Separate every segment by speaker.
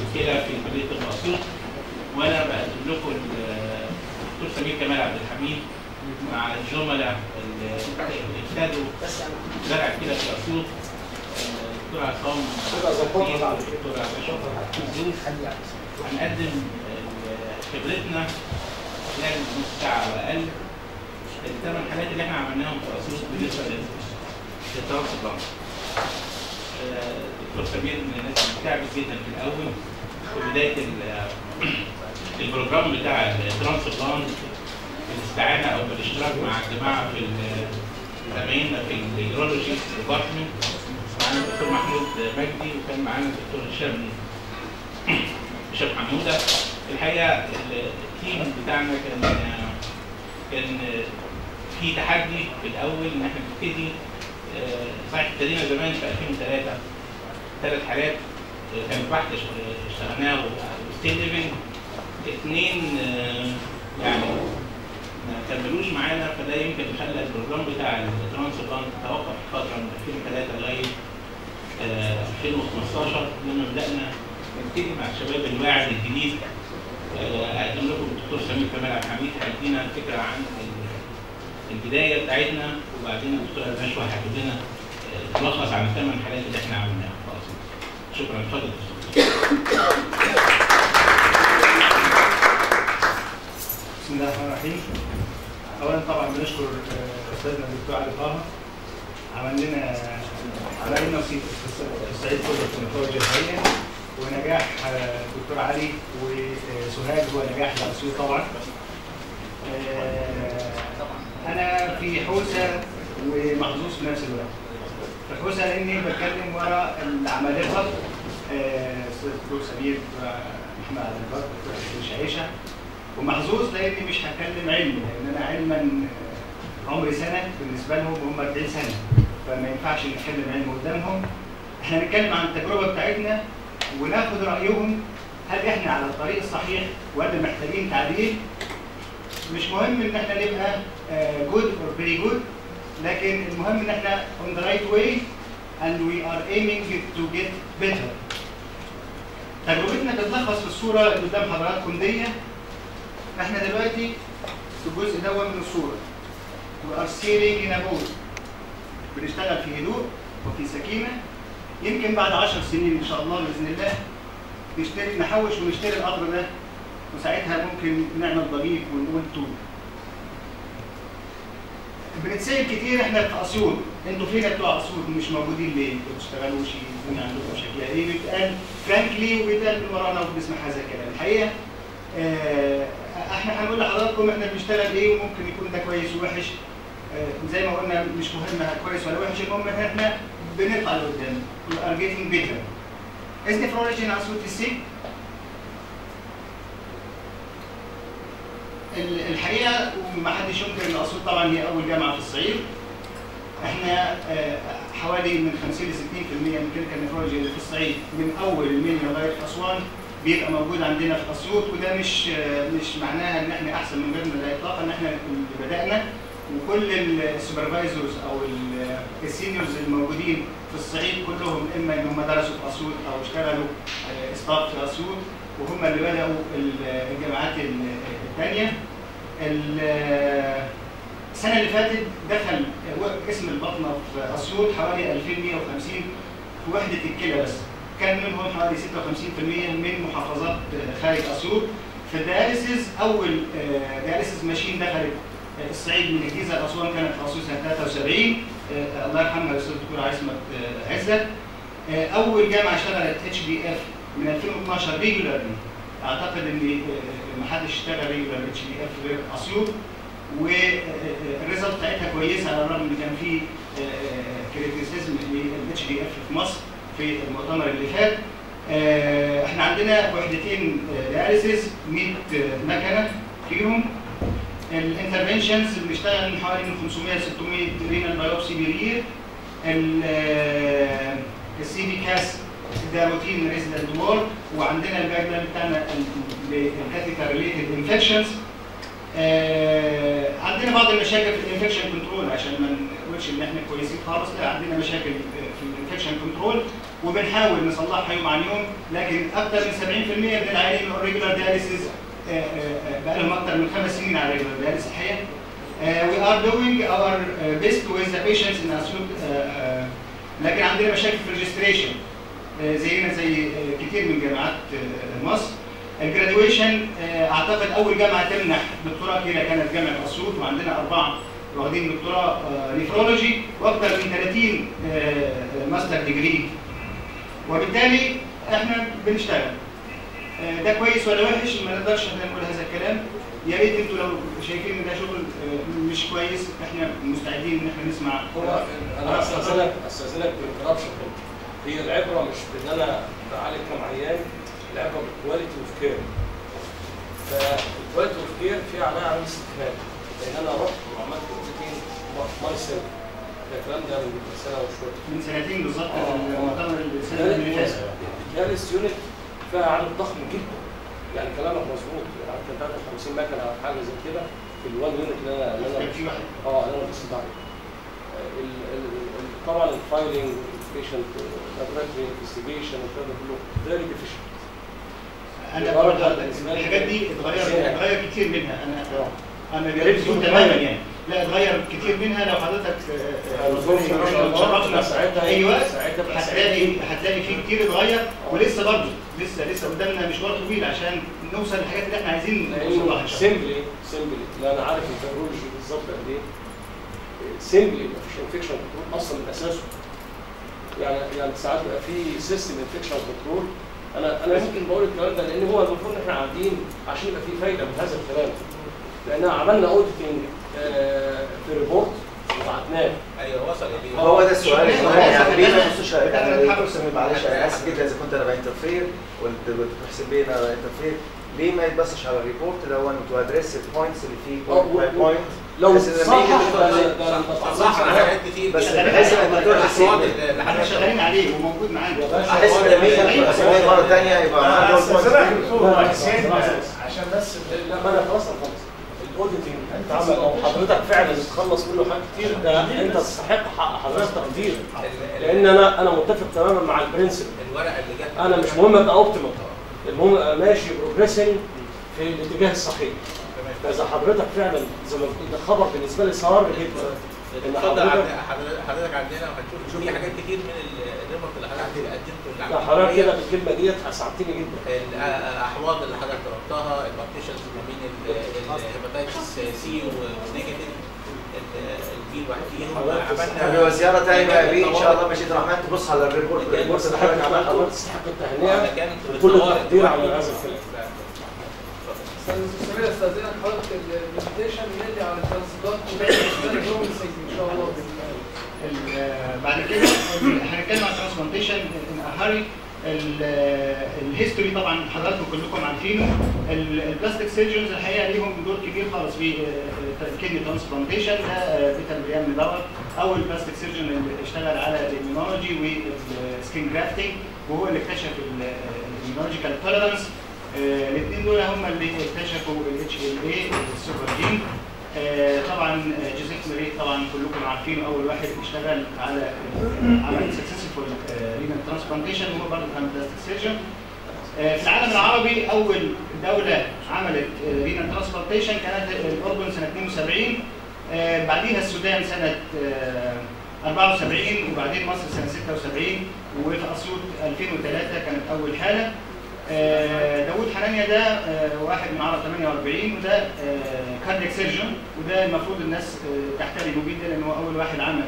Speaker 1: كلى في كليه طب اسيوط وانا بقدم لكم الدكتور سمير كمال عبد الحميد مع الزملاء اللي ابتدوا زرع الكلى في اسيوط آه، الدكتور عصام الدكتور اشرف عزوز هنقدم ال- خبرتنا خلال نص ساعه واقل الثمان حالات اللي احنا عملناهم في اسيوط بالنسبه للترانسبلانت آه، دكتور سمير من الناس اللي تعبت جدا في الاول في بدايه ال- البروجرام بتاع الترانسبلانت بالاستعانه او بالاشتراك مع الجماعه في ال- زمايلنا في اليورولوجي ديبارتمنت معانا الدكتور محمود مجدي وكان معانا الدكتور هشام هشام حموده الحقيقه التيم بتاعنا كان كان في تحدي في الاول ان احنا نبتدي آه، صحيح ابتدينا زمان في 2003 ثلاث حالات آه، كانت واحده اشت- اشتغلناها وستيل ليفنج اثنين آه، يعني ما كملوش معانا فده يمكن خلى البروجرام بتاع الترانسبلانت توقف فتره من 2003 لغايه آه، 2015 لما بدانا نبتدي مع الشباب الواعد الجديد آه، اقدم لكم الدكتور سمير كمال عبد الحميد هيدينا فكره عن ال- البدايه بتاعتنا وبعدين الدكتور نشوى هتقول لنا آه، تلخص عن الثمان حالات اللي احنا عملناها خلاص شكرا اتفضل يا دكتور.
Speaker 2: بسم الله الرحمن الرحيم اولا طبعا بنشكر آه، استاذنا الدكتور علي طه عمل لنا عمل لنا في الصعيد كله في النتائج الجزائيه ونجاح آه، الدكتور علي وسهاد هو نجاح لاسيوط طبعا آه، انا في حوسه ومحظوظ في نفس الوقت في حوسه لاني بتكلم ورا العمالقه آه، استاذ الدكتور سمير دكتور محمد عبد البر دكتور حسين شعيشه ومحظوظ لاني مش هتكلم علم لان انا علما عمري سنه بالنسبه لهم هم 40 سنه فما ينفعش نتكلم علم قدامهم احنا هنتكلم عن التجربه بتاعتنا وناخد رايهم هل احنا على الطريق الصحيح ولا محتاجين تعديل مش مهم ان احنا نبقى جود اور فيري جود لكن المهم ان احنا on the right way and we are aiming to get better تجربتنا تتلخص في الصوره اللي قدام حضراتكم دي احنا دلوقتي في الجزء ده من الصوره we are sailing in a boat بنشتغل في هدوء وفي سكينه يمكن بعد 10 سنين ان شاء الله باذن الله نشتري نحوش ونشتري القطر ده وساعتها ممكن نعمل ضريب ونقول تو بنتسال كتير احنا في اسيوط انتوا فين يا بتوع اسيوط مش موجودين ليه؟ ما بتشتغلوش الدنيا عندكم شكلها ايه؟ بيتقال فرانكلي وبيتقال من ورانا وبنسمع هذا الكلام الحقيقه آه، احنا هنقول لحضراتكم احنا بنشتغل ايه وممكن يكون ده كويس ووحش آه، زي ما قلنا مش مهم كويس ولا وحش المهم ان احنا بنطلع لقدام we are getting better is nephrology in Asut sick ال- الحقيقه ومحدش ينكر ان اسيوط طبعا هي اول جامعه في الصعيد احنا آه، حوالي من 50 ل 60% من كلينيكال النفرولوجي اللي في الصعيد من اول المنيا لغايه اسوان بيبقى موجود عندنا في اسيوط وده مش آه، مش معناها ان احنا احسن من غيرنا لا اطلاقا ان احنا اللي بدانا وكل السوبرفايزرز او ال- السينيورز الموجودين في الصعيد كلهم اما ان هم درسوا في اسيوط او اشتغلوا آه، ستاف في اسيوط وهم اللي بداوا ال- الجامعات الثانيه السنه اللي فاتت دخل اسم البطنه في اسيوط حوالي 2150 في وحده الكلى بس كان منهم حوالي 56% من محافظات خارج اسيوط في الدياليسيس اول آه، دياليسيس ماشين دخلت آه، الصعيد من الجيزه لاسوان كانت في اسيوط سنه 73 آه، الله يرحمها الاستاذ الدكتور عصمت آه، عزت آه، اول جامعه اشتغلت اتش بي اف من 2012 ريجولارلي اعتقد ان آه، ما حدش اشتغل ريجولار اتش بي اف غير اسيوط والريزلت بتاعتها كويسه على الرغم ان كان في كريتيسيزم للاتش بي اف في مصر في المؤتمر اللي فات آه، احنا عندنا وحدتين دياليسيس 100 مكنه فيهم الانترفنشنز بنشتغل من حوالي من 500 ل 600 رينال بايوبسي بير السي بي كاس ده روتين ريزيدنت وورك وعندنا الجايد لاين بتاعنا الكاتيكا ريليتد انفكشنز عندنا بعض المشاكل في الانفكشن كنترول عشان ما نقولش نقولش ان احنا كويسين خالص لا عندنا مشاكل في الانفكشن كنترول وبنحاول نصلحها يوم عن يوم لكن اكثر من 70% من العيانين الريجولار دياليسيس بقى لهم اكثر من خمس سنين على الريجولار دياليسيس الحقيقه Uh, we are doing our uh, best with the patients in Asud uh, uh, لكن عندنا مشاكل في الريجستريشن زينا زي uh, كتير من جامعات uh, مصر الجراديويشن اعتقد اول جامعه تمنح دكتوراه كده كانت جامعه اسيوط وعندنا اربعه واخدين دكتوراه نيفرولوجي واكثر من 30 ماستر ديجري وبالتالي احنا بنشتغل آه، ده كويس ولا وحش ما نقدرش احنا نقول هذا الكلام يا ريت انتوا لو شايفين ان ده شغل آه، مش كويس احنا مستعدين ان احنا نسمع
Speaker 3: هو انا استاذنك استاذنك بالكرابشن هي العبره مش بان انا بعالج كم عيان العبره بالكواليتي اوف كير فالكواليتي اوف كير في عليها علامه استفهام لان انا رحت وعملت اوديتنج ماي سيلف ده الكلام ده من سنه وشويه
Speaker 2: من سنتين بالظبط
Speaker 3: آه.
Speaker 2: المؤتمر السنه اللي فاتت
Speaker 3: جالس يونت فيها عدد ضخم جدا يعني كلامك مظبوط يعني كان 53 مكنه او حاجه زي كده في الوان يونت اللي انا اللي انا
Speaker 2: كان في واحد
Speaker 3: اه انا بصيت عليه ال- ال- ال- طبعا الفايلنج بيشنت لابوراتوري انفستيجيشن والكلام ده كله فيري ديفيشنت
Speaker 2: انا
Speaker 3: برضه
Speaker 2: برضه
Speaker 3: بالنسبة لي-
Speaker 2: الحاجات دي اتغير اتغير كتير منها انا انا
Speaker 3: يا ريت
Speaker 2: بقول
Speaker 3: تكون
Speaker 2: تماما
Speaker 3: تغير.
Speaker 2: يعني لا اتغير كتير منها لو حضرتك آه، آه،
Speaker 3: نظام
Speaker 2: شرفنا
Speaker 3: ساعتها
Speaker 2: ايوه
Speaker 3: ساعتها بقى
Speaker 2: هتلاقي هتلاقي فيه كتير اتغير ولسه برضه لسه لسه قدامنا مشوار طويل عشان نوصل للحاجات اللي احنا عايزين نوصل لها
Speaker 3: لانه
Speaker 2: ان شاء الله
Speaker 3: سيمبلي سيمبلي لا انا عارف الفيرولوجي بالظبط قد ايه سيمبلي مفيش انفكشن كنترول اصلا من اساسه يعني يعني ساعات بيبقى في سيستم انفكشن كنترول انا انا يمكن بقول الكلام ده لان هو المفروض ان احنا قاعدين عشان يبقى في فايده من هذا الكلام لان عملنا اوديتنج في ريبورت وبعتناه
Speaker 1: ايوه وصل اليه
Speaker 4: هو ده السؤال
Speaker 2: شوف،
Speaker 4: المهم يعني ليه ما
Speaker 2: أنا-
Speaker 4: يبصوش
Speaker 2: أنا بحاول-
Speaker 4: أنا- معلش انا اسف جدا اذا كنت انا بانترفير والدكتور حسين بيه انا بانترفير ليه ما يتبصش على الريبورت لو انه تو ادريس البوينتس اللي فيه
Speaker 3: أه،
Speaker 4: بوينت باي
Speaker 3: و-
Speaker 4: بوينت
Speaker 3: لو
Speaker 4: بس لما
Speaker 3: صح
Speaker 4: يجي
Speaker 3: ده-
Speaker 4: الدكتور-
Speaker 3: ده- ده-
Speaker 1: صح على حاجات كتير
Speaker 4: بس
Speaker 1: جدا.
Speaker 4: بحيث ان الدكتور حسين
Speaker 2: احنا شغالين عليه وموجود معانا
Speaker 4: احس ان لما يجي الدكتور حسين مره ثانيه يبقى معاه دول
Speaker 5: استاذنك
Speaker 4: points.
Speaker 5: دكتور
Speaker 3: لا،
Speaker 5: حسين
Speaker 3: خلاص، خلاص.
Speaker 5: عشان بس
Speaker 3: لا ما انا خلاص انا خلاص الاوديتنج اتعمل او حضرتك فعلا تخلص منه حاجات كتير ده انت تستحق حق حضرتك تقدير
Speaker 1: ال-
Speaker 3: لان انا انا متفق تماما مع البرنسبل
Speaker 1: الورقه اللي جت
Speaker 3: انا مش مهم ابقى اوبتيمال المهم ابقى ماشي بروجريسنج في الاتجاه الصحيح فاذا حضرتك فعلا زي ما بتقول ده خبر بالنسبه لي صار جدا ان
Speaker 1: اتفضل
Speaker 3: حضرتك
Speaker 1: عند- حضرتك حضرتك عندنا وهتشوف شوف في حاجات كتير من ال- الريبورت اللي حضرتك قدمته اللي
Speaker 3: لا حضرتك كده بالكلمه ديت اسعدتني جدا
Speaker 1: الاحواض اللي حضرتك طلبتها البارتيشنز ما بين الهيباتيتس سي ونيجاتيف البي واحد فيهم
Speaker 4: حبيبي وزياره ثانيه بقى بيه ان شاء الله مشيت الرحمن تبص على الريبورت
Speaker 1: كان
Speaker 4: الريبورت اللي
Speaker 3: تستحق
Speaker 4: حضرتك عملته
Speaker 3: حضرتك تستحق التهنئه
Speaker 1: كان
Speaker 3: بكل التقدير على هذا الكلام
Speaker 6: استاذ سمير استاذنك حضرتك البرزنتيشن نرجع على الترانسبلانت ونعمل بروميسنج ان شاء الله باذن الله
Speaker 2: ال- بعد كده ال- هنتكلم عن ترانسبلانتيشن ان هاري الهيستوري طبعا حضراتكم كلكم عارفينه ال- البلاستيك سيرجنز الحقيقه ليهم دور كبير خالص في الكدني ترانسبلانتيشن ده آه، بيتر بريان مدور اول بلاستيك سيرجن اللي اشتغل على الاميونولوجي والسكين جرافتنج وهو اللي اكتشف الاميونولوجيكال توليرانس الاثنين دول هم اللي اكتشفوا الاتش ال اي السوبر جين آه، طبعا آه، جوزيف ميريت طبعا كلكم عارفينه اول واحد اشتغل على آه، عمل سكسسفول رينال ترانسبلانتيشن وهو برضه كان بلاستيك سيرجن في العالم العربي اول دوله عملت رينال ترانسبلانتيشن كانت الاردن سنه 72 آه، بعديها السودان سنه آه، 74 وبعدين مصر سنه 76 وفي اسيوط 2003 كانت اول حاله آه، داوود حنانيا ده آه، واحد من عرب 48 وده كاردياك سيرجن وده المفروض الناس آه، تحترمه جدا لان هو اول واحد عمل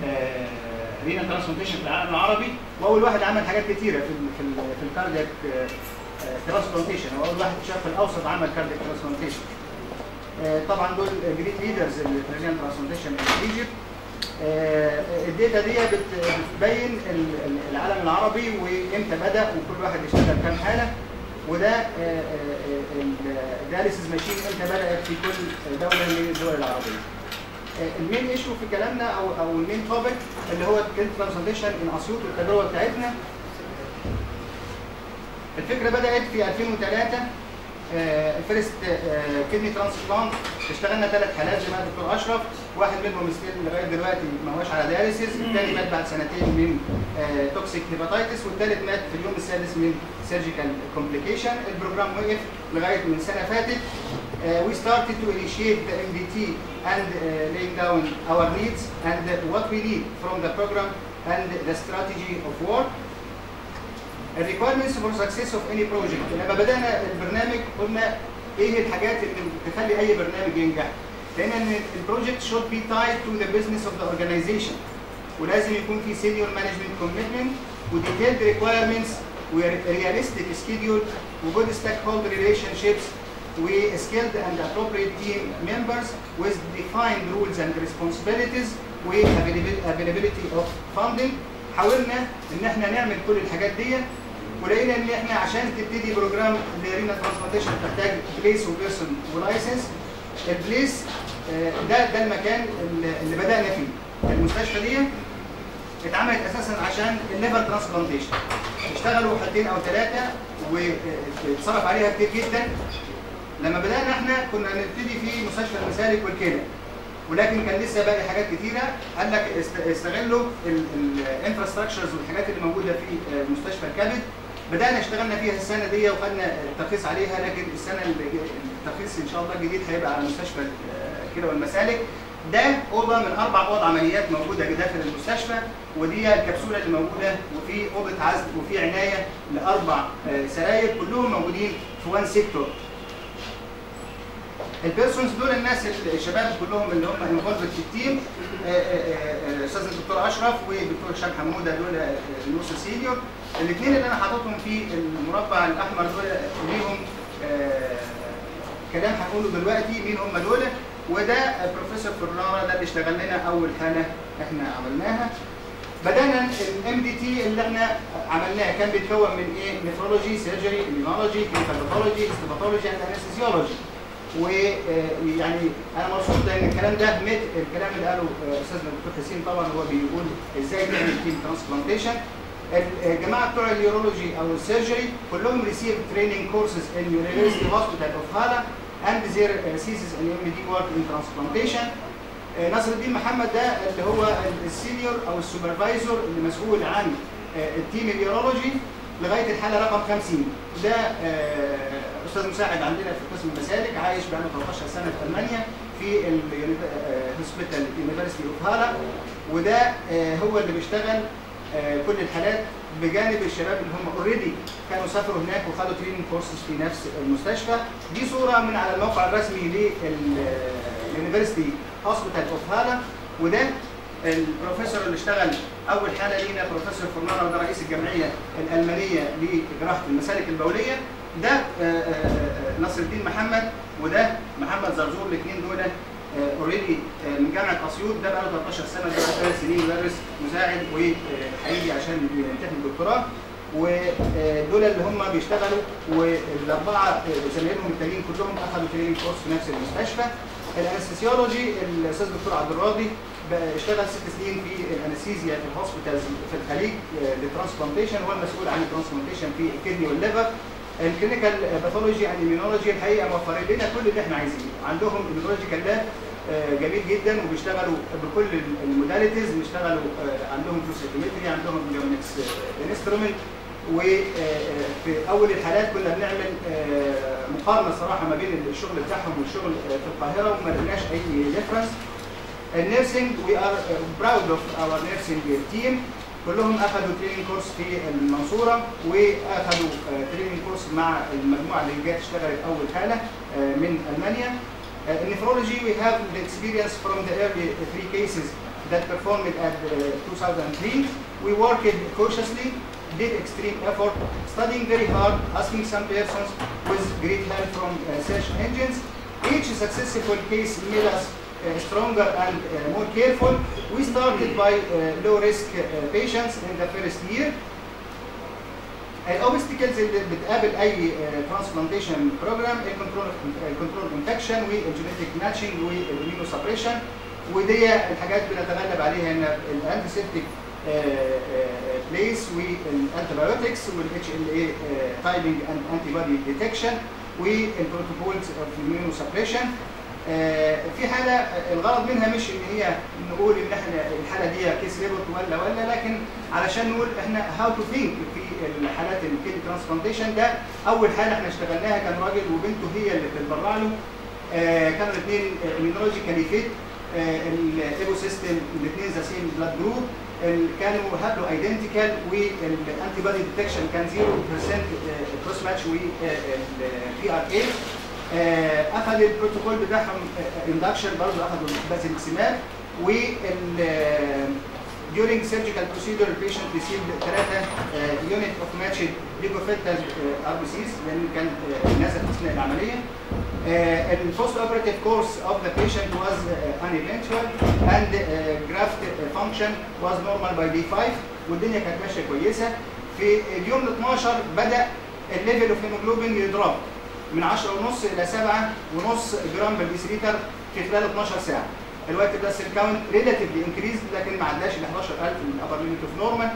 Speaker 2: رينا ترانسبلانتيشن في العالم العربي واول واحد عمل حاجات كتيره في ال في ال في الكاردياك ترانسبلانتيشن هو اول واحد شاف في الاوسط عمل كاردياك ترانسبلانتيشن طبعا دول جريت ليدرز الرينا ترانسبلانتيشن في ايجيبت آه، الداتا دي بت- بتبين ال- ال- العالم العربي وامتى بدا وكل واحد اشتغل كام حاله وده الدياليسيس ماشين امتى بدات في كل دوله من الدول العربيه. آه، المين ايشو في كلامنا او او المين توبيك اللي هو كلمه ترانسليشن ان اسيوط والتجربه بتاعتنا الفكره بدات في 2003 الفيرست كدني ترانسبلانت اشتغلنا ثلاث حالات زي ما قال الدكتور اشرف واحد منهم ستيل لغايه دلوقتي ما هوش على دياليسيس الثاني مات بعد سنتين من توكسيك هيباتيتس والثالث مات في اليوم السادس من سيرجيكال كومبليكيشن البروجرام وقف لغايه من سنه فاتت Uh, we started to initiate the MDT and uh, laying down our needs and what we need from the program and the strategy of work. The requirements for success of any project. لما بدأنا البرنامج قلنا ايه الحاجات اللي تخلي اي برنامج ينجح. لان ان البروجكت should be tied to the business of the organization. ولازم يكون في senior management commitment وديتيلد requirements realistic schedule وجود stakeholder relationships وskilled and appropriate team members with defined rules and responsibilities availability of funding حاولنا ان احنا نعمل كل الحاجات دي ولقينا ان احنا عشان تبتدي بروجرام لرينا ترانسبلانتيشن تحتاج بليس وبيرسون ولايسنس البليس آه، ده ده المكان اللي اللي بدانا فيه المستشفى دي اتعملت اساسا عشان الليفر ترانسبلانتيشن اشتغلوا حالتين او ثلاثه واتصرف عليها كتير جدا لما بدانا احنا كنا نبتدي في مستشفى المسالك والكلى ولكن كان لسه باقي حاجات كتيره قال لك است- استغلوا الانفراستراكشرز والحاجات اللي موجوده في آه، مستشفى الكبد بدانا اشتغلنا فيها السنه دي وخدنا الترخيص عليها لكن السنه اللي جاي- الترخيص ان شاء الله الجديد هيبقى على مستشفى الكلى والمسالك ده اوضه من اربع اوض عمليات موجوده داخل المستشفى ودي الكبسوله اللي موجوده وفي اوضه عزل وفي عنايه لاربع آه، سراير كلهم موجودين في وان سيكتور البيرسونز دول الناس الشباب كلهم اللي هم انفولفد في التيم آه، آه، آه، الاستاذ الدكتور اشرف والدكتور هشام حموده دول آه، النص السينيور الاثنين اللي انا حاططهم في المربع الاحمر دول ليهم آه، كلام هنقوله دلوقتي مين هم دول وده بروفيسور فرنارا ده اللي اشتغل لنا اول حاله احنا عملناها بدانا الام دي تي اللي احنا عملناه كان بيتكون من ايه؟ نفرولوجي، سيرجري، اميونولوجي، كلينيكال باثولوجي، هيستوباثولوجي اند انستيزيولوجي. ويعني انا مبسوط لان الكلام ده مت الكلام اللي قاله آه، استاذنا الدكتور حسين طبعا هو بيقول ازاي نعمل تيم ترانسبلانتيشن الجماعه بتوع اليورولوجي او السيرجري كلهم ريسيف تريننج كورسز ان يونيفرستي هوسبيتال اوف هالا اند زير سيسز ان ام دي ورك ان ترانسبلانتيشن ناصر الدين محمد ده اللي هو السينيور او السوبرفايزر اللي مسؤول عن آه، التيم اليورولوجي لغايه الحاله رقم 50 ده آه، استاذ مساعد عندنا في قسم المسالك عايش بقاله 13 سنه في المانيا في الهوسبيتال يونيفرستي اوف هالا وده آه، هو اللي بيشتغل آه، كل الحالات بجانب الشباب اللي هم اوريدي كانوا سافروا هناك وخدوا تريننج كورسز في نفس المستشفى دي صوره من على الموقع الرسمي لليونيفرستي هوسبيتال اوف هالا وده البروفيسور اللي اشتغل اول حاله لينا بروفيسور فرنانا وده رئيس الجمعيه الالمانيه لجراحه المسالك البوليه ده آه، آه، آه، نصر الدين محمد وده محمد زرزور الاثنين دول اوريدي من جامعه اسيوط ده بقى له 13 سنه ده ثلاث سنين يدرس مساعد وهيجي عشان يمتحن الدكتوراه ودول اللي هم بيشتغلوا والاربعه زمايلهم التانيين كلهم اخذوا تريننج كورس في نفس المستشفى الانستسيولوجي الاستاذ الدكتور عبد الراضي بقى اشتغل ست سنين في الانستيزيا في الهوسبيتالز في الخليج للترانسبلانتيشن هو المسؤول عن الترانسبلانتيشن في الكدني والليفر الكلينيكال باثولوجي اند immunology الحقيقه موفرين لنا كل اللي احنا عايزينه عندهم immunological lab آه، جميل جدا وبيشتغلوا بكل الموداليتيز بيشتغلوا آه، عندهم فلوسيتومتري عندهم جيومنكس انسترومنت وفي اول الحالات كنا بنعمل آه، مقارنه صراحه ما بين الشغل بتاعهم والشغل آه، في القاهره وما لقيناش اي ديفرنس النيرسينج وي ار براود اوف اور نيرسينج تيم كلهم اخذوا تريننج كورس في المنصوره واخذوا تريننج كورس مع المجموعه اللي جت اشتغلت اول حاله آه، من المانيا Uh, in nephrology, we have the experience from the early three cases that performed at uh, 2003. We worked cautiously, did extreme effort, studying very hard, asking some persons with great help from uh, search engines. Each successful case made us uh, stronger and uh, more careful. We started by uh, low-risk uh, patients in the first year. الاوبستكلز اللي بتقابل اي ترانسبلانتيشن بروجرام الكنترول الكنترول انفكشن والجينيتك ماتشنج والاميونو سبريشن ودي الحاجات بنتغلب عليها ان الانتيسيبتيك بليس والانتيبيوتكس والاتش ال اي تايبنج اند انتي بودي ديتكشن والبروتوكولز اوف immunosuppression سبريشن في حاله آه، الغرض منها مش ان هي نقول ان احنا الحاله دي كيس ريبورت ولا ولا لكن علشان نقول احنا هاو تو ثينك في الحالات الكيدني ترانسبلانتيشن ده اول حاله احنا اشتغلناها كان راجل وبنته هي اللي بتتبرع له آه، كانوا الاثنين immunologically fit الايكو سيستم الاثنين ذا سيم بلاد جروب كانوا هابلو ايدنتيكال والانتي بادي ديتكشن كان 0% كروس ماتش والبي ار اي اخذ البروتوكول بتاعهم اندكشن برضه اخذوا بازيلكسيماب وال during surgical procedure the patient received 3 unit of matched leukocytal RBCs لان كان آه، نزل اثناء العمليه. البوست اوبراتيف كورس of the patient was uh, uneventful and uh, graft function was normal by day 5 والدنيا كانت ماشيه كويسه. في اليوم ال 12 بدا الليفل اوف هيموجلوبين يضرب من 10 ونص الى 7 ونص جرام بالديسيليتر في خلال 12 ساعه. الوايت بلاد سيل كاونت ريلاتيفلي انكريز لكن ما عداش ال 11000 من الابر ليميت اوف نورمال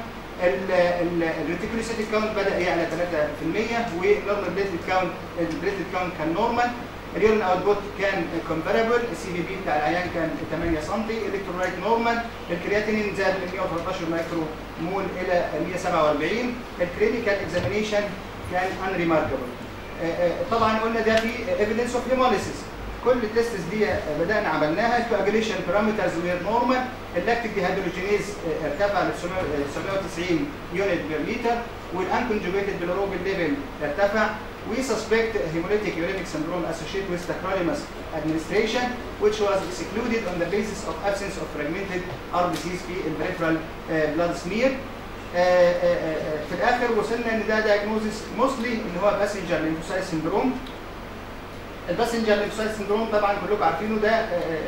Speaker 2: الريتيكولوسيتيك كاونت بدا يعلى 3% ونورمال بليتلت كاونت البليتلت كاونت كان نورمال اليورين اوتبوت كان كومباربل السي بي بي بتاع العيان كان 8 سم الكترولايت نورمال الكرياتينين زاد من 113 مايكرو مول الى 147 الكلينيكال اكزامينيشن كان ان ريماركبل طبعا قلنا ده في ايفيدنس اوف هيموليسيس كل التستس دي بدانا عملناها الكواجريشن بارامترز وير نورمال اللاكتيك ديهيدروجينيز ارتفع ل 990 يونت بير لتر والانكونجوجيتد bilirubin ليفل ارتفع We suspect hemolytic uremic syndrome associated with tacrolimus administration, which was excluded on the basis of absence of fragmented RBCs في peripheral uh, blood smear. Uh, uh, uh, في الاخر وصلنا ان ده diagnosis mostly ان هو باسنجر lymphocyte syndrome الباسنجر ليمفوسايت سندروم طبعا كلكم عارفينه ده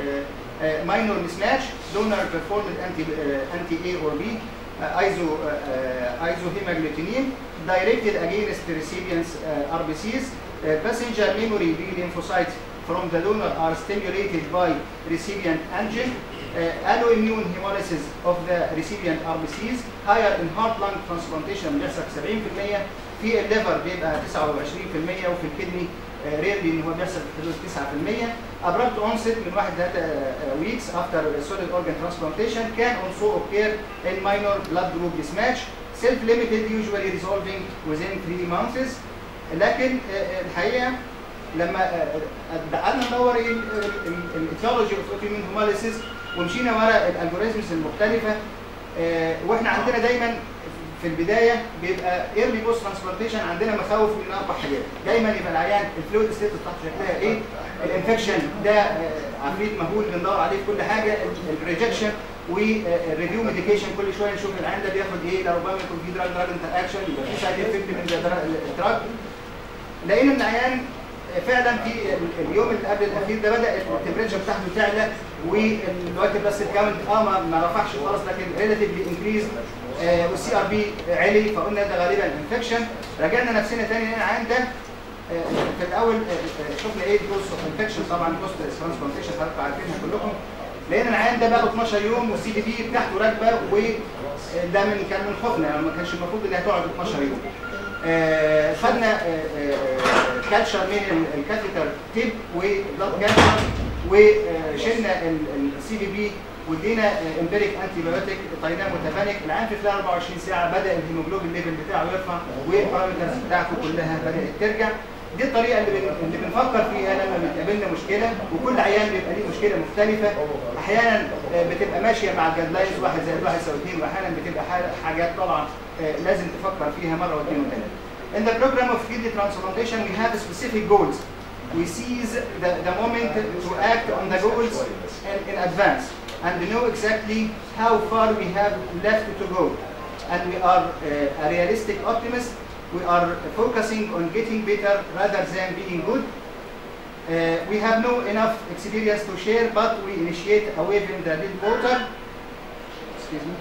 Speaker 2: ماينور مسماتش دونر بيرفورمد انتي انتي اي اور بي ايزو ايزو هيماجلوتينين directed against the recipient's uh, RBCs. Uh, passenger memory B lymphocytes from the donor are stimulated by recipient antigen. Uh, alloimmune hemolysis of the recipient RBCs higher in heart lung transplantation بيحصل 70% في الليفر بيبقى 29% وفي الكدني ريرلي ان هو بيحصل في حدود 9% abrupt onset من 1 ل 3 weeks after solid organ transplantation can also occur in minor blood group mismatch self limited usually resolving within 3 months لكن الحقيقه لما قعدنا ندور ايه الايتيولوجي اوف اوتومين هوماليسيس ومشينا ورا الالجوريزمز المختلفه واحنا عندنا دايما في البدايه بيبقى ايرلي بوست ترانسبلانتيشن عندنا مخاوف من اربع حاجات دايما يبقى العيان الفلويد ستيت بتاعته شكلها ايه الانفكشن ده عفريت مهول بندور عليه في كل حاجه الريجكشن والريفيو ميديكيشن كل شويه نشوف العيان ده بياخد ايه لربما يكون في دراج دراج انتر اكشن يبقى في سايد افكت من الدراج لقينا ان العيان فعلا في اليوم اللي قبل الاخير ده بدا التمبريتشر بتاعته تعلى والوايت بلس كاونت اه ما رفعش خالص لكن ريلاتيفلي انكريز والسي ار بي عالي فقلنا ده غالبا انفكشن رجعنا نفسنا تاني لقينا العيان ده في الاول شفنا ايه دوز اوف انفكشن طبعا بوست ترانسبلانتيشن حضراتكم عارفينها كلكم لقينا العيان ده بقى له 12 يوم والسي دي بي بتاعته راكبه وده من كان من خوفنا يعني ما كانش المفروض انها تقعد 12 يوم آه خدنا كالشر من الكاثيتر تيب وبلاد كانسر وشلنا السي دي بي وادينا امبيريك انتي بايوتيك طيناه متفانيك العيان في خلال 24 ساعه بدا الهيموجلوبين ليفل بتاعه يرفع والبارامترز بتاعته كلها بدات ترجع دي الطريقه اللي, بن... اللي بنفكر فيها لما بتقابلنا مشكله وكل عيان بيبقى ليه مشكله مختلفه احيانا بتبقى ماشيه مع الجايد لاينز واحد زائد واحد يساوي اثنين واحيانا بتبقى حاجات طبعا لازم تفكر فيها مره واثنين وثلاثه. In the program of kidney transplantation we have specific goals. We seize the, the moment to act on the goals in, in advance and know exactly how far we have left to go. And we are uh, a realistic optimist we are focusing on getting better rather than being good. Uh, we have no enough experience to share, but we initiate a wave in the dead water. Excuse me.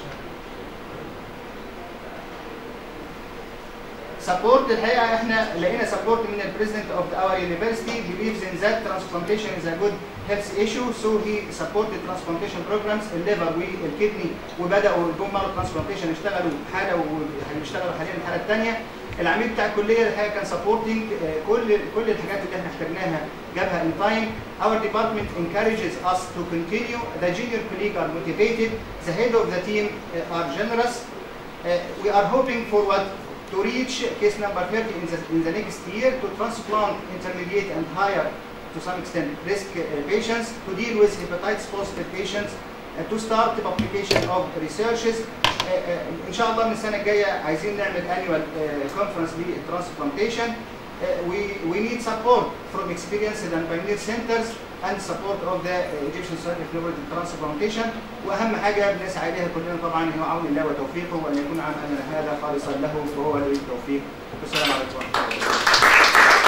Speaker 2: Support الحقيقة احنا لقينا support من the president of our university believes in that transplantation is a good health issue so he supported transplantation programs الليفر والكدني وبدأوا البون مارو transplantation اشتغلوا حالة وهيشتغلوا حاليا الحالة الثانية العميد بتاع الكليه الحقيقه كان سبورتنج كل كل الحاجات اللي احنا احتاجناها جابها ان تايم Our department encourages us to continue. The junior colleagues are motivated. The head of the team uh, are generous. Uh, we are hoping forward to reach case number 30 in the, in the next year to transplant intermediate and higher to some extent risk uh, patients, to deal with hepatitis positive patients, uh, to start the publication of researches. Uh, uh, ان شاء الله من السنه الجايه عايزين نعمل annual uh, conference للترانسبلانتيشن. Uh, we, we need support from experienced and pioneer centers and support of the uh, Egyptian Society of Neurology Transplantation واهم حاجه بنسعى اليها كلنا طبعا هو عون الله وتوفيقه وان يكون عملنا هذا خالصا له وهو ولي التوفيق والسلام عليكم ورحمه الله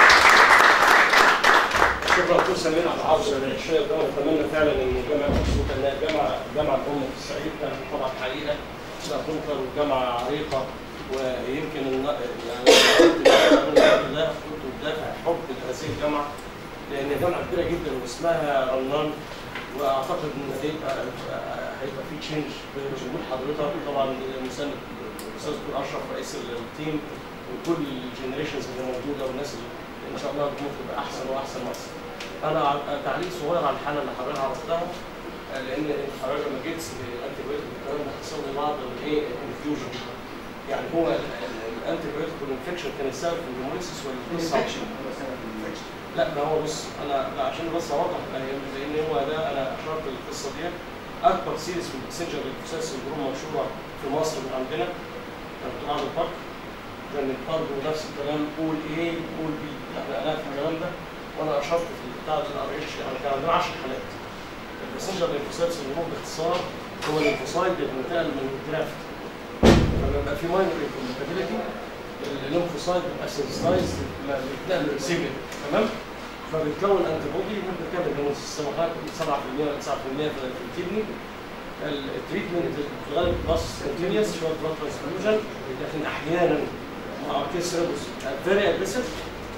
Speaker 3: شكرا دكتور سمير على العرض الشيق ده ونتمنى فعلا ان جامعه اسيوط انها جامعه جامعه الام في الصعيد كانت طبعا حقيقه لا تنكر وجامعه عريقه ويمكن الن- يعني الراجل ده كنت بدافع حب لهذه الجامعه لان جامعه كبيره جدا واسمها رنان واعتقد ان هيبقى هيبقى في تشينج بوجود حضرتك طبعا مساند الاستاذ دكتور اشرف رئيس التيم وكل الجنريشنز اللي موجوده والناس اللي ان شاء الله الامور تبقى احسن واحسن واحسن. انا ع- تعليق صغير على الحاله اللي حضرتك عرفتها آه، لان حضرتك لما جيت الانتي بايوتيك والكلام ده حصل لي بعض الايه الانفيوجن يعني هو الانتي بايوتيك والانفكشن كان السبب في الهيموليسيس ولا القصه لا ما هو بص انا لا عشان بس اوضح الأيام- لان هو ده انا اشرت القصه دي اكبر سيريز في الباسنجر الفساد سندروم منشوره في مصر من عندنا كان دكتور عبد البر كان برضه نفس الكلام قول ايه قول بي يعني انا في الكلام ده وانا اشرت في بتاع الار اتش يعني كان عندنا 10 حالات الباسنجر الفساد سندروم باختصار هو الانفصال اللي بينتقل من الدرافت فلما يبقى في ماينر انكومباتيبيلتي الليمفوسايت بيبقى سنسلايز بيتنقل من السيجن تمام فبتكون انتي بودي ممكن تعمل من السمكات 7% ولا 9% في في الكدني التريتمنت في الغالب بلس كونتينيوس شويه بلاد ترانسفيوجن لكن احيانا مع كيس ريبوس فيري اجريسيف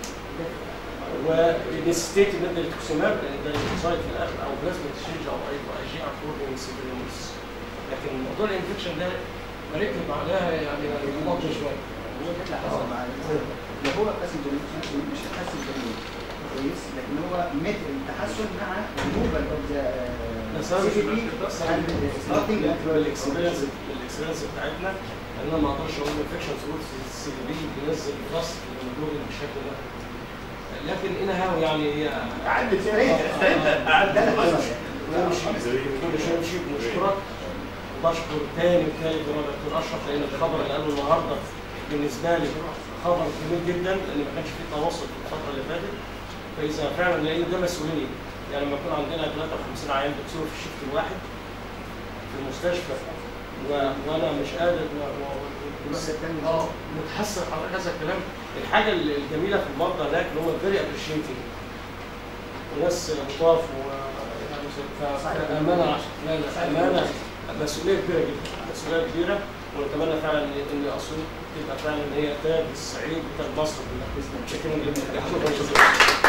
Speaker 3: ونستيت ندي التوكسيماب لان ده الانفصايت في الاخر او بلازما تشينج او اي اي جي اكوردنج سيفيرينس لكن موضوع الانفكشن ده
Speaker 6: مركب معناها يعني مطل شويه
Speaker 2: هو بيطلع حسب مع لو هو باسنجر مش هتحسن بالموت كويس لكن هو مت التحسن مع ريموفال اوف ذا سي بي اند ستارتنج
Speaker 3: الاكسبيرينس الاكسبيرينس بتاعتنا ان انا ما اقدرش اقول انفكشن ثروت السي بي بينزل ضغط الهيموجلوبين بالشكل ده لكن ان هاو يعني هي
Speaker 2: عدت ده اللي حصل يعني
Speaker 3: نمشي كل شويه نمشي بنشكرك وبشكر تاني وتالت ورابع دكتور اشرف لان الخبر اللي قاله النهارده بالنسبه لي خبر جميل جدا لان ما كانش فيه تواصل في الفتره اللي فاتت فاذا فعلا لان ده مسؤوليه يعني لما يكون عندنا 53 عيان دكتور في الشفت الواحد في المستشفى و... وانا مش قادر و... و...
Speaker 2: بس التاني
Speaker 3: اه متحسر على هذا الكلام الحاجه الجميله في المرضى هناك ان هم فيري ابريشيتنج وناس لطاف و يعني ف- فامانه لا لا امانه مسؤوليه كبيره جدا مسؤوليه كبيره ونتمنى فعلا ان إن اسيوط تبقى فعلا هي تاج الصعيد وتاج مصر كلها شكرا جدا شكرا جدا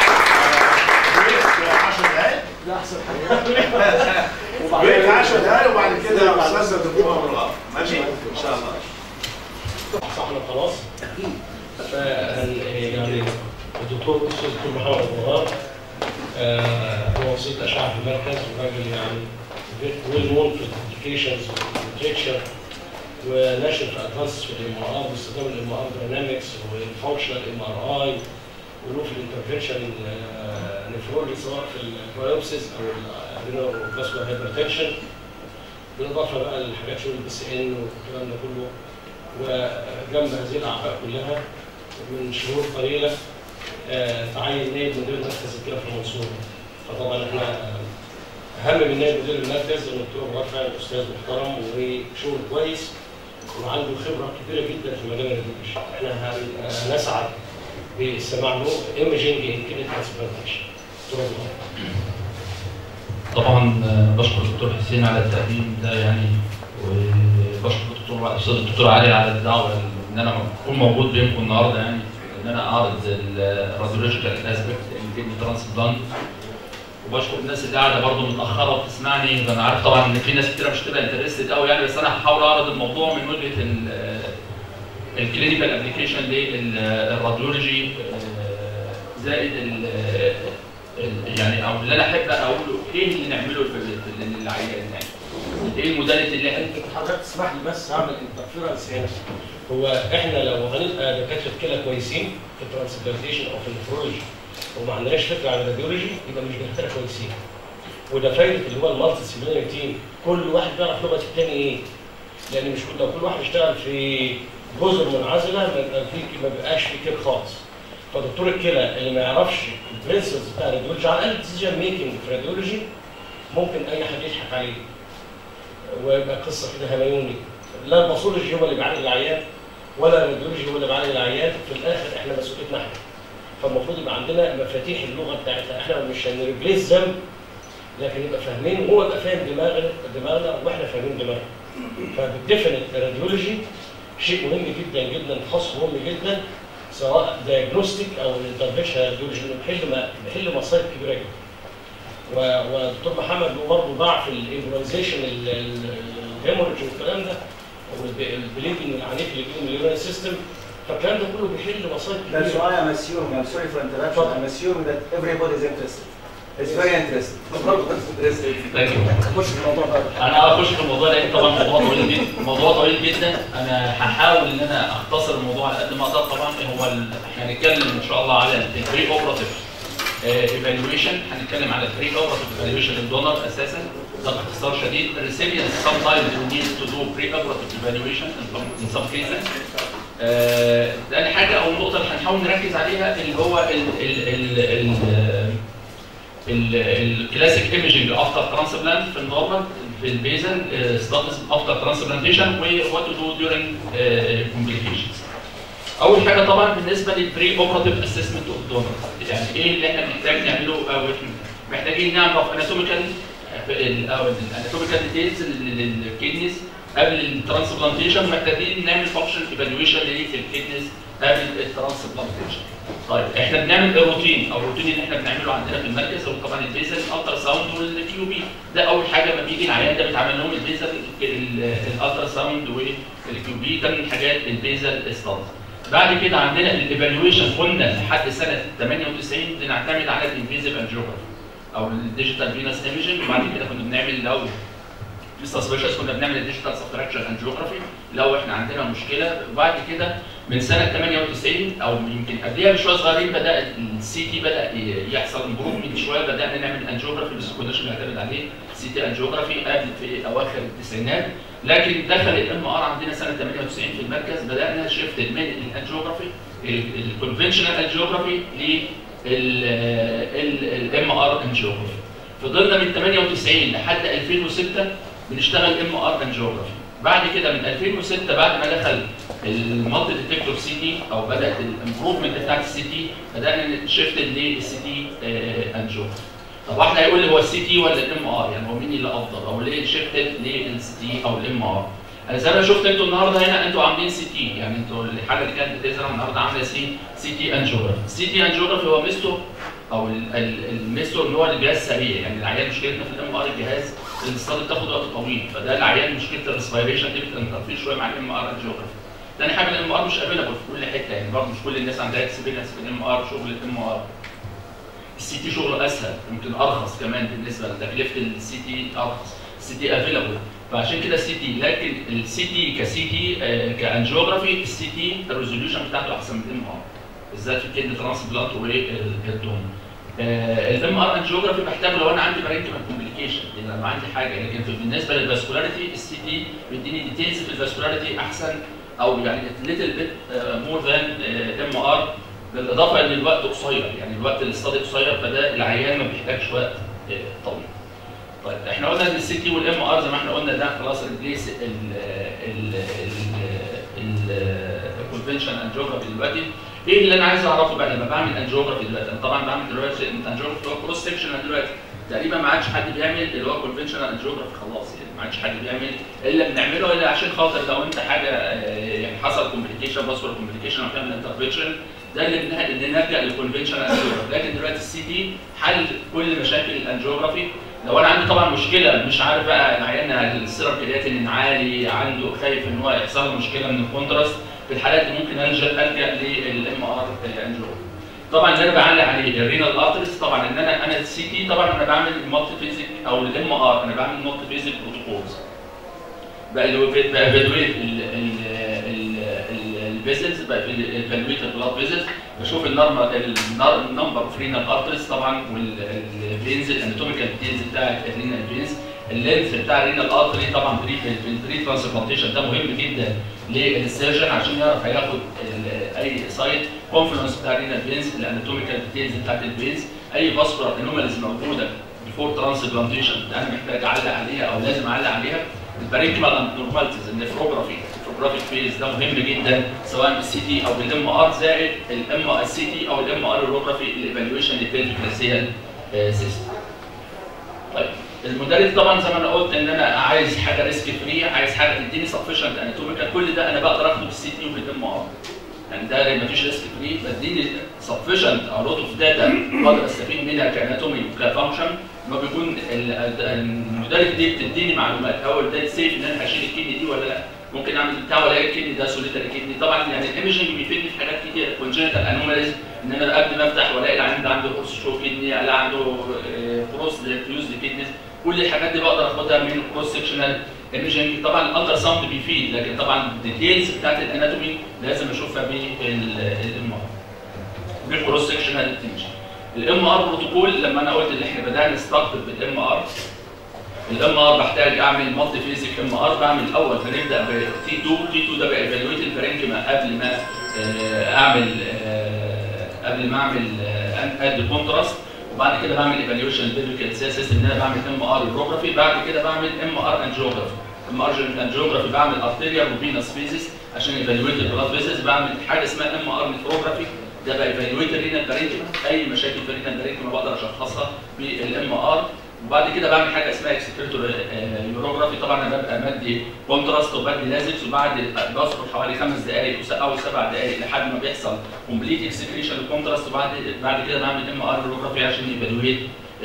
Speaker 5: 10 دقايق
Speaker 3: لا احسن حاجه
Speaker 5: بريك 10 دقايق وبعد كده استاذ الدكتور مراد ماشي ان شاء الله
Speaker 7: صحنا خلاص فهن يعني الدكتور الاستاذ الدكتور محمد الغار هو وسيط اشعه في المركز وراجل يعني ويل نون في الابلكيشنز والليترشر وناشر في ادفانس في الام ار ار باستخدام الام ار داينامكس والفانكشنال ام ار اي وله في الانترفنشن نفرولوجي سواء في البايوبسيس او الفاسكولار هايبرتنشن بالاضافه بقى لحاجات شغل البي سي ان والكلام ده كله وجنب هذه الاعباء كلها من شهور قليله آه، تعين نائب مدير مركز الكلى في المنصوره فطبعا احنا آه، اهم من نائب مدير المركز ان الدكتور مراد فعلا استاذ محترم وشغل كويس وعنده خبره كبيره جدا في مجال الريديولوجي احنا هن- هنسعد بالسماع له ايمجنج ان كلى ترانسبلانتيشن دكتور مراد.
Speaker 8: طبعا آه، بشكر الدكتور حسين على التقديم ده يعني وبشكر الدكتور الاستاذ الدكتور علي على الدعوه ان انا اكون موجود بينكم النهارده يعني ان انا اعرض الراديولوجيكال اسبكت الكدني ترانسبلانت وبشكر الناس اللي قاعده برضه متاخره وبتسمعني انا عارف طبعا ان في ناس كتيره مش تبقى انترستد قوي يعني بس انا هحاول اعرض الموضوع من وجهه ال- الكلينيكال ابلكيشن للراديولوجي آه، زائد ال- ال- يعني او اللي انا احب اقوله ايه اللي نعمله في في العيان يعني ايه الموداليتي اللي احنا
Speaker 3: حضرتك تسمح لي بس اعمل انترفيرنس هنا
Speaker 7: هو احنا لو هنبقى دكاتره كلى كويسين في الترانسبلانتيشن او في النفرولوجي وما عندناش فكره عن الراديولوجي يبقى مش دكاتره كويسين وده فايده اللي هو المالتي ديسيبلينري تيم كل واحد بيعرف لغه الثاني ايه لان مش كل- لو كل واحد اشتغل في جزر منعزله ما يبقى في ما بيبقاش في كير خالص فدكتور الكلى اللي ما يعرفش البرنسبلز بتاع الراديولوجي على الاقل ديسيجن ميكنج في الراديولوجي ممكن اي حد يضحك عليه ويبقى قصه كده هميوني لا الباثولوجي هو اللي بيعالج العيان ولا الراديولوجي هو اللي بيعالج العيان في الاخر احنا مسؤوليتنا احنا فالمفروض يبقى عندنا مفاتيح اللغه بتاعتنا احنا مش هنريبليس ذنب لكن يبقى فاهمين وهو يبقى فاهم دماغنا دماغنا واحنا فاهمين دماغنا فبالديفنت الراديولوجي شيء مهم جدا جدا تخصص مهم جدا سواء دايجنوستيك او الانترفيشن راديولوجي بيحل م- بيحل مصايب كبيره جدا و- ودكتور محمد له برضه ضعف الامبروفيزيشن الهيموريدج والكلام ده والبليدنج العنيف اللي فيهم اليورين سيستم فالكلام ده كله بيحل مصايب
Speaker 4: That's
Speaker 7: كبيره
Speaker 4: why I'm assuming, I'm sorry for interruption, I'm assuming that everybody is interested. It's very interesting. interested.
Speaker 8: Thank you.
Speaker 3: نخش في الموضوع ده
Speaker 8: انا هخش في الموضوع لان طبعا موضوع طويل جدا موضوع طويل جدا انا هحاول ان انا اختصر الموضوع على قد ما اقدر طبعا هو ال- احنا هنتكلم ان شاء الله على البري اوبراتيف ايفالويشن هنتكلم على البري اوبراتيف ايفالويشن للدونر اساسا ده باختصار شديد الريسيبيانت سام تايمز وي نيد تو دو بري اوبراتيف ايفالويشن ان سام كيسز تاني حاجه او النقطه اللي هنحاول نركز عليها اللي هو ال ال ال ال الكلاسيك ايمجنج افتر ترانسبلانت في النورمال في البيزل ستاتس افتر ترانسبلانتيشن وات تو دو ديورنج كومبليكيشنز اول حاجه طبعا بالنسبه للبري اوبراتيف اسسمنت اوف دونر يعني ايه اللي احنا بنحتاج نعمله او إحنا محتاجين نعرف اناتوميكال او الاناتوميكال ديتيلز للكيدنيز قبل الترانسبلانتيشن محتاجين نعمل فانكشن ايفالويشن للكيدنيز قبل الترانسبلانتيشن طيب احنا بنعمل الروتين او الروتين اللي احنا بنعمله عندنا في المركز هو طبعا البيزل الالترا ساوند والكيو بي ده اول حاجه لما بيجي العيان ده بيتعمل لهم البيزل الالترا ساوند والكيو بي ده من حاجات البيزل ستاندرد بعد كده عندنا الايفالويشن قلنا لحد سنه 98 بنعتمد على الانفيزيف انجيوجرافي او الديجيتال فينس ايمجنج وبعد كده كنا بنعمل لو لسه سبيشالز كنا بنعمل الديجيتال سبتراكشن انجيوجرافي لو احنا عندنا مشكله وبعد كده من سنه 98 او يمكن قبلها بشويه صغيرين بدا السي تي بدا ي- يحصل امبروفمنت شويه بدانا نعمل انجيوجرافي بس ما كناش بنعتمد عليه سي تي انجيوجرافي قبل في اواخر التسعينات لكن دخل الام ار عندنا سنه 98 في المركز بدانا شيفت من الانجيوجرافي الكونفنشنال انجيوجرافي للام ار انجيوجرافي فضلنا من 98 لحد 2006 بنشتغل ام ار انجيوجرافي بعد كده من 2006 بعد ما دخل المالتي ديتكتور سي تي او بدات الامبروفمنت بتاعت السي تي بدانا نشفت للسي تي انجيوجرافي طب واحد هيقول لي هو السي تي ولا الام ار يعني هو مين اللي افضل او ليه شفت للسي تي او الام ار انا زي ما شفت انتوا النهارده هنا انتوا عاملين سي تي يعني انتوا الحاله اللي كانت بتظهر النهارده عامله سي سي تي انجيوجرافي السي تي انجيوجرافي هو ميزته او ال- ال- الميزته ان هو الجهاز سريع يعني العيان مشكلتنا في الام ار الجهاز الاستاد بتاخد وقت طويل فده العيان مشكله الريسبيريشن دي بتنترفير شويه مع الام ار انجيوجرافي تاني حاجه الام ار مش افيلابل في كل حته يعني برضه مش كل الناس عندها اكسبيرينس في الام ار شغل الام ار السي تي شغله اسهل يمكن ارخص كمان بالنسبه لتكلفه السي تي ارخص السي تي افيلابل فعشان كده السي تي لكن السي تي كسي تي آه، كانجيوجرافي السي تي الريزوليوشن بتاعته احسن من الام ار بالذات في الكدني ترانسبلانت والدوم الام ار انجيوجرافي بحتاج لو انا عندي بارينكمان كومبليكيشن لما عندي حاجه لكن في بالنسبه للفاسكولاريتي السي تي بيديني ديتيلز في الفاسكولاريتي احسن او يعني ليتل بيت مور ذان ام ار بالاضافه ان الوقت قصير يعني الوقت الاستادي قصير فده العيان ما بيحتاجش وقت آه، طويل. طيب احنا قلنا ان السي تي والام ار زي ما احنا قلنا ده خلاص ريبليس الكونفنشن انجيوجرافي دلوقتي ايه اللي انا عايز اعرفه بقى لما بعمل انجيوجرافي دلوقتي انا طبعا بعمل دلوقتي انجيوجرافي اللي هو كروس سكشن دلوقتي تقريبا ما عادش حد بيعمل اللي هو كونفنشنال انجيوجرافي خلاص يعني ما عادش حد بيعمل الا بنعمله الا عشان خاطر لو انت حاجه آه، يعني حصل كومبليكيشن باسور كومبليكيشن او تعمل انترفنشن ده اللي بنها- اللي نلجا للكونفنشنال انجيوجرافي لكن دلوقتي السي تي حل كل مشاكل الانجيوجرافي لو انا عندي طبعا مشكله مش عارف بقى العيان السيرم كرياتين عالي عنده خايف ان هو يحصل له مشكله من الكونتراست في الحالات دي ممكن الجا الجا للام ار انجيوجرافي طبعا اللي انا بعلق عليه الرينال ارتريز طبعا ان انا انا السي تي طبعا انا بعمل مالتي فيزيك او الام ار انا بعمل مالتي فيزيك بروتوكولز بايفالويت الفيزلز بايفالويت البلاد فيزلز بشوف النورمال النمبر اوف رينال ارتريز طبعا والفينز الاناتوميكال ديتيلز بتاعت الرينال فينز اللينث بتاع الرينال ارتري طبعا بري في البري ترانسبلانتيشن ده مهم جدا للسيرجن عشان يعرف هياخد ال- اي سايت كونفلونس بتاع الرينال فينز الاناتوميكال ديتيلز بتاعت الفينز اي فاسكولار انوماليز موجوده بيفور ترانسبلانتيشن انا محتاج اعلق عليها او لازم اعلق عليها البارينكيمال اندورمالتيز النفروجرافي النفروجرافيك فيز ده مهم جدا سواء بالسي تي او بالام ار زائد الام السي تي او الام ار الروجرافي الايفالويشن للبيلفيكاسيال سيستم طيب المدرس طبعا زي ما انا قلت ان انا عايز حاجه ريسك فري عايز حاجه تديني سفشنت اناتوميكال كل ده انا بقدر اخده بالسي تي وبالام ار يعني ده ما فيش ريسك فري بديني سفشنت او لوت اوف داتا اقدر استفيد منها كاناتومي وكفانكشن ما بيكون ال- المدرس دي بتديني معلومات اول ده سيف ان انا هشيل الكدني دي ولا لا ممكن اعمل بتاع ولا الكدني ده سوليتري كدني طبعا يعني الايمجنج بيفيدني في حاجات كتير كونجنتال انوماليز ان انا قبل ما افتح والاقي العيان ده عنده هورس شو كدني الا عنده كروس فيوز كدنيز كل الحاجات دي بقدر اخدها من كروس سكشنال ايمجنج طبعا الالترا ساوند بيفيد لكن طبعا الديتيلز بتاعت الاناتومي لازم اشوفها بالام ار بالكروس سكشنال ايمجنج الام ار بروتوكول لما انا قلت ان احنا بدانا نستقطب بالام ار الام ار بحتاج اعمل مالتي فيزيك ام ار بعمل الاول بنبدا ب تي 2 تي 2 ده بايفالويت البرينكما قبل ما آه، اعمل آه، قبل ما اعمل اد كونتراست وبعد كده بعمل ايفالويشن البيبليكال سيستم ان انا بعمل ام ار جيوغرافي بعد كده بعمل ام ار انجيوغرافي ام ار انجيوغرافي بعمل ارتيريال وفينس فيزيس عشان ايفالويت البلاد فيزيس بعمل حاجه اسمها ام ار نفروجرافي ده بايفالويت الرينال بارينكما اي مشاكل في الرينال بارينكما بقدر اشخصها بالام ار وبعد كده بعمل حاجه اسمها اكسكريتور يوروجرافي طبعا انا ببقى مدي كونتراست وبدي لازكس وبعد بصبر حوالي خمس دقائق وس- او سبع دقائق لحد ما بيحصل كومبليت اكسكريشن الكونتراست وبعد بعد كده بعمل ام ار يوروجرافي عشان يفالويت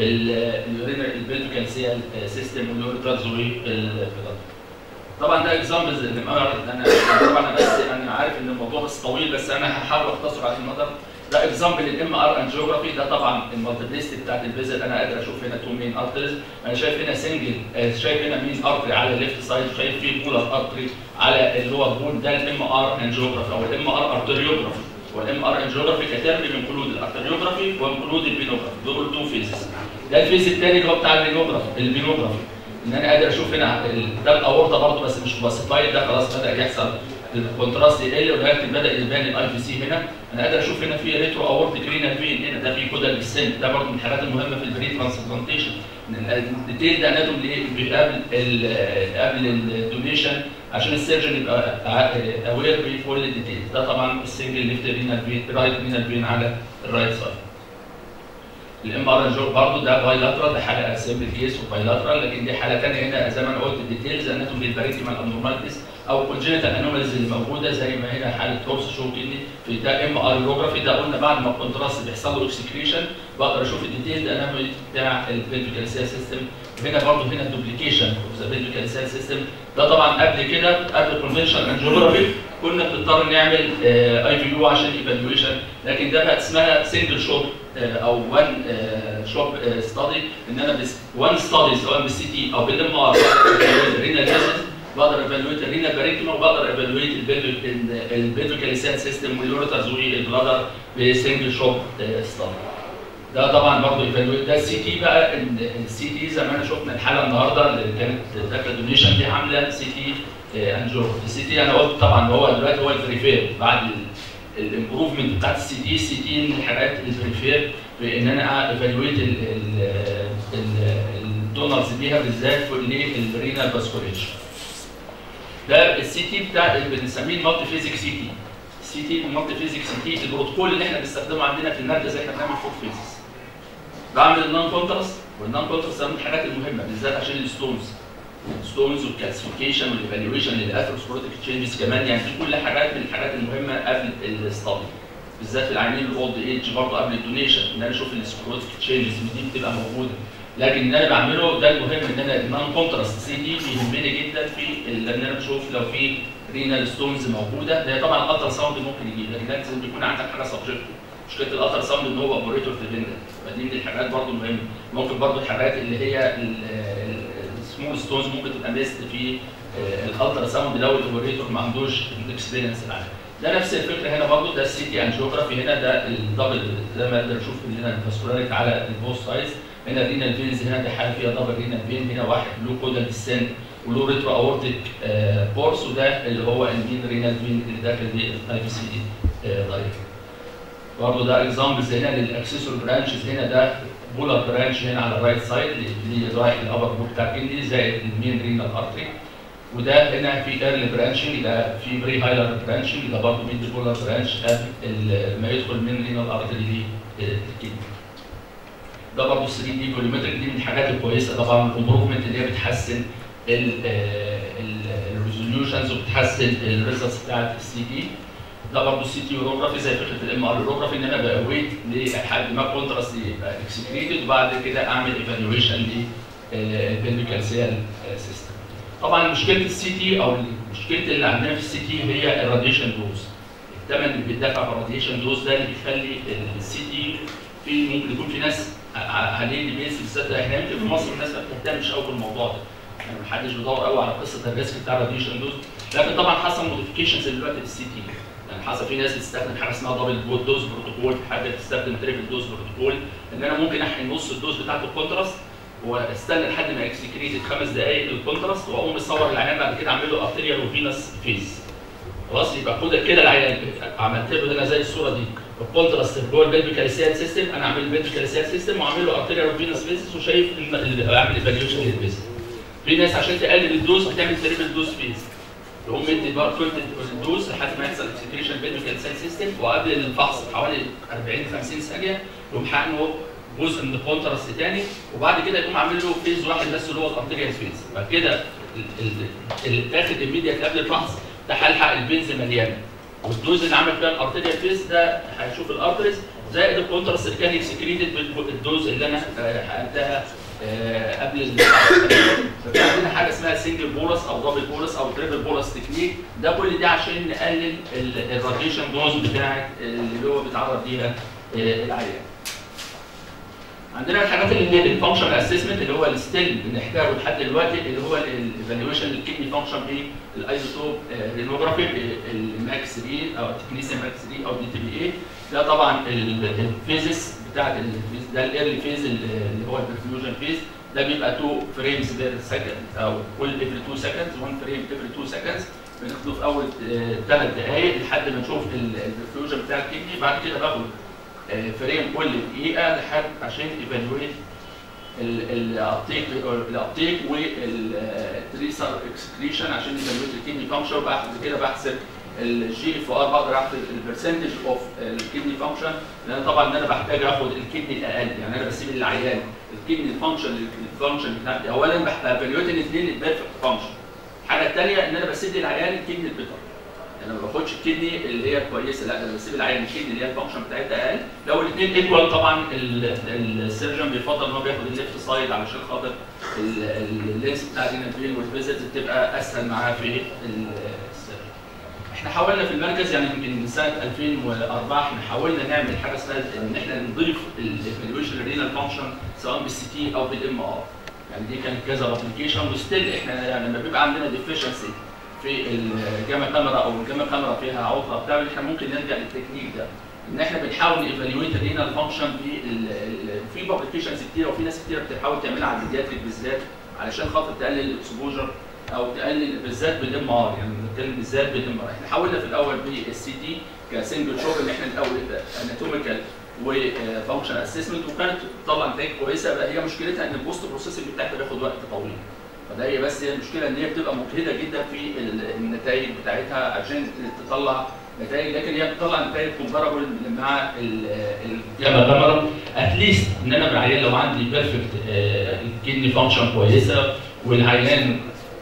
Speaker 8: البلفيكال سيال سيستم واليوريترز والبلاد طبعا ده اكزامبلز اللي انا طبعا انا بس انا عارف ان الموضوع بس طويل بس انا هحاول اختصر على النظر ده اكزامبل الام ار انجيوجرافي ده طبعا المالتيبليستي بتاعت الفيزل انا قادر اشوف هنا تو مين ارتريز انا شايف هنا سنجل شايف هنا مين ارتري على الليفت سايد شايف فيه بولر ارتري على اللي هو بول ده الام ار انجيوجرافي او الام ار ارتريوجرافي والام ار انجيوجرافي كترم من كلود الارتريوجرافي وكلود البينوجرافي دول تو فيزز ده الفيز الثاني اللي هو بتاع البينوجرافي البينوجرافي ان انا قادر اشوف هنا ال- ده الاورطه برضه بس مش كلاسيفايد ده خلاص بدا يحصل الكونتراست يقل ولكن بدا يبان الاي في سي هنا انا قادر اشوف هنا في ريترو اورتيك رينال فين هنا ده في كودال بالسن ده برضه من الحاجات المهمه في البري ترانسبلانتيشن الديتيل ده اناتوم ليه قبل ال- قبل الدونيشن عشان السيرجن يبقى اوير بكل الديتيلز ده طبعا السنجل ليفت رينال فين رايت رينال فين على الرايت سايد الام ار ان برضه ده بايلاترال ده حاله سيمبل كيس وبايلاترال لكن دي حاله ثانيه هنا زي ما انا قلت الديتيلز اناتومي الباريتيمال ابنورماليتيز او كونجنتال انوماليز اللي موجوده زي ما هنا حاله توبس شو كدني في ده ام ار يوروجرافي ده قلنا بعد ما الكونتراست بيحصل له اكسكريشن بقدر اشوف الديتيلز اناتومي بتاع البلفيكال سيستم هنا برضه هنا الدوبليكيشن اوف ذا بلفيكال سيستم ده طبعا قبل كده قبل الكونفنشنال انجيوجرافي كنا بنضطر نعمل اي في يو عشان ايفالويشن لكن ده بقت اسمها سنجل شوت او وان شوب ستادي ان انا بس وان ستادي سواء بالسي تي او بالام ار رينال بقدر ايفالويت الرينال بارينكما وبقدر ايفالويت البيدوكال سيستم واليوريترز والبلادر بسنجل شوب ستادي ده طبعا برضه ايفالويت ده السي تي بقى السي تي زي ما احنا شفنا الحاله النهارده اللي كانت داخله دونيشن دي عامله سي تي انجو السي تي انا قلت طبعا هو دلوقتي هو البريفير بعد الامبروفمنت بتاعت السي تي السي تي من الحاجات البريفير في ان انا ايفالويت الدونرز بيها بالذات للرينال فاسكوليشن ده السي تي بتاع بنسميه المالتي فيزيك سي تي السي تي المالتي فيزيك سي تي البروتوكول اللي احنا بنستخدمه عندنا في المركز احنا بنعمل فور فيزز بعمل النون كونتراست والنون كونتراست ده من الحاجات المهمه بالذات عشان الستونز ستونز والكلاسيفيكيشن والايفالويشن للاثروسكلوتيك تشينجز كمان يعني دي كل حاجات من الحاجات المهمه قبل الاستادي بالذات في العيانين الاولد ايج برضه قبل الدونيشن ان انا اشوف السكلوتيك تشينجز دي بتبقى موجوده لكن اللي انا بعمله ده المهم ان انا النون كونتراست سي دي بيهمني جدا في ان انا بشوف لو في رينال ستونز موجوده هي طبعا الالترا ساوند ممكن يجيب لكن لازم يكون عندك حاجه سبجكتيف مشكله الالترا ساوند ان هو اوبريتور في الفندق فدي من الحاجات برضه المهمه ممكن برضه الحاجات اللي هي السمول ستونز ممكن تبقى ميست في الالترا ساوند لو الاوبريتور ما عندوش الاكسبيرينس العالي ده نفس الفكره هنا برضه ده السي تي انجيوجرافي هنا ده الدبل زي ما اقدر اشوف هنا الفاسكولاريتي على البوست سايز هنا الرينال فينز هنا دي حاله فيها دبل رينال فين هنا واحد له كودال ديسنت وله ريترو اورتيك بورس وده اللي هو المين رينال فين اللي داخل بالاي بي سي دايركت برضه ده اكزامبلز هنا للاكسسور برانشز هنا ده بولار برانش هنا على الرايت سايد اللي رايح الابر بوك بتاع الكندي زائد المين رينال ارتري وده هنا في ايرلي برانشنج ده في بري هايلر برانشنج ده برضه ميد بولار برانش قبل ما يدخل من رينال ارتري للكندي ده برضه 3 دي فوليومتريك دي من الحاجات الكويسه طبعا الامبروفمنت اللي هي بتحسن الريزوليوشنز وبتحسن الريزلتس بتاعت السي تي ده برضه السي تي يوروجرافي زي فكره الام ار يوروجرافي ان انا بويت لحد ما كونتراست يبقى اكسكريتد وبعد كده اعمل ايفالويشن للبلفيكال سيل سيستم. طبعا مشكله السي تي او مشكله اللي عندنا في السي تي هي الراديشن دوز. الثمن اللي بيدفع في الراديشن دوز ده اللي بيخلي السي تي في ممكن يكون في ناس عليه ديبيس بالذات احنا يمكن في مصر الناس ما بتهتمش قوي بالموضوع ده. يعني ما حدش بيدور قوي على قصه الريسك بتاع الراديشن دوز لكن طبعا حصل موديفيكيشنز دلوقتي في السي تي يعني حصل في ناس بتستخدم حاجه اسمها دبل بوت دوز بروتوكول حاجه بتستخدم تريبل دوز بروتوكول ان انا ممكن احقن نص الدوز بتاعت الكونتراست واستنى لحد ما اكسكريتد خمس دقائق الكونتراست واقوم مصور العيان بعد كده اعمل له ارتيريال وفينس فيز خلاص يبقى كده كده العيان عملت له هنا زي الصوره دي الكونتراست جوه البلفيكال سيستم انا اعمل البلفيكال سيستم واعمل له ارتيريال وفينس فيز وشايف اعمل ايفاليوشن للفيز في ناس عشان تقلل الدوز بتعمل تريبل دوز فيز يقوم مدي بقى كل الدوز لحد ما يحصل اكسكريشن بيلفيكال سيل سيستم وقبل الفحص بحوالي 40 50 ثانيه يقوم حقنه جزء من الكونتراست تاني وبعد كده يقوم عامل له فيز واحد بس اللي هو الارتيريال فيز بعد كده اللي اتاخد اميديت قبل الفحص ده هيلحق البنز مليانه والدوز اللي عمل فيها الارتيريال فيز ده هيشوف الارتريز زائد الكونتراست اللي كان اكسكريتد بالدوز اللي انا حقنتها آه قبل ففي عندنا حاجه اسمها سنجل بولس او دبل بولس او تريبل بولس تكنيك ده كل ده عشان نقلل الراديشن دوز بتاعت اللي هو بيتعرض ليها آه العيان. عندنا الحاجات اللي هي الفانكشن اسسمنت اللي هو الستيل بنحتاجه لحد دلوقتي اللي هو الايفالويشن للكدني فانكشن بالايزوتوب رينوجرافي الماكس 3 او التكنيسيا ماكس 3 او دي تي بي اي ده طبعا الفيزس بتاعت الفيز ده الايرلي فيز اللي هو البرفيوجن فيز ده بيبقى 2 فريمز بير سكند او كل افري 2 سكندز 1 فريم افري 2 سكندز بناخده في اول ثلاث دقائق لحد ما نشوف البرفيوجن بتاع الكدني بعد كده باخد فريم كل دقيقه لحد عشان ايفالويت الابتيك الابتيك والتريسر اكسكريشن عشان ايفالويت الكدني فانكشن بعد كده بحسب الجي اف ار بقدر احسب البرسنتج اوف الكدني فانكشن لان طبعا ان انا بحتاج اخد الكدني الاقل يعني انا بسيب للعيان الكدني الفانكشن الفانكشن بتاعتي اولا بفالويت الاثنين البيرفكت فانكشن الحاجه الثانيه ان انا بسيب للعيان الكدني البيتر انا ما باخدش الكدني اللي هي كويسه لا انا بسيب العيان الكدني اللي هي الفانكشن بتاعتها اقل لو الاثنين ايكوال طبعا السيرجن بيفضل ان هو بياخد الليفت سايد علشان خاطر اللينس بتاع الفين والفيزيت بتبقى اسهل معاه في السيرجن احنا حاولنا في المركز يعني يمكن من سنه 2004 احنا حاولنا نعمل حاجه اسمها ان احنا نضيف الايفالويشن رينال فانكشن سواء بالسي تي او بالام ار يعني دي كانت كذا ابلكيشن وستيل احنا يعني لما بيبقى عندنا ديفيشنسي في الجاما كاميرا او الجاما كاميرا فيها عطله بتاع احنا ممكن نرجع للتكنيك ده ان احنا بنحاول نيفالويت الرينال فانكشن في في بابليكيشنز كتير وفي ناس كتير بتحاول تعملها على البيدياتريك بالذات علشان خاطر تقلل الاكسبوجر او تقلل بالذات بالام ار يعني بنتكلم بالذات بالام ار احنا حاولنا في الاول بالسي تي كسنجل شوب ان احنا الاول اناتوميكال وفانكشن اسسمنت وكانت بتطلع نتائج كويسه بقى هي مشكلتها ان البوست بروسيسنج بتاعتها بياخد وقت طويل فده هي بس هي المشكله ان هي بتبقى مجهده جدا في النتائج بتاعتها عشان تطلع نتائج لكن هي بتطلع نتائج كومبارابل مع الجاما كاميرا اتليست ان انا العيان لو عندي بيرفكت الكدني فانكشن كويسه والعيان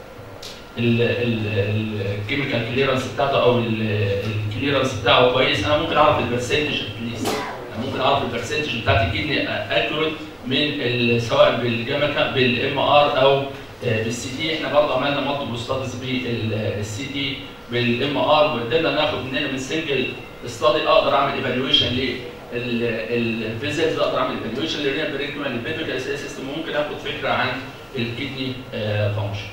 Speaker 8: الكيميكال كليرنس بتاعته او الكليرنس بتاعه كويس انا ممكن اعرف البرسنتج اتليست انا ممكن اعرف البرسنتج بتاعت الكدني اكيوريت من سواء بالجاما بالام ار او بالسي تي احنا برضه عملنا مالتيبل ستاديز بالسي تي بالام ار وقدرنا ناخد مننا من سنجل ستادي اقدر اعمل ايفالويشن للفيزيتس اقدر اعمل ايفالويشن للرينال برينكمان للبيتوكال سيستم وممكن اخد فكره عن الكدني فانكشن.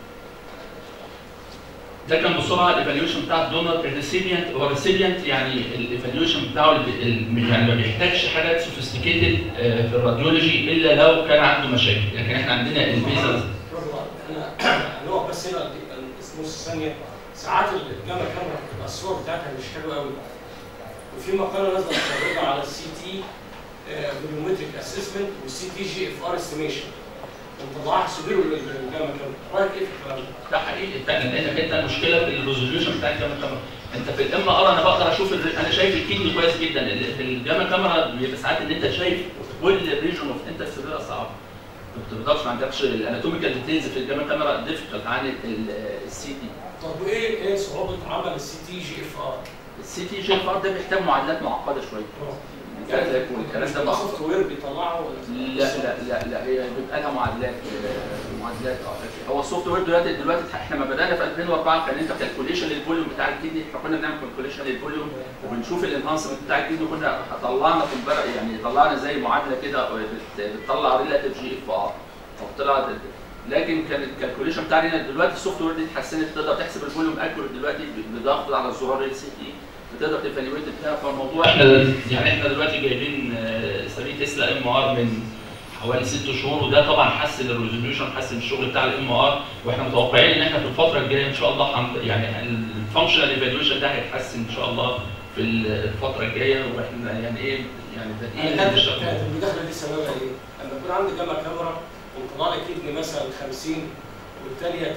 Speaker 8: ده كان بسرعه الايفالويشن بتاع الدونر الريسيبيانت هو الريسيبيانت يعني الايفالويشان بتاعه ال- يعني ما بيحتاجش حاجات سوفيستيكيتد في الراديولوجي الا لو كان عنده مشاكل لكن احنا عندنا البيزلز
Speaker 3: انا هنقف بس هنا نص ثانيه ساعات الجامعه كاميرا بتبقى الصور بتاعتها مش حلوه قوي وفي مقاله نازله متفرجه على السي تي فوليومتريك اسسمنت والسي تي جي اف ار استيميشن مطلعها سبيرو للجامعه كاميرا رايك ايه في الكلام ده؟
Speaker 8: ده حقيقي فعلا لان انت المشكله في الريزوليوشن بتاع الجاما كاميرا انت في الام ار انا بقدر اشوف ال- انا شايف الكيدني كويس جدا ال- في الجاما كاميرا بيبقى ساعات ان انت شايف كل ريجن اوف انت السريره صعب ما بتقدرش ما عندكش الاناتوميكال ديتيلز في الجاما كاميرا ديفيكالت عن السي تي
Speaker 3: طب وايه ايه صعوبه عمل السي تي جي اف ار؟
Speaker 8: السي تي جي اف ار ده بيحتاج معادلات معقده شويه
Speaker 3: يعني
Speaker 8: والكلام ده
Speaker 3: ده
Speaker 8: معقد
Speaker 3: سوفت وير بيطلعه ولا
Speaker 8: لا لا لا لا هي بيبقى لها معادلات آه، معادلات اه هو السوفت وير دلوقتي دلوقتي احنا لما بدانا في 2004 كان انت كالكوليشن للفوليوم بتاع الكدني احنا كنا بنعمل كالكوليشن للفوليوم وبنشوف الانهانسمنت بتاع الكدني كنا طلعنا في البرق يعني طلعنا زي معادله كده بت- بتطلع ريلاتيف جي اف ار فطلع لكن كان الكالكوليشن بتاعنا دلوقتي السوفت وير دي اتحسنت تقدر تحسب الفوليوم اكوريت دلوقتي بضغط على الزرار ال سي تي بتقدر تفاليويت بتاعها فالموضوع احنا يعني احنا دلوقتي جايبين آه، سبيل تسلا ام ار من حوالي ست شهور وده طبعا حسن الريزوليوشن حسن الشغل بتاع الام ار واحنا متوقعين ان احنا في الفتره الجايه ان شاء الله هن- يعني الفانكشنال ايفالويشن ده هيتحسن ان شاء الله في الفتره الجايه واحنا يعني ايه يعني بادئين
Speaker 3: كانت
Speaker 8: نشتغل.
Speaker 3: كانت المداخله دي سببها ايه؟ لما يكون عندي جامعه كاميرا وطلع لي كدني مثلا 50 والثانيه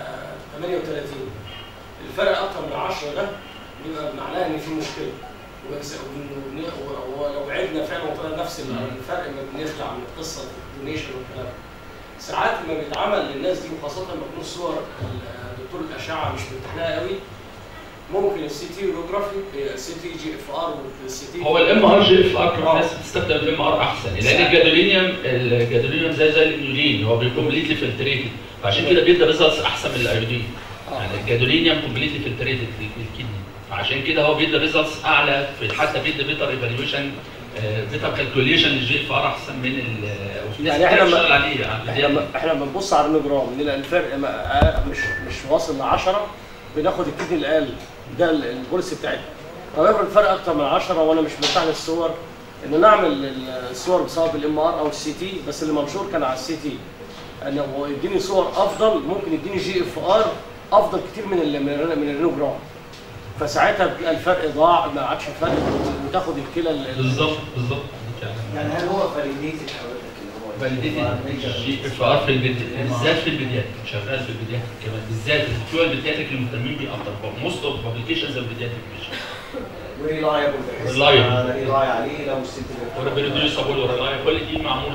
Speaker 3: 38 الفرق اكتر من 10 ده بيبقى معناه ان في مشكله وبس- وبن- وبن- ولو عدنا فعلا وطلع نفس الفرق ما بنخلع من قصه الدونيشن والكلام ده. ساعات ما بيتعمل للناس دي وخاصه لما تكون صور دكتور الاشعه مش مرتاح لها قوي ممكن السي تي اورography السي تي جي اف ار والسي تي
Speaker 8: هو الام ار جي اف ار الناس بتستخدم الام ار احسن لان الجادولينيوم الجادولينيوم زي زي الانيولين هو بيكمبليتلي فلتريتد فعشان كده بيدي ريزلتس احسن من الايودين يعني الجادولينيوم كومبليتلي فلتريتد للكدني فعشان كده هو بيدي ريزلتس اعلى في حتى بيدي بيتر ايفالويشن بيتر كالكوليشن للجي اف ار احسن من ال وفي ناس
Speaker 3: يعني إحنا
Speaker 8: كتير
Speaker 3: ما-
Speaker 8: بتشتغل عليه يعني
Speaker 3: احنا لما احنا لما بنبص على النجرام نلاقي الفرق ما- آه مش مش واصل ل 10 بناخد الكدني الاقل ده ال- البوليسي بتاعتنا طب افرض الفرق اكتر من 10 وانا مش مرتاح للصور ان نعمل الصور بسبب الام ار او السي تي بس اللي منشور كان على السي تي ان هو يديني صور افضل ممكن يديني جي اف ار افضل كتير من ال من ال من الرينوجرام فساعتها بتلاقي الفرق ضاع ما عادش فرق وتاخد الكلى ال-
Speaker 8: بالظبط بالظبط
Speaker 4: يعني هل هو فاليديتد حضرتك اللي هو
Speaker 8: فاليديتد جي اف ار في البداية بالذات في البدايات شغال في البدايات كمان بالذات بتوع البدايات اللي مهتمين بيه اكتر موست اوف بابليكيشنز البدايات
Speaker 4: وريلايبل بحيث
Speaker 8: Reliable.
Speaker 4: انا ريلاي عليه لو الست
Speaker 8: وريبروديوسبل وريلاي كل دي معمول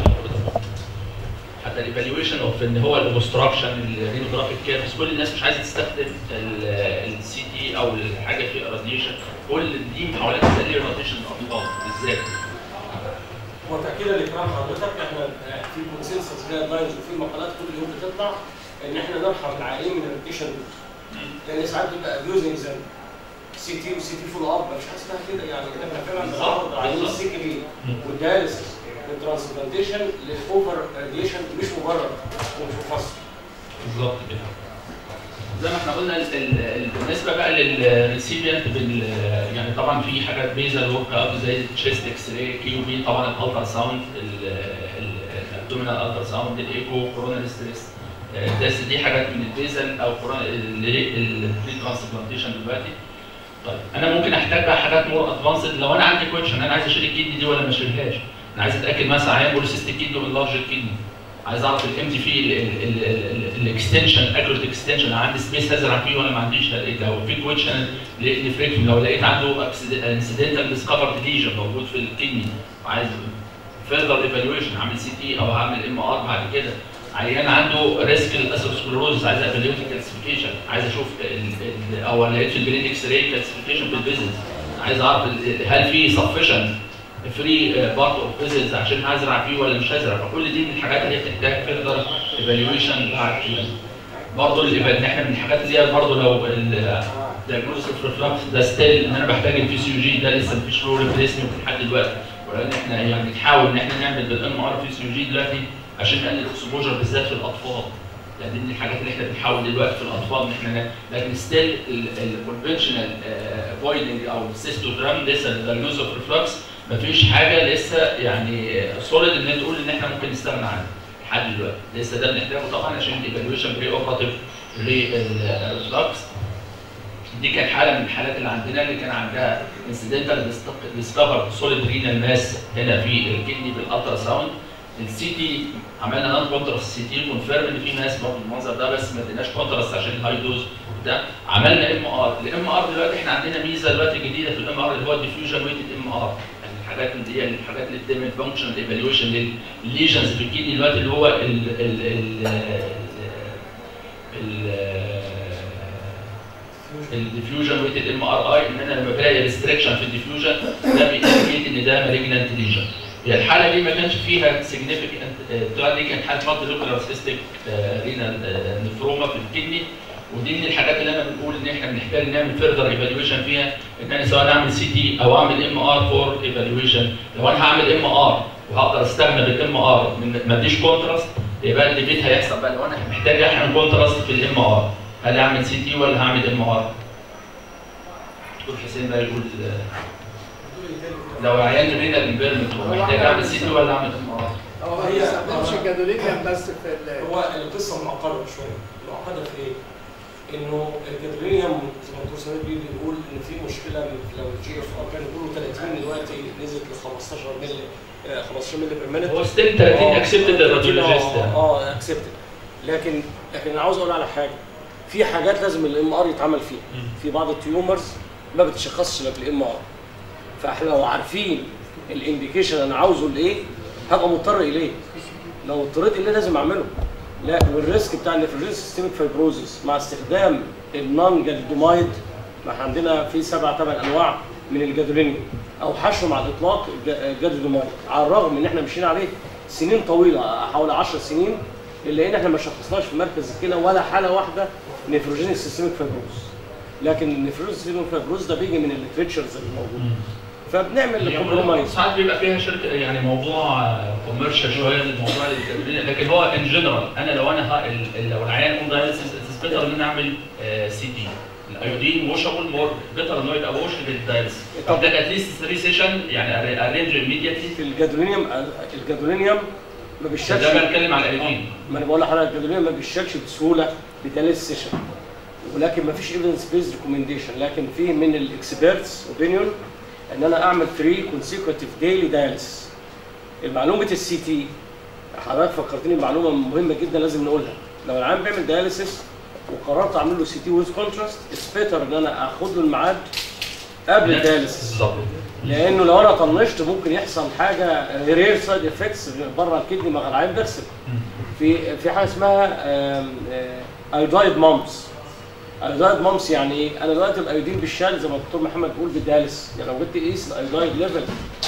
Speaker 8: حتى الايفالويشن اوف ان هو الاوبستراكشن الرينوجرافيك كيرفز كل الناس مش عايزه تستخدم السي تي او الحاجه في راديشن كل دي محاولات تقليل راديشن الاطفال بالذات
Speaker 3: هو تاكيدا لكلام حضرتك احنا في كونسنسس جايد لاينز وفي مقالات كل يوم بتطلع ان احنا نرحم العيانين من الريتيشن لان ساعات بيبقى ابيوزنج زي سي تي وسي تي فول اب مش حاجه اسمها كده يعني احنا فعلا بنعرض عيانين السي كي بي والدياليسيس والترانسبلانتيشن للاوفر راديشن مش مبرر ومش مفسر
Speaker 8: بالظبط كده زي ما احنا قلنا ال- ال- ال- بالنسبه بقى للريسيبيانت بال يعني طبعا في حاجات بيزل ورك اب زي التشيست اكس راي كيو بي طبعا الالترا ساوند الابدومينال الترا ساوند الايكو كورونال ستريس ده دي حاجات من البيزل او البري ترانسبلانتيشن دلوقتي طيب انا ممكن احتاج بقى حاجات مور ادفانسد لو انا عندي كويشن انا عايز اشيل الكدني دي ولا ما اشيلهاش انا عايز اتاكد مثلا عيان بوليسيستيك كدني من لارج كدني عايز اعرف الام تي في الاكستنشن اكوريت اكستنشن عندي سبيس هزرع فيه ولا ما عنديش لو في كويشن نفريكتوم لو لقيت عنده انسيدنتال ديسكفرد ليجن موجود في الكدني وعايز فيرذر ايفالويشن اعمل سي تي او هعمل ام ار بعد كده عيان عنده ريسك الاسوسكلروز عايز ايفالويت كلاسيفيكيشن عايز اشوف ال- ال- او لقيت في البرين اكس راي كلاسيفيكيشن في البيزنس عايز اعرف ال- هل في سفشن فري بارت اوف فيزيتس عشان هزرع فيه ولا مش هزرع فكل دي من الحاجات اللي هي بتحتاج فيرذر ايفالويشن بعد كده برضه الايفال احنا من الحاجات اللي هي برضه لو diagnosis of reflux ده ستيل ان انا بحتاج البي سي يو جي ده لسه مفيش له ريبليسمنت لحد دلوقتي ولكن احنا يعني بنحاول ان احنا نعمل بالام ار بي سي يو جي دلوقتي عشان نقلل الاكسبوجر بالذات في الاطفال يعني دي من الحاجات اللي احنا بنحاول دلوقتي في الاطفال ان احنا ن- لكن ستيل الكونفشنال افويدنج او السيستوجرام لسه الدايجنوز اوف ريفلكس مفيش حاجه لسه يعني سوليد ان تقول ان احنا ممكن نستغنى عنها لحد دلوقتي لسه ده بنحتاجه طبعا عشان الايفالويشن بري اوبراتيف للريفلكس دي كانت حاله من الحالات اللي عندنا اللي كان عندها انسيدنتال ديسكفر سوليد رينال ماس هنا في الكدني بالالترا ساوند السي تي عملنا نان كونتراست سي تي كونفيرم ان في ناس برضه المنظر ده بس ما اديناش كونتراست عشان الهاي دوز وبتاع عملنا ام ار الام ار دلوقتي احنا عندنا ميزه دلوقتي جديده في الام ار اللي هو الديفيوجن ويتد ام ار يعني الحاجات اللي هي الحاجات اللي بتعمل فانكشنال ايفالويشن للليجنز في الكدني دلوقتي اللي هو ال ال ال الديفيوجن ويتد ام ار اي ان انا لما بلاقي ريستريكشن في الديفيوجن ده بيindicate ان ده مالجنانت ليجن هي الحاله دي ما كانش فيها سيجنيفيكانت الدعاء دي كانت حاله مالتي لوكال سيستيك رينال نفروما في الكدني ودي من الحاجات اللي انا بنقول ان احنا بنحتاج نعمل فيرذر ايفالويشن فيها ان انا سواء اعمل سي تي او اعمل ام ار فور ايفالويشن لو انا هعمل ام ار وهقدر استغنى بالام ار ما اديش كونتراست يبقى اللي بيت هيحصل بقى لو انا محتاج احقن كونتراست في الام ار هل اعمل سي تي ولا هعمل ام ار؟ دكتور حسين بقى يقول لو عيان رينال امبيرمنت محتاج اعمل سي تي ولا اعمل ام ار؟
Speaker 6: هو ما
Speaker 3: هي-
Speaker 6: بيستخدمش الجادولينيوم بس في ال
Speaker 3: هو القصه معقده شويه معقده في ايه؟ انه الجدرينيوم زي ما الدكتور سمير بيه بيقول ان في مشكله لو الجي اف ار كان بيقولوا 30 دلوقتي نزلت ل 15 مللي آه، 15 مللي بير مينت
Speaker 8: هو ستيل 30
Speaker 3: آه،
Speaker 8: اكسبتد الراديولوجيست
Speaker 3: اه اه اكسبتد لكن لكن انا عاوز اقول على حاجه في حاجات لازم الام ار يتعمل فيها في بعض التيومرز ما بتشخصش الا بالام ار فاحنا لو عارفين الانديكيشن انا عاوزه لايه هبقى مضطر اليه لو اضطريت اليه لازم اعمله لا والريسك بتاع النفروجين سيستميك فايبروزس مع استخدام النون جالدومايد ما احنا عندنا في سبع ثمان انواع من الجادولينيوم او حشو مع الاطلاق الجادولينيوم على الرغم ان احنا مشينا عليه سنين طويله حوالي 10 سنين الا ان احنا ما شخصناش في مركز الكلى ولا حاله واحده نفروجينيك سيستميك فايبروز لكن النفروجينيك سيستميك فايبروز ده بيجي من الليتريتشرز اللي موجوده فبنعمل كومبرومايز
Speaker 8: ساعات بيبقى فيها شركه يعني موضوع كوميرشال شويه للموضوع التدريب، لكن هو ان جنرال انا لو انا ها- ال- لو العيان اون دايلسيس اتس بيتر ان انا اعمل سي تي الايودين ووشابل مور بيتر انه يبقى ووش بالدايلسيس
Speaker 3: طب-
Speaker 8: محتاج اتليست 3 سيشن يعني ارينج immediately
Speaker 3: في الجادولينيوم الجادولينيوم ما بيشالش
Speaker 8: ده بتكلم على الايودين
Speaker 3: ما انا بقول لحضرتك الجادولينيوم ما بيشالش بسهوله بثلاث سيشن ولكن ما فيش ايفيدنس بيز ريكومنديشن لكن في من الاكسبيرتس اوبينيون ان انا اعمل 3 كونسيكوتيف ديلي دايلس المعلومه السي تي حضرتك فكرتني بمعلومه مهمه جدا لازم نقولها لو العيان بيعمل دايليسيس وقررت اعمل له سي تي ويز كونتراست اتس بيتر ان انا اخد له الميعاد قبل الدايليسيس
Speaker 8: بالظبط
Speaker 3: لانه لو انا طنشت ممكن يحصل حاجه رير سايد افكتس بره الكدني مع العين بيرسل في في حاجه اسمها ايودايد مامس ايودايد مامس يعني ايه؟ انا دلوقتي الايودين بالشال زي ما الدكتور محمد بيقول بالدالس يعني لو جبت تقيس الايودايد ليفل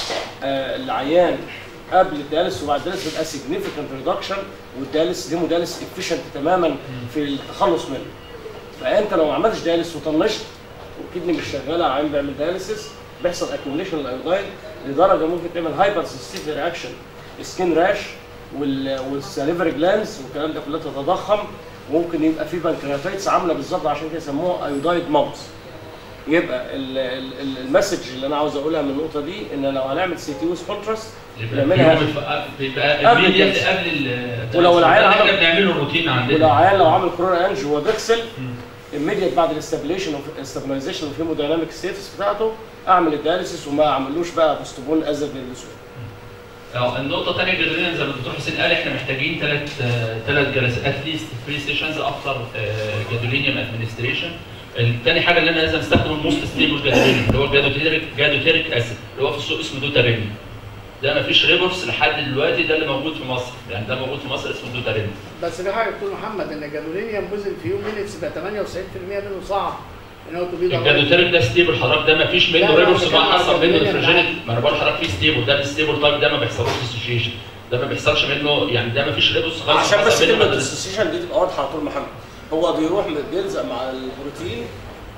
Speaker 3: العيان قبل الدالس وبعد الدالس بيبقى سيجنيفيكانت ريدكشن والدالس دي مدالس افيشنت تماما في التخلص منه فانت لو ما عملتش دالس وطنشت والكدني مش شغاله عين بيعمل دايلسيس بيحصل اكيوميليشن للايودايد لدرجه ممكن تعمل هايبر سنسيتيف رياكشن سكين راش والساليفري جلانس والكلام ده كله تتضخم وممكن يبقى في بنكرياتايتس عامله بالظبط عشان كده يسموها ايودايد مامس يبقى ال- ال- ال- المسج اللي انا عاوز اقولها من النقطه دي ان لو هنعمل سي تي ويز كونتراست
Speaker 8: يبقى
Speaker 3: بنعملها
Speaker 8: يوم الف- بيبقى
Speaker 3: قبل
Speaker 8: immediately
Speaker 3: الجلسة.
Speaker 8: قبل ال
Speaker 3: ولو العيان
Speaker 8: احنا
Speaker 3: عمل-
Speaker 8: بنعمله روتين
Speaker 3: ولو
Speaker 8: عندنا
Speaker 3: عيان لو عمل كورونا انج هو بيكسل immediate بعد الاستابليشن استابلايزيشن والهيمودايناميك ستيتس بتاعته اعمل الدياليسيس وما اعملوش بقى بوستبون ازد للاسود
Speaker 8: اه النقطة الثانية جدوليا زي ما الدكتور حسين قال احنا محتاجين ثلاث ثلاث جلسات اتليست 3 سيشنز افتر جادولينيوم ادمنستريشن الثاني حاجة اللي انا لازم استخدم الموست ستيبل جادولينيوم اللي هو جادوتيريك جادوتيريك اسيد اللي هو في السوق اسمه دوتارين ده ما فيش ريبورس لحد دلوقتي ده اللي موجود في مصر يعني ده موجود في مصر اسمه دوتارين
Speaker 6: بس في حاجه دكتور محمد ان الجادولينيوم جزء في يوم مينتس يبقى 98% منه صعب ان هو تبيض
Speaker 8: الجادوتيريك ده ستيبل حضرتك ده ما فيش
Speaker 6: لا،
Speaker 8: منه
Speaker 6: لا،
Speaker 8: ريبورس
Speaker 6: بتكلم
Speaker 8: ما
Speaker 6: على
Speaker 8: حصل منه
Speaker 6: الجادولينيوم
Speaker 8: الفرجينيت ما انا بقول لحضرتك في ستيبل ده الستيبل تايب ده ما بيحصلوش ديسوشيشن ده ما بيحصلش منه يعني ده ما فيش ريبورس خالص
Speaker 3: عشان بس
Speaker 8: حصل منه
Speaker 3: كلمه
Speaker 8: ما
Speaker 3: الاسوسيشن دي تبقى واضحه على طول محمد هو بيروح بيلزق مع البروتين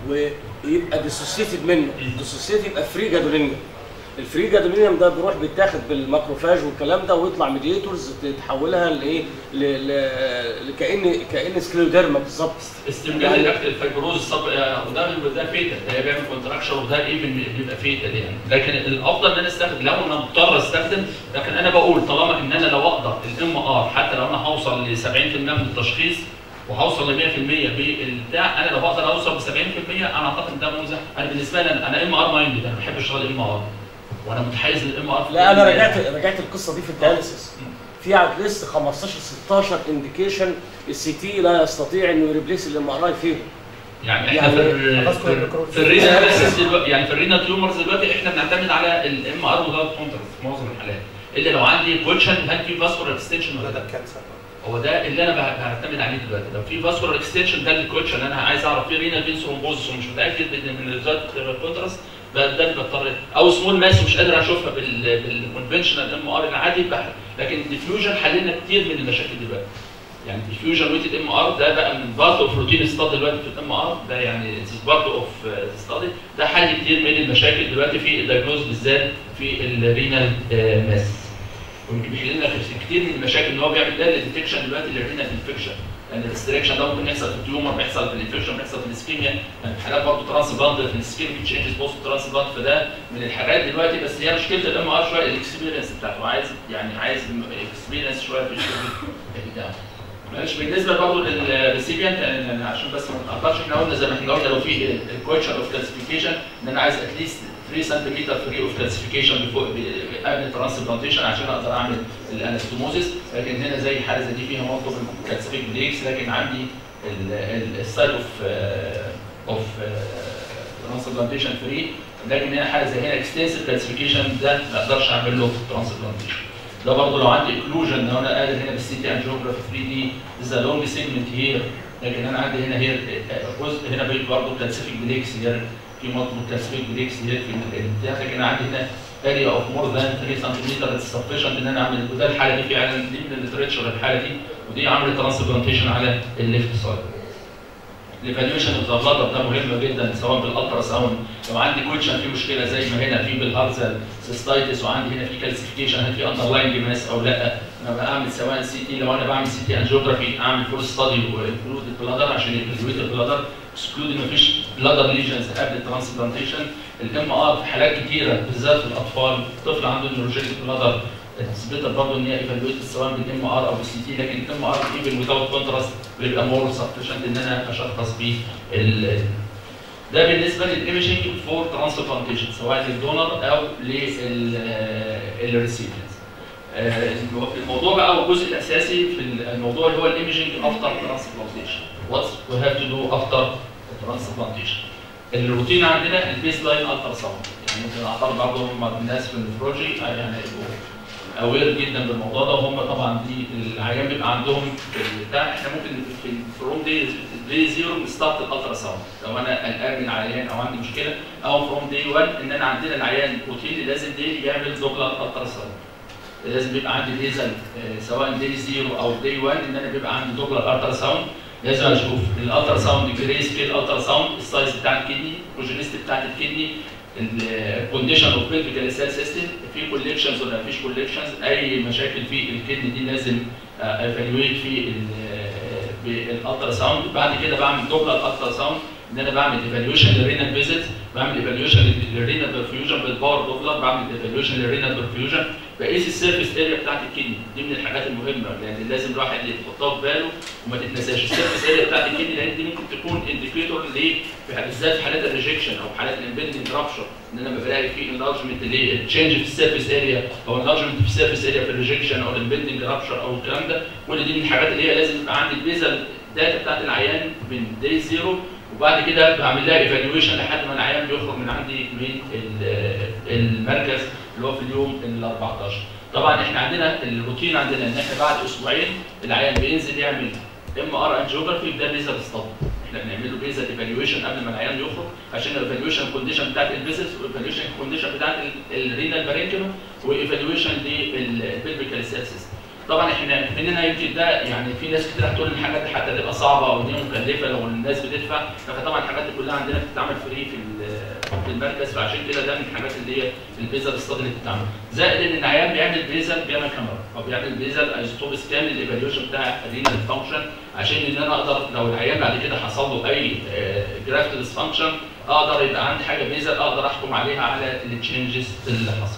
Speaker 3: ويبقى ديسوسيتد منه الديسوسيتد يبقى فري جادولينيوم الفري جادولينيوم ده بيروح بيتاخد بالماكروفاج والكلام ده ويطلع ميديتورز تحولها لايه ل- ل- كان كان سكليوديرما بالظبط
Speaker 8: استمرار الاكل الفيبروز الصب وده ده فيتال ده بيعمل كونتراكشن وده ايفن بيبقى فيتال يعني لكن الافضل ان انا استخدم لو انا مضطر استخدم لكن انا بقول طالما ان انا لو اقدر الام ار حتى لو انا هوصل ل 70% من التشخيص وهوصل ل 100% بالبتاع انا لو اقدر اوصل ل 70% انا اعتقد ده ممزح انا بالنسبه لي انا ام ار مايندد انا بحب اشتغل ام ار وانا متحيز للام ار
Speaker 3: لا انا رجعت رجعت القصه دي في الدياليسيس في على ليست 15 16 انديكيشن السي تي لا يستطيع انه يريبليس الام ار اي فيهم
Speaker 8: يعني احنا
Speaker 3: يعني
Speaker 8: في ال-
Speaker 4: أذكر
Speaker 8: في-
Speaker 4: النكروز.
Speaker 8: في الرينا أناليسيس دلوقتي يعني في الرينا تيومرز دلوقتي احنا بنعتمد على الام ار وذاوت كونتراست في معظم الحالات الا لو عندي كويشن هل في فاسكولار اكستنشن ولا لا
Speaker 4: الكانسر
Speaker 8: هو ده اللي انا بع- بعتمد عليه دلوقتي لو في فاسكولار اكستنشن ده الكويشن انا عايز اعرف في رينا فين ثرومبوزس ومش متاكد من من الريزلت كونتراست ده ده اللي بضطر او سمول ماس ومش قادر اشوفها بال بالكونفنشنال ام ار العادي بحث لكن الديفيوجن حللنا كتير من المشاكل دلوقتي يعني الديفيوجن ويتد ام ار ده بقى من بارت اوف روتين ستادي دلوقتي في الام ار ده يعني بارت اوف ستادي ده حل كتير من المشاكل دلوقتي في الدايجنوز بالذات في الرينال ماس ويمكن بيحل لنا كتير من المشاكل ان هو بيعمل ده الديتكشن دلوقتي للرينال انفكشن لان الريستريكشن ده ممكن يحصل في التيومر بيحصل في الانفكشن بيحصل في الاسكيميا يعني في حالات برضه ترانسبلانت في السكين تشينجز بوست ترانسبلانت فده من الحاجات دلوقتي بس هي مشكله الام ار شويه الاكسبيرينس بتاعته عايز يعني عايز اكسبيرينس شويه في الشغل بتاعه معلش بالنسبه برضه للريسيبيانت يعني عشان بس ما نتاخرش احنا قلنا زي ما احنا قلنا لو في الكويشن اوف كلاسيفيكيشن ان انا عايز اتليست 3 سنتيمتر فري اوف كلاسيفيكيشن قبل الترانسبلانتيشن عشان اقدر اعمل الانستوموزيس لكن هنا زي حاله زي دي فيها موقف كلاسيفيك بريكس لكن عندي السايد اوف اوف ترانسبلانتيشن فري لكن هنا حاله زي هنا اكستنسيف كلاسيفيكيشن ده ما اقدرش اعمل له ترانسبلانتيشن ده برضه لو عندي اكلوجن لو انا قادر هنا بالسي تي انجيوجرافي 3 دي ذا لونج سيجمنت هير لكن انا عندي هنا هير جزء هنا برضه كلاسيفيك بريكس هير في مالتيبل كلاسيفيك بريكس هير في البتاع لكن انا عندي هنا اريا اوف مور ذان 3 سنتيمتر سفشنت ان انا اعمل وده الحاله دي فعلا دي من الليترشر الحاله دي ودي عملت ترانسبلانتيشن على الليفت سايد الايفالويشن اوف ذا بلادر ده مهم جدا سواء بالالترا ساوند لو عندي كويتشن في مشكله زي ما هنا في بالهارزل سيستايتس وعندي هنا في كالسيفيكيشن هل في اندرلاينج ماس او لا انا بعمل سواء سي تي لو انا بعمل سي تي انجيوجرافي اعمل فول ستادي وانكلود البلادر عشان يفالويت البلادر اكسكلود ان مفيش بلادر ليجنز قبل الترانسبلانتيشن الام ار في حالات كتيره بالذات في الاطفال طفل عنده نيوروجينيك بلادر تثبت برضه ان هي ايفالويت سواء بالام ار او بالسي تي لكن الام ار ايفن ويزاوت كونتراست بيبقى مور سفشنت ان انا اشخص بيه ال- ده بالنسبه للايمجنج فور ترانسبلانتيشن سواء للدونر او للريسيبينت الموضوع بقى والجزء الاساسي في الموضوع اللي هو الايمجنج افتر ترانسبلانتيشن واتس وي هاف تو دو افتر ترانسبلانتيشن الروتين عندنا البيز لاين الترا ساوند يعني ممكن اعتبر برضه هم الناس في النفرولوجي يعني يبقوا اوير جدا بالموضوع ده وهم طبعا دي العيان بيبقى عندهم بتاع احنا ممكن في فروم دي دي زيرو نستارت الالترا ساوند لو انا قلقان من العيان او عندي مشكله او فروم دي 1 ان انا عندنا العيان روتين لازم دي يعمل دوبلر الترا ساوند لازم يبقى عندي ليزر سواء دي زيرو او دي 1 ان انا بيبقى عندي دوبلر الترا ساوند لازم اشوف الالترا ساوند جري سكيل الترا ساوند السايز بتاع الكدني البروجينيست بتاعت الكدني الكونديشن اوف بيلفيكال سيل سيستم في كوليكشنز ولا مفيش كوليكشنز اي مشاكل في الكدني دي لازم ايفالويت في بالالترا ساوند بعد كده بعمل دوبلر الترا ساوند ان انا بعمل ايفالويشن للرينال فيزيت بعمل ايفالويشن للرينال برفيوجن بالباور دوبلر بعمل ايفالويشن للرينال برفيوجن بقيس السيرفيس اريا بتاعت الكدني دي من الحاجات المهمه لان لازم الواحد يحطها في باله وما تتنساش السيرفيس اريا بتاعت الكدني لان دي ممكن تكون انديكيتور ليه بالذات في حالات الريجكشن او حالات الامبندنج رابشر ان انا بلاقي في انلارجمنت ليه تشينج في السيرفيس اريا او انلارجمنت في السيرفيس اريا في الريجكشن او الامبندنج رابشر او الكلام ده كل دي من الحاجات اللي هي لازم يبقى عندي البيزل داتا بتاعت العيان من داي زيرو وبعد كده بعمل لها ايفالويشن لحد ما العيان بيخرج من عندي من المركز اللي هو في اليوم ال 14 طبعا احنا عندنا الروتين عندنا ان احنا بعد اسبوعين العيان بينزل يعمل ام ار انجيوجرافي ده بيزل ستادي احنا بنعمل له بيزل ايفالويشن قبل ما العيان يخرج عشان الايفالويشن كونديشن بتاعت الفيزلز والايفالويشن كونديشن بتاعت الرينال بارينكيما وايفالويشن للبيلفيكال سيلسيس طبعا احنا مننا يمكن ده يعني في ناس كتير هتقول ان الحاجات دي حتى تبقى صعبه او ان هي مكلفه لو الناس بتدفع فطبعا الحاجات دي كلها عندنا بتتعمل فري في ال- في المركز فعشان كده ده من الحاجات اللي هي البيزل ستادي اللي بتتعمل زائد ان العيان بيعمل بيزل بيعمل كاميرا او بيعمل بيزل ايزوتوب سكان للايفاليوشن بتاع الرينال فانكشن عشان ان انا اقدر لو العيان بعد كده حصل له اي جرافت ديسفانكشن اقدر يبقى عندي حاجه بيزل اقدر احكم عليها على التشينجز اللي حصل.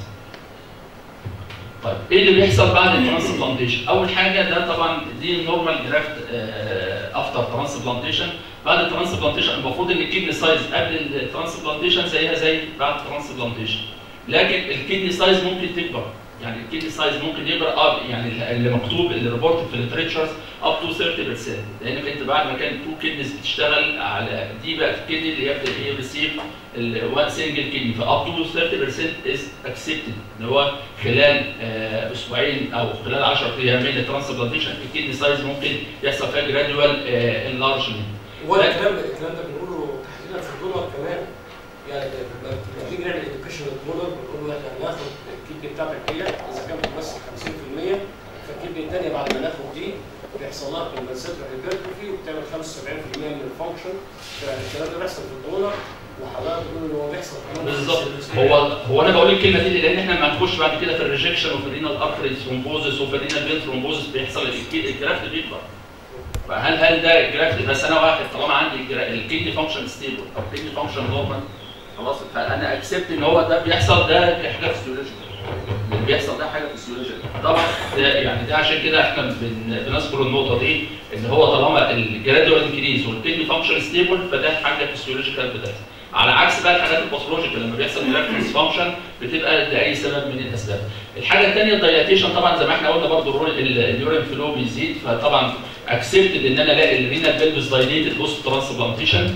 Speaker 8: طيب ايه اللي بيحصل بعد الترانسبلانتيشن؟ اول حاجه ده طبعا دي نورمال جرافت افتر ترانسبلانتيشن بعد الترانسبلانتيشن المفروض ان الكدني سايز قبل الترانسبلانتيشن زيها زي بعد الترانسبلانتيشن لكن الكدني سايز ممكن تكبر يعني الكدني سايز ممكن يكبر اه يعني اللي مكتوب اللي ريبورت في الليتريتشرز اب تو 30% لانك انت بعد ما كان تو كدنيز بتشتغل على دي بقى الكدني اللي يبدا هي ريسيف الوان سنجل كدني فاب تو 30% از اكسبتد اللي هو خلال آه، اسبوعين او خلال 10 ايام من الترانسبلانتيشن الكدني سايز ممكن يحصل فيها جرادوال انلارجمنت
Speaker 3: هو الكلام ده الكلام ده بنقوله تحديدا في الدولار كمان يعني لما لما نيجي نعمل اديوكيشن للدولار بنقول له احنا هناخد الكيدني بتاعتك هي اذا كانت بتمثل 50% فالكيدني الثانيه بعد ما ناخد دي بيحصل لها كومبنسيتور هيبرتروفي وبتعمل 75% من الفانكشن فالكلام ده بيحصل في الدولار وحضرتك بتقول ان هو بيحصل كمان في
Speaker 8: بالظبط
Speaker 3: السيرفيس.
Speaker 8: هو هو انا بقول الكلمه دي لان احنا لما نخش بعد كده في الريجكشن وفي الرينال ارتري ثرومبوزس وفي الرينال فين ثرومبوزس بيحصل الك- الجرافت بيكبر فهل هل ده الجرافت بس انا واحد طالما عندي الجرا- الكدني فانكشن ستيبل او الكدني فانكشن نورمال خلاص فانا اكسبت ان هو ده بيحصل ده حاجه فيسيولوجيكال اللي بيحصل ده حاجه فيسيولوجيكال طبعا ده يعني ده عشان كده احنا بن- بنذكر النقطه دي ان هو طالما الجرادوال انكريز والكدني فانكشن ستيبل فده حاجه فيسيولوجيكال بتحصل على عكس بقى الحاجات الباثولوجيكال لما بيحصل جرافت فانكشن بتبقى لاي سبب من الاسباب. الحاجه الثانيه الدايلاتيشن طبعا زي ما احنا قلنا برضو الرول- ال- اليورين فلو بيزيد فطبعا اكسبتد ان انا الاقي الرينال بيلفس دايليتد بوست ترانسبلانتيشن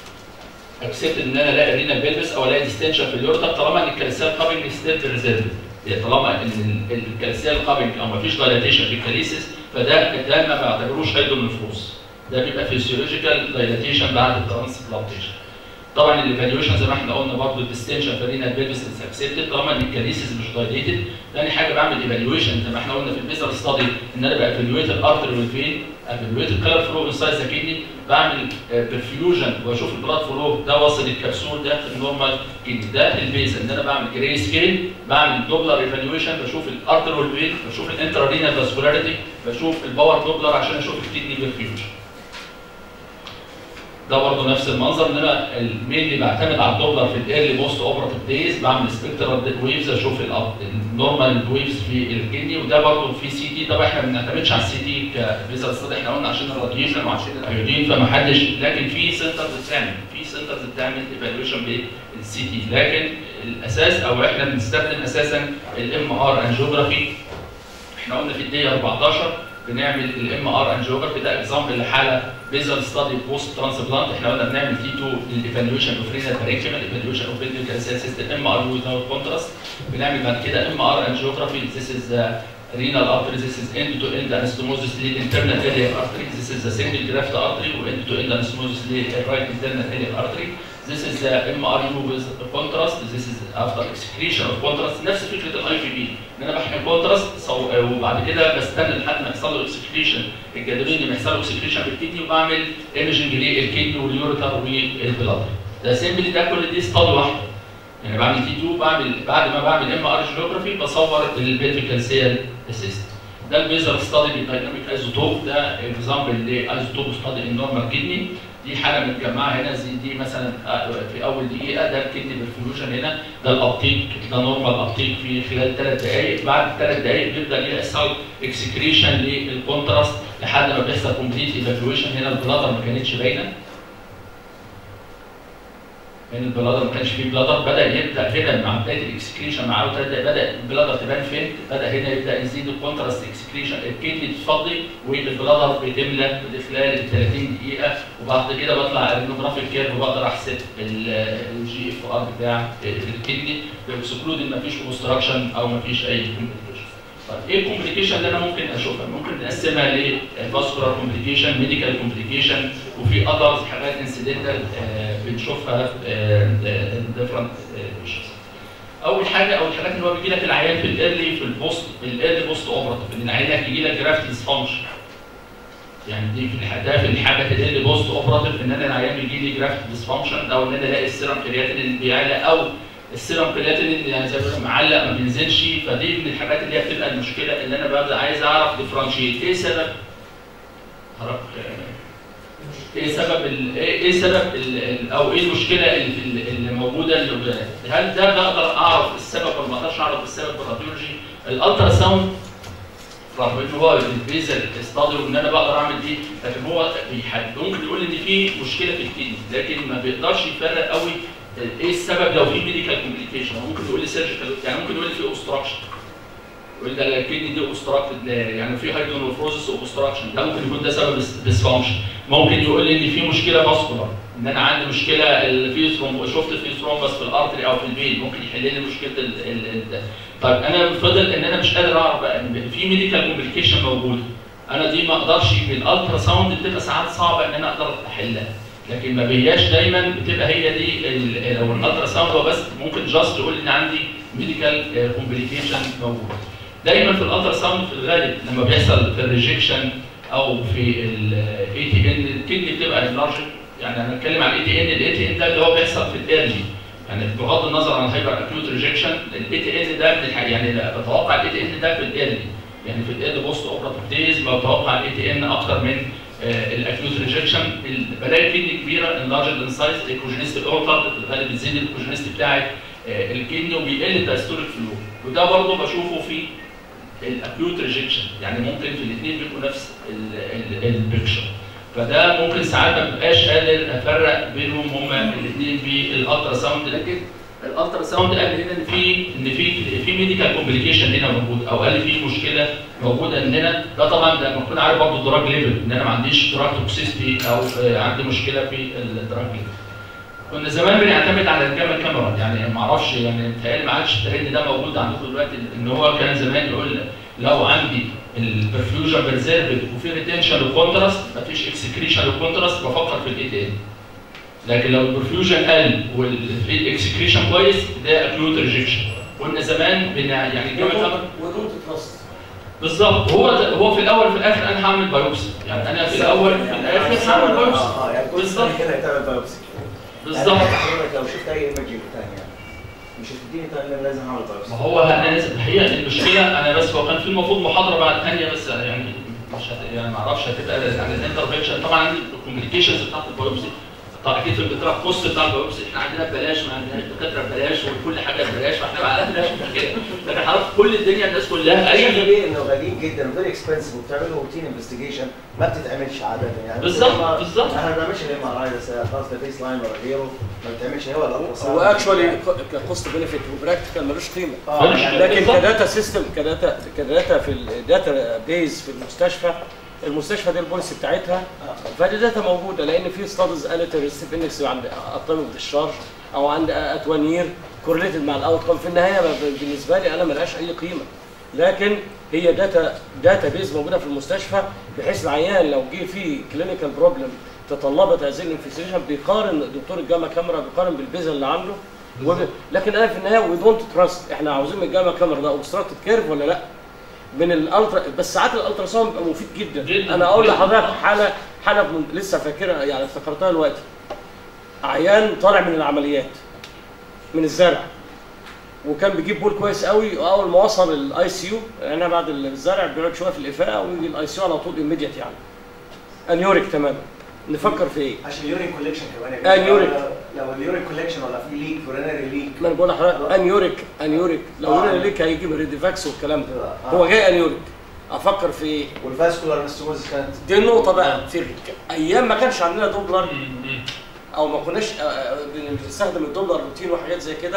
Speaker 8: اكسبت ان انا الاقي الرينال بيلفس او الاقي ديستنشن في اليورتا طالما ان الكالسيال كابنج ستيل ريزيرف يعني طالما ان ال- الكالسيال كابنج او ما فيش دايلاتيشن في الكاليسيس فده ده ما بعتبروش هيدرو نفروس ده بيبقى فيسيولوجيكال دايلاتيشن بعد الترانسبلانتيشن طبعا الايفالويشن زي ما احنا قلنا برضه الديستنشن في الرينال بيلفس از اكسبتد طالما ان الكاليسيس مش دايليتد ثاني حاجه بعمل ايفالويشن زي ما احنا قلنا في البيزر ستادي ان انا بايفالويت الارتري والفين ايفالويت الكلر فلو انسايد ذا كدني بعمل برفيوجن واشوف البلاد فلو ده واصل الكبسول ده في النورمال كدني ده البيزل ان انا بعمل جراي سكيل بعمل دوبلر ايفالويشن بشوف الارتري والفين بشوف الانترا رينال فاسكولاريتي بشوف الباور دوبلر عشان اشوف الكدني برفيوجن ده برضه نفس المنظر ان انا المينلي بعتمد على الدوبلر في الايرلي بوست اوبراتيف دايز بعمل سبكترال ويفز اشوف النورمال ويفز في الكدني وده برضه في سي تي طبعا احنا ما بنعتمدش على السي تي كفيزر ستادي احنا قلنا عشان الراديشن وعشان الايودين فما حدش لكن في سنترز بتعمل في سنترز بتعمل ايفالويشن بالسي تي لكن الاساس او احنا بنستخدم اساسا الام ار انجيوجرافي احنا قلنا في الدقيقه 14 بنعمل الام ار انجيوجرافي ده اكزامبل لحاله بيزل ستادي بوست ترانسبلانت احنا قلنا بنعمل تي 2 للايفالويشن اوف رينال بارينكيما الايفالويشن اوف رينال كالسيال سيستم ام ار ويزاوت كونتراست بنعمل بعد كده ام ار انجيوجرافي ذيس از renal artery this is end to end anastomosis lead internal iliac artery this is a single graft artery و end to end anastomosis lead right internal iliac artery this is the MRU with contrast this is after excretion of contrast نفس فكره الاي في بي ان انا بحقن كونتراست وبعد كده بستنى لحد ما يحصل له اكسكريشن الجدولين يحصل له اكسكريشن بالكدني وبعمل ايمجنج للكدني واليوريتر والبلادر ده سيمبلي ده كل دي ستادي واحده يعني بعمل تي 2 بعمل بعد ما بعمل ام ار جيوغرافي بصور البيتريكالسيال اسيست ده البيزر ستادي بالدايناميك ايزوتوب ده اكزامبل لايزوتوب ستادي النورمال كدني دي حاله متجمعه هنا زي دي مثلا في اول دقيقه ده الكدني برفيوجن هنا ده الابتيك ده نورمال ابتيك في خلال ثلاث دقائق بعد ثلاث دقائق بيبدا يحصل اكسكريشن للكونتراست لحد ما بيحصل كومبليت ايفاكيويشن هنا البلادر ما كانتش باينه من البلادر ما كانش فيه بلادر بدا يبدا هنا مع بدايه الاكسكريشن مع اول ثلاث دقائق بدا البلادر تبان فين بدا هنا يبدا يزيد الكونتراست اكسكريشن الكدني تفضي والبلادر بتملى في خلال ال 30 دقيقه وبعد كده بطلع الرينوجرافيك كيرف وبقدر احسب الجي اف ار بتاع الكدني باكسكلود ان مفيش اوبستراكشن او مفيش اي كومبليكيشن طيب ايه الكومبليكيشن اللي انا ممكن اشوفها؟ ممكن نقسمها لفاسكولار كومبليكيشن، ميديكال كومبليكيشن وفي اذرز حاجات انسيدنتال بنشوفها في ديفرنت بيشنز. اول حاجه اول حاجات اللي هو بيجي لك العيان في الايرلي في البوست الايرلي بوست اوبراتيف ان العيان يجي لك جرافت ديسفانكشن يعني دي في الح- ده في الحاجات الايرلي بوست اوبراتيف ان انا العيان بيجي لي جرافت ديسفانكشن او ان انا الاقي السيرم كرياتين اللي بيعلى او السيرم كرياتين يعني زي ما بيقولوا معلق ما بينزلش فدي من الحاجات اللي هي بتبقى المشكله اللي انا ببقى عايز اعرف ديفرنشيت ايه سبب حضرتك آه، ايه سبب ال- ايه إيه سبب ال- ال- او ايه المشكله اللي, اللي موجوده اللي ب- هل ده بقدر اعرف السبب ولا ما اقدرش اعرف السبب بالراديولوجي الالترا ساوند رغم ان هو البيزل ستادي وان انا بقدر اعمل دي لكن هو بيحدد ممكن يقول ان في مشكله في الكدني لكن ما بيقدرش يفرق قوي ايه السبب لو في ميديكال كومبليكيشن ممكن يقول لي سيرجيكال يعني ممكن يقول لي في اوبستراكشن يقول ده الكدني دي اوبستراكتد يعني في هايدرونفروزس اوبستراكشن ده ممكن يكون ده سبب ديسفانكشن ممكن يقول لي ان في مشكله فاسكولار ان انا عندي مشكله ال- في ثرومب شفت في ثرومبس في الارتري او في البين ممكن يحل لي مشكله ال ال ال ده. طيب انا بفضل ان انا مش قادر اعرف بقى ان في ميديكال كومبليكيشن موجوده انا دي ما اقدرش بالالترا ساوند بتبقى ساعات صعبه ان انا اقدر احلها لكن ما بياش دايما بتبقى هي دي ال- لو الالترا ساوند هو بس ممكن جاست يقول ان عندي ميديكال كومبليكيشن موجود دايما في الالترا ساوند في الغالب لما بيحصل في الريجكشن او في الاي تي ان الكدني بتبقى انلارج يعني انا بتكلم عن الاي تي ان الاي تي ان ده اللي هو بيحصل في الايرلي يعني بغض النظر عن الهايبر اكيوت ريجكشن الاي تي ان ده من الحاجة يعني لا بتوقع الاي تي ان ده في الايرلي يعني في الايرلي بوست اوبراتيف ديز بتوقع الاي تي ان اكتر من الاكيوت ريجكشن بلاقي كدني كبيره انلارجد ان سايز الايكوجينيست اوردر في الغالب بتزيد الايكوجينيست بتاعت آه، الكدني وبيقل الدايستوليك فلو وده برضه بشوفه في الاكيوت ريجكشن يعني ممكن في الاثنين بيبقوا نفس البيكشر فده ممكن ساعات ما ببقاش قادر افرق بينهم هما الاثنين بالالترا ساوند لكن الالترا ساوند قال لي هنا ان في ان في في ميديكال كومبليكيشن هنا موجود او قال لي في مشكله موجوده ان انا ده طبعا لما اكون عارف برضه الدراج ليفل ان انا ما عنديش دراج توكسيستي او آه، عندي مشكله في الدراج ليفل كنا زمان بنعتمد على الجاما كاميرا يعني ما اعرفش يعني متهيألي ما عادش الترند ده موجود عندكم دلوقتي ان هو كان زمان يقول لو عندي البرفيوجن بريزيرفد وفي ريتنشن وكونتراست مفيش اكسكريشن وكونتراست بفكر في الاي تي ان لكن لو البرفيوجن قل والاكسكريشن كويس ده اكيوت ريجكشن كنا زمان بنا يعني الجاما كاميرا
Speaker 3: ودونت تراست
Speaker 8: بالظبط هو هو في الاول وفي الاخر انا هعمل بايوبسي يعني انا في الاول وفي الاخر هعمل بايوبسي
Speaker 4: اه يعني كل
Speaker 8: بالظبط.
Speaker 4: سنه كده هيتعمل بايوبسي
Speaker 8: بالظبط
Speaker 4: يعني حضرتك لو شفت اي ايمجنج ثانيه مش هتديني تاني لازم اعمل بايوبسي
Speaker 8: ما هو انا لازم هي المشكله انا بس هو كان في المفروض محاضره بعد ثانيه بس يعني مش هت... يعني ما اعرفش هتبقى يعني الانترفنشن طبعا عندي الكوميونيكيشنز بتاعت البايوبسي طبعا اكيد في الدكتوره الكوست بتاع البايوبسي احنا عندنا ببلاش ما عندناش دكاتره ببلاش وكل حاجه ببلاش فاحنا على الاقل مش مشكله لكن حضرتك كل الدنيا الناس كلها
Speaker 4: اي
Speaker 8: اي
Speaker 4: ليه انه غاليين جدا وفيري اكسبنسيف وبتعملوا روتين انفستيجيشن ما بتتعملش عاده يعني
Speaker 8: بالظبط،
Speaker 4: مثل ما-
Speaker 8: بالظبط.
Speaker 4: احنا ما بنعملش الام ار اي بس خلاص ده بيس لاين ولا غيره ما بتعملش هو الالترا
Speaker 3: هو اكشولي كوست بنفيت وبراكتيكال ملوش قيمه
Speaker 4: اه
Speaker 8: ملوش
Speaker 4: يعني
Speaker 3: لكن
Speaker 8: بالظبط.
Speaker 3: كداتا سيستم كداتا كداتا في الداتا بيز في المستشفى المستشفى دي البوليسي بتاعتها فدي داتا موجوده لان في ستادز قالت الريسيف اندكس عند اتوميك ديشارج او عند ات وان يير كورليتد مع الاوت كم في النهايه ب- بالنسبه لي انا ملهاش اي قيمه لكن هي داتا داتا بيز موجوده في المستشفى بحيث العيان لو جه فيه كلينيكال بروبلم تطلبت هذه الانفستيجيشن بيقارن دكتور الجامعه كاميرا بيقارن بالبيزا اللي عنده وب... لكن انا في النهايه وي دونت تراست احنا عاوزين من الجامعه كاميرا ده اوبستراكتد كيرف ولا لا؟ من الالترا بس ساعات الالترا ساوند بيبقى مفيد جدا,
Speaker 8: جداً.
Speaker 3: انا اقول
Speaker 8: جداً.
Speaker 3: لحضرتك حاله حاله من لسه فاكرها يعني افتكرتها دلوقتي عيان طالع من العمليات من الزرع وكان بيجيب بول كويس قوي واول ما وصل الاي سي يو انا بعد الزرع بيقعد شويه في الافاقه ويجي الاي سي يو على طول ايميديت يعني انيوريك تماما نفكر في ايه؟
Speaker 4: عشان اليورين كوليكشن كمان
Speaker 3: آه، اليورين.
Speaker 4: لو اليورين كوليكشن ولا في ليك يورينري ليك
Speaker 3: ما انا بقول لحضرتك انيوريك انيوريك لو
Speaker 4: آه.
Speaker 3: قلنا ليك هيجي من ريديفاكس والكلام ده
Speaker 4: آه.
Speaker 3: هو جاي انيوريك افكر في ايه؟
Speaker 4: والفاسكولار انستوموزيس كانت
Speaker 3: دي النقطه بقى في ايام ما كانش عندنا دوبلر او ما كناش آه، آه، بنستخدم الدوبلر روتين وحاجات زي كده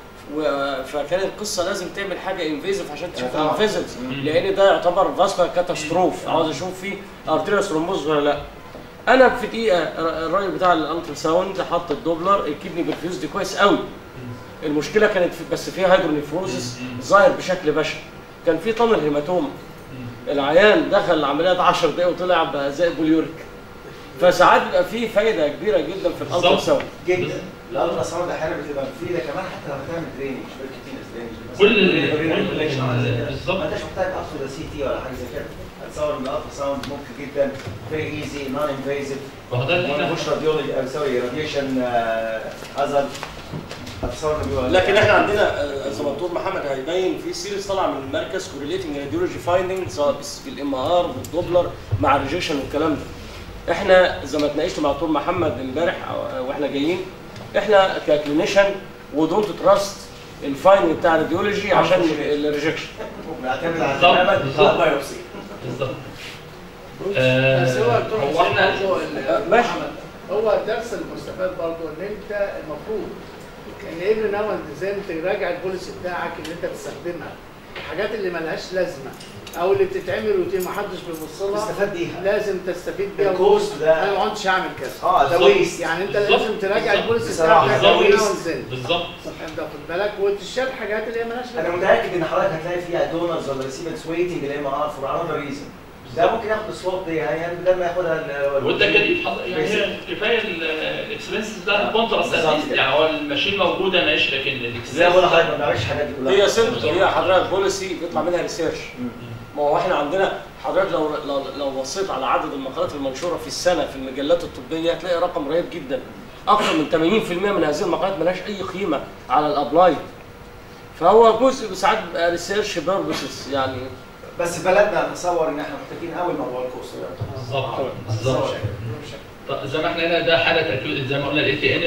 Speaker 3: و- فكانت القصه لازم تعمل حاجه انفيزيف عشان تشوف
Speaker 4: طبعاً.
Speaker 3: الفيزلز لان ده يعتبر فاسكولار كاتاستروف عاوز اشوف فيه ارتيريا ثرومبوز ولا لا انا في دقيقه الر- الراجل بتاع الالترا ساوند حط الدوبلر الكدني برفيوز دي كويس قوي المشكله كانت في بس فيها هيدرونيفروزس ظاهر بشكل بشع كان في طن هيماتوما العيان دخل العمليات 10 دقايق وطلع بقى زي بوليوريك فساعات بيبقى في فايده كبيره جدا في الالترا
Speaker 8: بالظبط.
Speaker 3: ساوند
Speaker 4: جدا الالترا ساوند احيانا بتبقى مفيده كمان حتى لما تعمل درينج مش بالكتير
Speaker 8: كل ال-
Speaker 4: بالظبط
Speaker 8: بالظبط
Speaker 4: ما انتش محتاج اخد سي تي ولا حاجه زي كده اتصور من الالترا ساوند ممكن جدا فيري ايزي نون انفيزيف
Speaker 8: وهو ده اللي
Speaker 4: ما
Speaker 8: احنا
Speaker 4: فيهوش راديولوجي سوري راديشن اذر اتصور انه بيبقى-
Speaker 3: لكن احنا عندنا آه، زي ما الدكتور محمد هيبين في سيريز طالعه من المركز كورليتنج راديولوجي فايندنج سواء بس بالام ار بالدوبلر مع الريجكشن والكلام ده. احنا زي ما اتناقشت مع الدكتور محمد امبارح أو- واحنا جايين احنا ككلينيشن ودونت تراست الفايند بتاع الراديولوجي عشان الريجكشن
Speaker 4: نعتمد على
Speaker 8: بالظبط،
Speaker 4: العمل
Speaker 8: بالظبط.
Speaker 4: بايوبسي
Speaker 8: بالظبط
Speaker 6: بس
Speaker 8: آه،
Speaker 6: هو دكتور
Speaker 8: هو
Speaker 6: حسين
Speaker 8: احنا
Speaker 6: برضه ال-
Speaker 3: آه، ماشي.
Speaker 6: محمد، هو الدرس المستفاد برضه ان انت المفروض ان ابن ناون ديزاين تراجع البوليسي بتاعك اللي انت بتستخدمها الحاجات اللي ملهاش لازمه او اللي بتتعمل روتين ما حدش بيبص لها
Speaker 4: تستفاد بيها
Speaker 6: لازم تستفيد بيها
Speaker 4: الكوست ده-
Speaker 6: انا ما عدتش هعمل كده
Speaker 4: اه ده
Speaker 8: بالظبط.
Speaker 4: ويست
Speaker 6: يعني انت
Speaker 8: بالظبط.
Speaker 6: لازم تراجع
Speaker 8: بالظبط.
Speaker 6: البوليسي
Speaker 4: بصراحة.
Speaker 6: بتاعك
Speaker 4: ده
Speaker 6: ابن
Speaker 4: waste.
Speaker 6: ناون ديزاين
Speaker 8: بالظبط
Speaker 6: انت واخد بالك وتشتغل حاجات اللي هي ملهاش
Speaker 4: انا
Speaker 6: لازمه
Speaker 4: متاكد ان حضرتك هتلاقي فيها دونرز ولا ريسيبنتس ويتنج الام ار فور انذر ريزن ده ممكن ياخد السواب دي يعني بدل ما ياخدها ال-
Speaker 8: وانت كريم حض- يعني هي كفايه الاكسبنسز ده الكونتراست
Speaker 4: بالظبط
Speaker 8: أتليست.
Speaker 4: كده.
Speaker 8: يعني هو الماشين موجوده ماشي لكن
Speaker 4: زي ما بقول لحضرتك
Speaker 8: الاكسبنسز
Speaker 4: ما بنعملش الحاجات دي كلها
Speaker 3: هي سيمبل هي حضرتك بوليسي بيطلع منها ريسيرش ما هو احنا عندنا حضرتك لو لو لو بصيت على عدد المقالات المنشوره في السنه في المجلات الطبيه هتلاقي رقم رهيب جدا اكثر من 80% من هذه المقالات ملهاش اي قيمه على الابلايد فهو جزء ساعات بيبقى ريسيرش بيربسز يعني
Speaker 4: بس بلدنا نتصور ان احنا محتاجين قوي موضوع الكوست ده
Speaker 8: بالظبط بالظبط
Speaker 4: نتصور.
Speaker 8: طب زي ما احنا هنا ده حاله تركيز زي ما قلنا الاي تي ان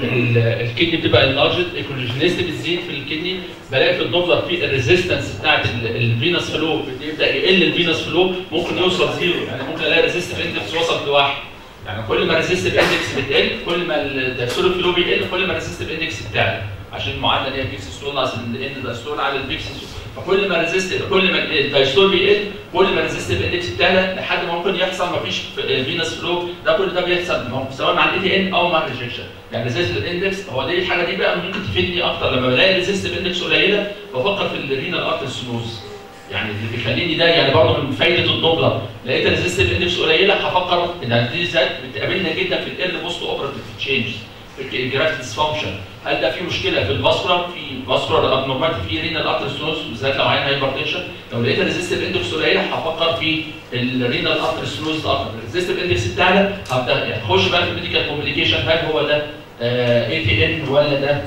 Speaker 8: الكدني بتبقى انلارجد الكونجنيست بتزيد في الكدني بلاقي في الدوبلر في الريزيستنس بتاعت الفينس فلو بيبدا يقل الفينس فلو ممكن يوصل زيرو يعني ممكن الاقي ريزيستيف اندكس وصل لواحد يعني كل ما الريزيستيف اندكس بتقل كل ما الدايستوليك فلو بيقل كل ما الريزيستيف اندكس بتاعلى عشان المعادله اللي هي بيكس ستول ناقص الان دايستول على البيكس فكل ما الريزيست كل ما الدايستول بيقل كل ما الريزيستيف اندكس بتاعلى لحد ما ممكن يحصل ما فيش فينس فلو ده كل ده بيحصل سواء مع الاي تي ان او مع الريجكشن يعني الريزيستيف اندكس هو دي الحاجه دي بقى ممكن تفيدني اكتر لما بلاقي الريزيستيف اندكس قليله بفكر في الرينال ارتر سنوز يعني اللي بيخليني ده يعني برضه من فايده الدوبلر لقيت الريزيستيف اندكس قليله هفكر ان دي ذات بتقابلنا جدا في الايرلي بوست اوبراتيف تشينج في الجرافت ديسفانكشن هل ده في مشكله في الفاسكولار في فاسكولار ابنورمالتي في رينال ارتر ستونز بالذات لو عين هايبرتنشن لو لقيت الريزيستيف اندكس قليله هفكر في الرينال ارتر ستونز اكتر الريزيستيف اندكس بتاعنا هبدا يعني اخش بقى في الميديكال كوميونيكيشن هل هو ده اي تي ان ولا ده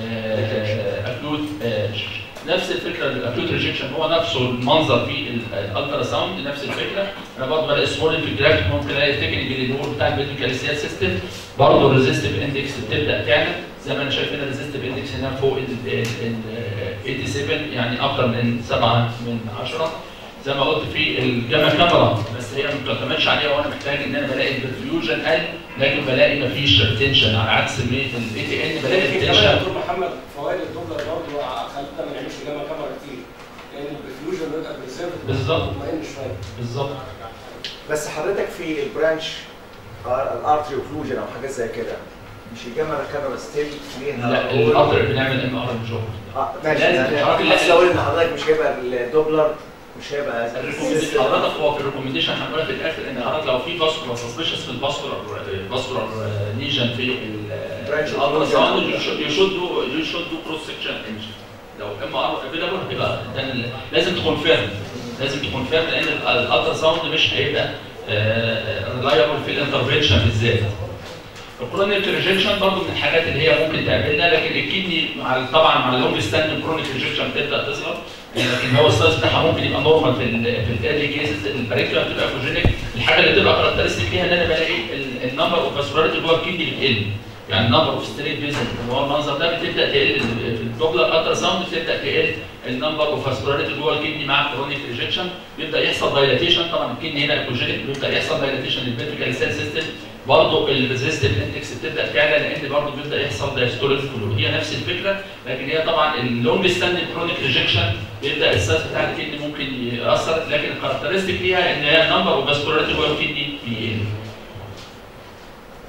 Speaker 8: اكيوت نفس الفكره الاكيوت ريجكشن هو نفسه المنظر في الالترا ساوند نفس الفكره انا برضه بلاقي سمول في الجرافيك ممكن الاقي التكنيكال اللي هو بتاع الميديكال سيستم برضه الريزيستيف اندكس بتبدا تعلى زي ما انا شايف هنا الريزيستيف اندكس هنا فوق ال ال 87 يعني اكتر من 7 من 10 زي ما قلت في الجاما كاميرا بس هي ما بتعتمدش عليها وانا محتاج ان انا بلاقي البرفيوجن قل لكن بلاقي مفيش تنشن على عكس الاي تي ان بلاقي
Speaker 3: لكن كمان يا
Speaker 8: التنشن
Speaker 3: دكتور محمد فوائد الدوبلر برضه خلتنا ما نعملش جاما كاميرا كتير لان البرفيوجن بيبقى بريزيرف
Speaker 8: بالظبط.
Speaker 3: مطمئن شويه
Speaker 8: بالظبط
Speaker 4: بس حضرتك في البرانش الارتري اوفلوجن او حاجات زي كده مش الجامعه الكاميرا ستيل ليها
Speaker 8: لا
Speaker 4: رول؟
Speaker 8: القطر بنعمل ام ار جوب
Speaker 4: اه ماشي
Speaker 8: لازم
Speaker 4: يعني
Speaker 8: حضرتك
Speaker 4: بس اقول ان حضرتك مش هيبقى الدوبلر مش هيبقى
Speaker 8: الريكومنديشن حضرتك هو في الريكومنديشن هنقولها في الاخر ان حضرتك لو في فاسكولار سسبشس في الفاسكولار فاسكولار ليجن في
Speaker 4: Branch of
Speaker 8: الالترا
Speaker 4: Lesion.
Speaker 8: ساوند يو شود دو يو شود دو كروس سكشن انجن لو ام ار افيلابل هيبقى ده ال- لازم تكونفيرم لازم تكونفيرم لان الالترا ساوند مش هيبقى ريلايبل في الانترفنشن بالذات الكرونيك ريجكشن برضه من الحاجات اللي هي ممكن تقابلنا لكن الكدني مع طبعا مع اللونج ستاند كرونيك ريجكشن بتبدا تظهر لكن هو السايز بتاعها ممكن يبقى نورمال في ال في الايرلي كيسز الباريكولا بتبقى اكوجينيك الحاجه اللي بتبقى كاركترستيك فيها ان انا بلاقي النمبر اوف فاسكولاريتي جوه الكدني بتقل يعني النمبر اوف ستريت فيزن اللي هو المنظر ده بتبدا تقل في الدوبلر الترا ساوند بتبدا تقل النمبر اوف فاسكولاريتي جوه الكدني مع كرونيك ريجكشن بيبدا يحصل دايلاتيشن طبعا الكدني هنا اكوجينيك بيبدا يحصل دايلاتيشن للفيتريكال سيل سيستم برضه الريزيستيف اندكس بتبدا تعلى لان برضه بيبدا يحصل دايستوليك فلو هي نفس الفكره لكن هي طبعا اللونج ستاند كرونيك ريجكشن بيبدا السايز بتاع الكدني ممكن ياثر لكن الكاركترستيك ليها ان هي النمبر اوف فاسكولاريتي جوه الكدني بيقل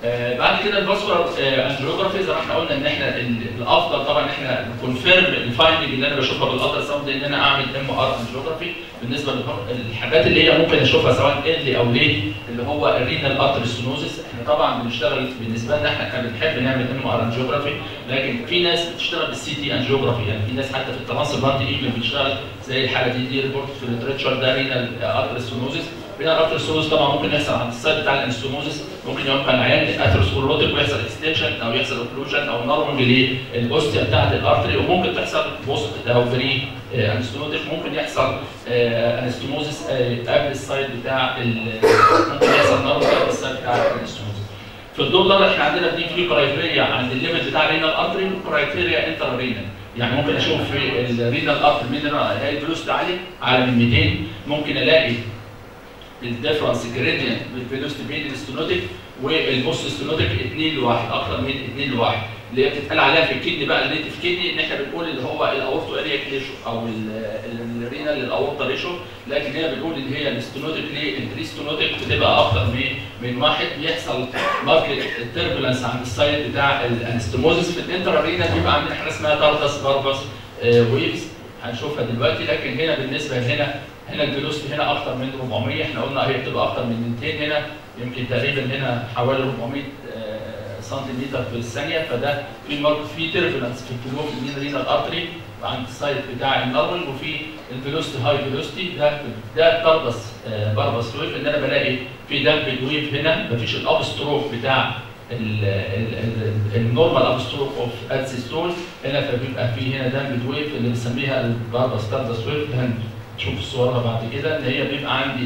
Speaker 8: آه، بعد كده الفاسكولار انجيوجرافي زي ما احنا قلنا ان احنا ال- الافضل طبعا ان احنا نكونفيرم الفايندنج اللي انا بشوفها بالالترا ساوند ان انا اعمل ام ار انجيوجرافي بالنسبه للحاجات اللي هي ممكن اشوفها سواء ال او ليه اللي هو الرينال ارتري ستينوزس احنا طبعا بنشتغل بالنسبه لنا احنا احنا بنحب نعمل ام ار انجيوجرافي لكن في ناس بتشتغل بالسي تي انجيوجرافي يعني في ناس حتى في الترانسبلانت ايفن بتشتغل زي الحاله دي دي ريبورت في الليترشر ده رينال ارتري ستينوزس رينال ارتري ستينوزس طبعا ممكن يحصل عند السايد بتاع الانستوموزس ممكن يبقى العيان اثيروسكلروتيك ويحصل اكستنشن او يحصل اوكلوجن او نارونج للاوستيا بتاعت الارتري وممكن تحصل بوست او بري انستوموتيك ممكن يحصل انستوموزس قبل السايد بتاع ال- ممكن يحصل نارونج قبل السايد بتاع الانستوموزس في الدولار احنا عندنا اتنين في كرايتيريا عند الليمت بتاع الرينال ارتري وكرايتيريا انتر رينال يعني ممكن اشوف في الرينال ارتري مينرال الاقي الفلوس عالي على من 200 ممكن الاقي الديفرنس جريدينت بالفيلوسيتي بين الستونوتيك والبوست ستونوتيك 2 لواحد اكتر من 2 لواحد اللي هي بتتقال عليها في الكدني بقى الليتف كدني ان احنا بنقول اللي هو الاورتو اريا ريشو او الرينال للاورتا ريشو لكن هي بنقول ان هي الستونوتيك ليه البريستونوتيك بتبقى اكتر من من واحد بيحصل ماركت التربلنس عند السايد بتاع الانستموزس في الانترا رينال بيبقى عندنا حاجه اسمها تارتس باربس ويفز هنشوفها دلوقتي لكن هنا بالنسبه هنا هنا الفيلوسيتي هنا اكتر من 400 احنا قلنا هي بتبقى اكتر من 200 هنا يمكن تقريبا هنا حوالي 400 آه، سنتيمتر في الثانيه فده في مارك في تيربلنس في الفلو في المين رينال ارتري عند السايت بتاع النارول وفي الفيلوسيتي هاي فيلوسيتي ده ده تربس آه، بربس ويف ان انا بلاقي في دمب ويف هنا مفيش الاب ستروك بتاع النورمال اب ستروك اوف ادسيستول هنا فبيبقى في هنا دمب ويف اللي بنسميها البربس تربس ويف هنشوف صورها بعد كده ان هي بيبقى عندي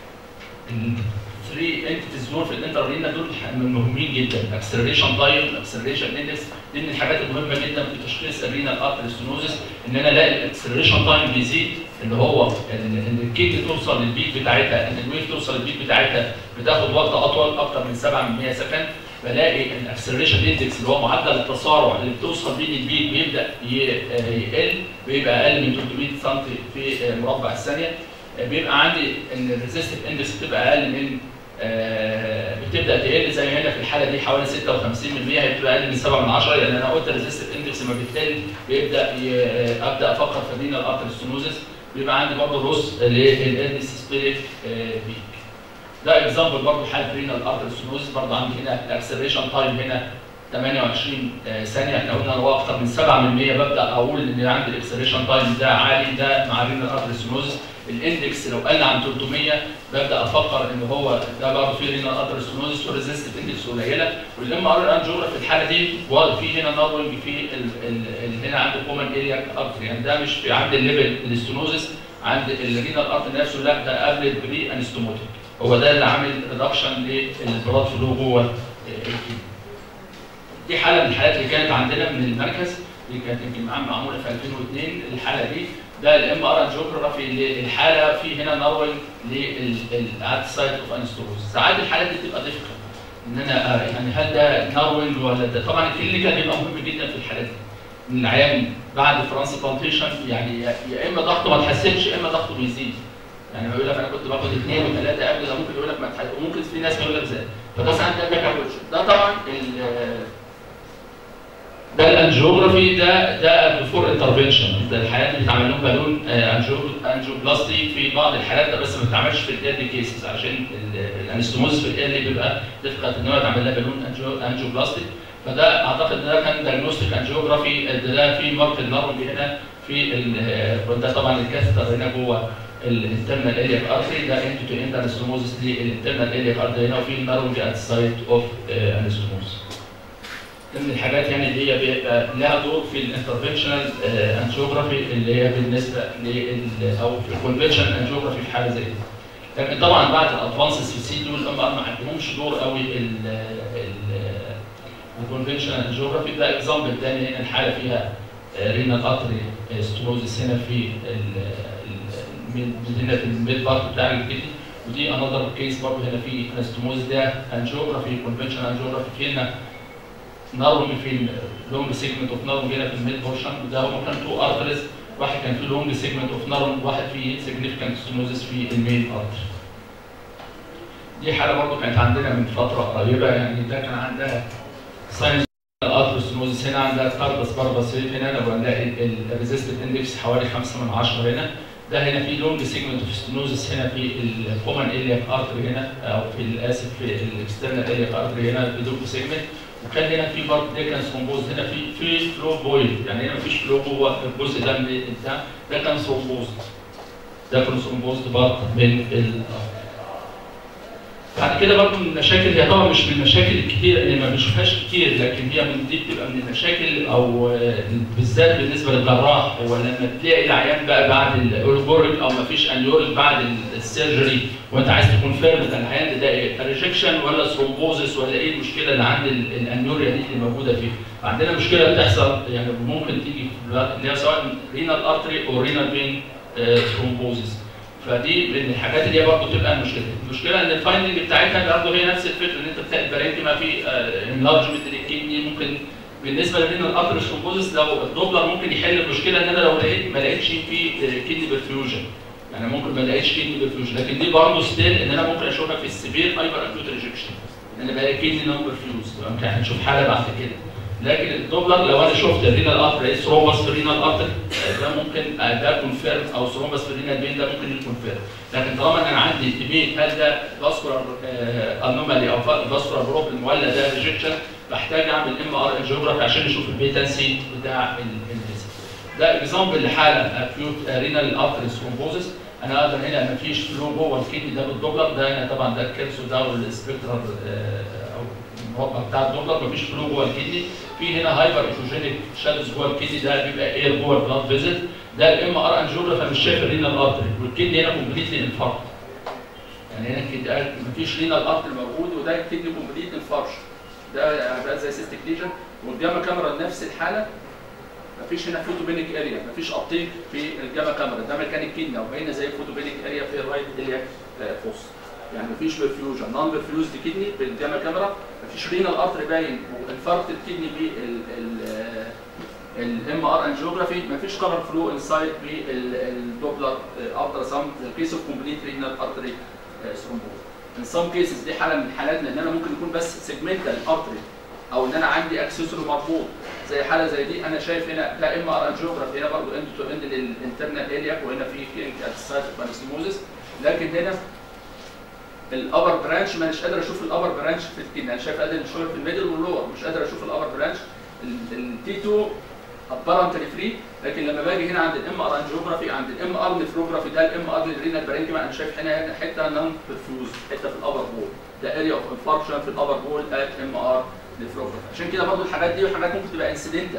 Speaker 8: الثري انتيتيز دول في الانترلينا دول مهمين جدا اكسلريشن تايم اكسلريشن اندكس دي من الحاجات المهمه جدا في تشخيص الرينال ارتري ستينوزس ان انا الاقي الاكسلريشن تايم بيزيد اللي هو ان إن الكيك توصل للبيك بتاعتها ان الويف توصل للبيك بتاعتها بتاخد وقت اطول اكتر من 7 من 100 سكند بلاقي الاكسلريشن اندكس اللي هو معدل التسارع اللي بتوصل بيه للبيك بيبدا ي- يقل بيبقى اقل من 300 سم في مربع الثانيه بيبقى عندي ان الريزيستيف اندكس بتبقى اقل من آه، بتبدا تقل زي هنا في الحاله دي حوالي 56% هي بتبقى اقل من 7 من 10 لان انا قلت الريزيستيف اندكس لما بتقل بيبدا ي- ابدا افكر في الرينال ارتري ستينوزس بيبقى عندي برضه رز للان سبيريت بيك ده اكزامبل برضه حاله رينال ارتري ستينوزس برضه عندي هنا الاكسلريشن تايم هنا 28 آه، ثانيه احنا قلنا هو اكتر من 7 من 100 ببدا اقول ان عندي الاكسلريشن تايم ده عالي ده مع رينال ارتري ستينوزس الاندكس لو قل عن 300 ببدا افكر ان هو ده برضه في رينال ارتري ستينوزس والريزيستيف اندكس قليله والام ار انجيوجرافي في الحاله دي واضح في هنا نارونج في ال- ال- ال- هنا عند كومن اريا ارتري يعني ده مش في عند الليفل الاستونوزس عند الرينال ارتري نفسه لا ده قبل البري انستوموتيك هو ده اللي عامل ريدكشن للبلاد فلو جوه الكلى. دي حاله من الحالات اللي كانت عندنا من المركز دي كانت يمكن معانا معموله في 2002 الحاله دي ده الام ار انجيوجرافي الحاله في هنا نروج للعاد سايت اوف انستروز ساعات الحالات دي بتبقى ديفيكالت ان انا آه، يعني هل ده ناروينج ولا ده طبعا الكلينيكال بيبقى مهم جدا في الحالات دي ان العيان بعد ترانسبلانتيشن يعني يا يا اما ضغطه ما اتحسنش يا اما ضغطه بيزيد يعني بيقول لك انا كنت باخد اثنين وثلاثه قبل ده ممكن يقول لك ما تحسن وممكن في ناس بيقول لك زاد فده ساعات ده بيعمل ده طبعا ال- ده الانجيوجرافي ده ده بيفور انترفنشن ده الحالات اللي بيتعمل لهم بالون آه، أنجيو- انجيوبلاستي في بعض الحالات ده بس ما بتتعملش في الايرلي كيسز عشان ال- الانستوموز في الايرلي بيبقى ديفيكالت ان هو يتعمل لها بالون أنجيو- انجيوبلاستي فده اعتقد ان ده كان دايجنوستيك انجيوجرافي ده, ده في مارك النارونج هنا في ال- ده طبعا الكاثتر هنا جوه الانترنال اريا ارتري ده انتو تو انتر انستوموزس للانترنال اريا ارتري هنا وفي النارونج ات سايت اوف انستوموز من الحاجات يعني اللي هي بيبقى لها دور في الانترفنشنال انجيوجرافي اللي هي بالنسبه لل او في الكونفنشنال انجيوجرافي في حاله زي دي. لكن طبعا بعد الادفانسز في السي دول الام ار ما عندهمش دور قوي الكونفنشنال انجيوجرافي ده اكزامبل تاني هنا الحاله فيها رينال اتري ستروزس هنا في ال- ال- الميد- هنا في الميد بارت بتاع الكدني ودي انذر كيس برضه هنا في انستموز ده انجيوجرافي كونفنشنال انجيوجرافي في هنا نارونج في لونج سيجمنت اوف نارونج هنا في الميد بورشن ده هو كان تو ارتريز واحد كان فيه لونج سيجمنت اوف نارونج واحد فيه سيجنيفيكانت ستينوزس في المين ارتري دي حاله برضه كانت عندنا من فتره قريبه يعني ده كان عندها ساينس الاتروسنوزس هنا عندها كاربس باربس هنا لو نلاقي الريزيستنت اندكس حوالي 5 من 10 هنا ده هنا في لونج سيجمنت اوف ستنوزس هنا في الكومن الياك ارتري هنا او في الاسف في الاكسترنال الياك ارتري هنا في لونج سيجمنت وكان هنا في برضه ديكنس ثرومبوز هنا في في فلو بويل يعني هنا مفيش فلو جوه الجزء ده من بتاع ده كان ثرومبوز ده كان ثرومبوز برضه من ال بعد كده برضه من المشاكل هي طبعا مش من المشاكل الكتير اللي ما بنشوفهاش كتير لكن هي من دي بتبقى من المشاكل او آه، بالذات بالنسبه للجراح هو لما تلاقي العيان بقى بعد الاورجوريك او ما فيش انيوريك بعد ال- السيرجري وانت عايز تكون فيرم ده العيان ده ايه ريجكشن ولا ثرومبوزس ولا ايه المشكله اللي عند ال- الانيوريا دي اللي موجوده فيه عندنا مشكله بتحصل يعني ممكن تيجي في الوقت اللي هي سواء رينال ارتري او رينال فين ثرومبوزس فدي من الحاجات اللي هي برضه بتبقى المشكله، المشكله ان الفايندنج بتاعتها برضه هي نفس الفكره ان انت بتلاقي البرينكيما في انلارجمنت للكدني ممكن بالنسبه للرينال ارتري ثرومبوزس لو الدوبلر ممكن يحل المشكله ان انا لو لقيت ما لقيتش في كدني برفيوجن يعني ممكن ما لقيتش كدني برفيوجن لكن دي برضه ستيل ان انا ممكن اشوفها في السيفير هايبر اكيوت ريجكشن ان انا بلاقي كدني نون برفيوز ممكن هنشوف حاله بعد كده لكن الدوبلر لو انا شفت الرينال ارتري ثرومبس في الرينال ارتري ده ممكن آه، ده كونفيرم او ثرومبس في الرينال فين ده ممكن يكون فيرم لكن طالما ان انا عندي ديبيت هل ده فاسكولار انومالي او فاسكولار بروبلم ولا ده ريجكشن بحتاج اعمل ام ار انجيوجرافي عشان اشوف البيتنسي بتاع الانفيزيت ده اكزامبل لحاله اكيوت رينال ارتري ثرومبوزس انا اقدر هنا ما فيش فلو جوه الكدني ده بالدوبلر ده هنا طبعا ده الكبسو ده والسبكترال او المربع بتاع الدوبلر مفيش فلو جوه الكدني في هنا هايبر ايكوجينيك شادوز جوه الكدني ده بيبقى اير جوه البلاد فيزل ده الام ار انجيوجرافي مش شايف الرينال ارتري والكدني هنا كومبليتلي انفاركت يعني هنا كده مفيش رينال ارتري موجود وده الكدني كومبليت انفارش ده بقى زي سيستيك ليجن والجاما كاميرا نفس الحاله مفيش هنا فوتوبينيك اريا مفيش ابتيك في الجاما كاميرا ده مكان الكدني او باينه زي الفوتوبينيك اريا في الرايت الياك فوس يعني مفيش برفيوجن نون برفيوز دي كدني بالجاما كاميرا مفيش رينال ارتري باين انفاركت الكدني بال الام ار انجيوجرافي مفيش كلر فلو انسايد بالدوبلر الترا ساوند كيس اوف كومبليت رينال ارتري ثرومبوز ان سام كيسز دي حاله من الحالات لان انا ممكن يكون بس سيجمنتال ارتري او ان انا عندي اكسسوري مربوط زي حاله زي دي انا شايف هنا ده ام ار انجيوجرافي هنا برضه اند تو اند للانترنال الياك وهنا في كينج ات سايت اوف لكن هنا الابر برانش مش قادر اشوف الابر برانش في الكدني انا شايف قادر شويه في الميدل واللور مش قادر اشوف الابر برانش التي 2 ابارنتلي فري لكن لما باجي هنا عند الام ار انجيوجرافي عند الام ار نفروجرافي ده الام ار للرينال بارينكيما انا شايف هنا هنا حته نون برفيوز حته في الابر بول ده اريا اوف انفاركشن في الابر بول ات ام ار نفروجرافي عشان كده برضو الحاجات دي وحاجات ممكن تبقى انسيدنتال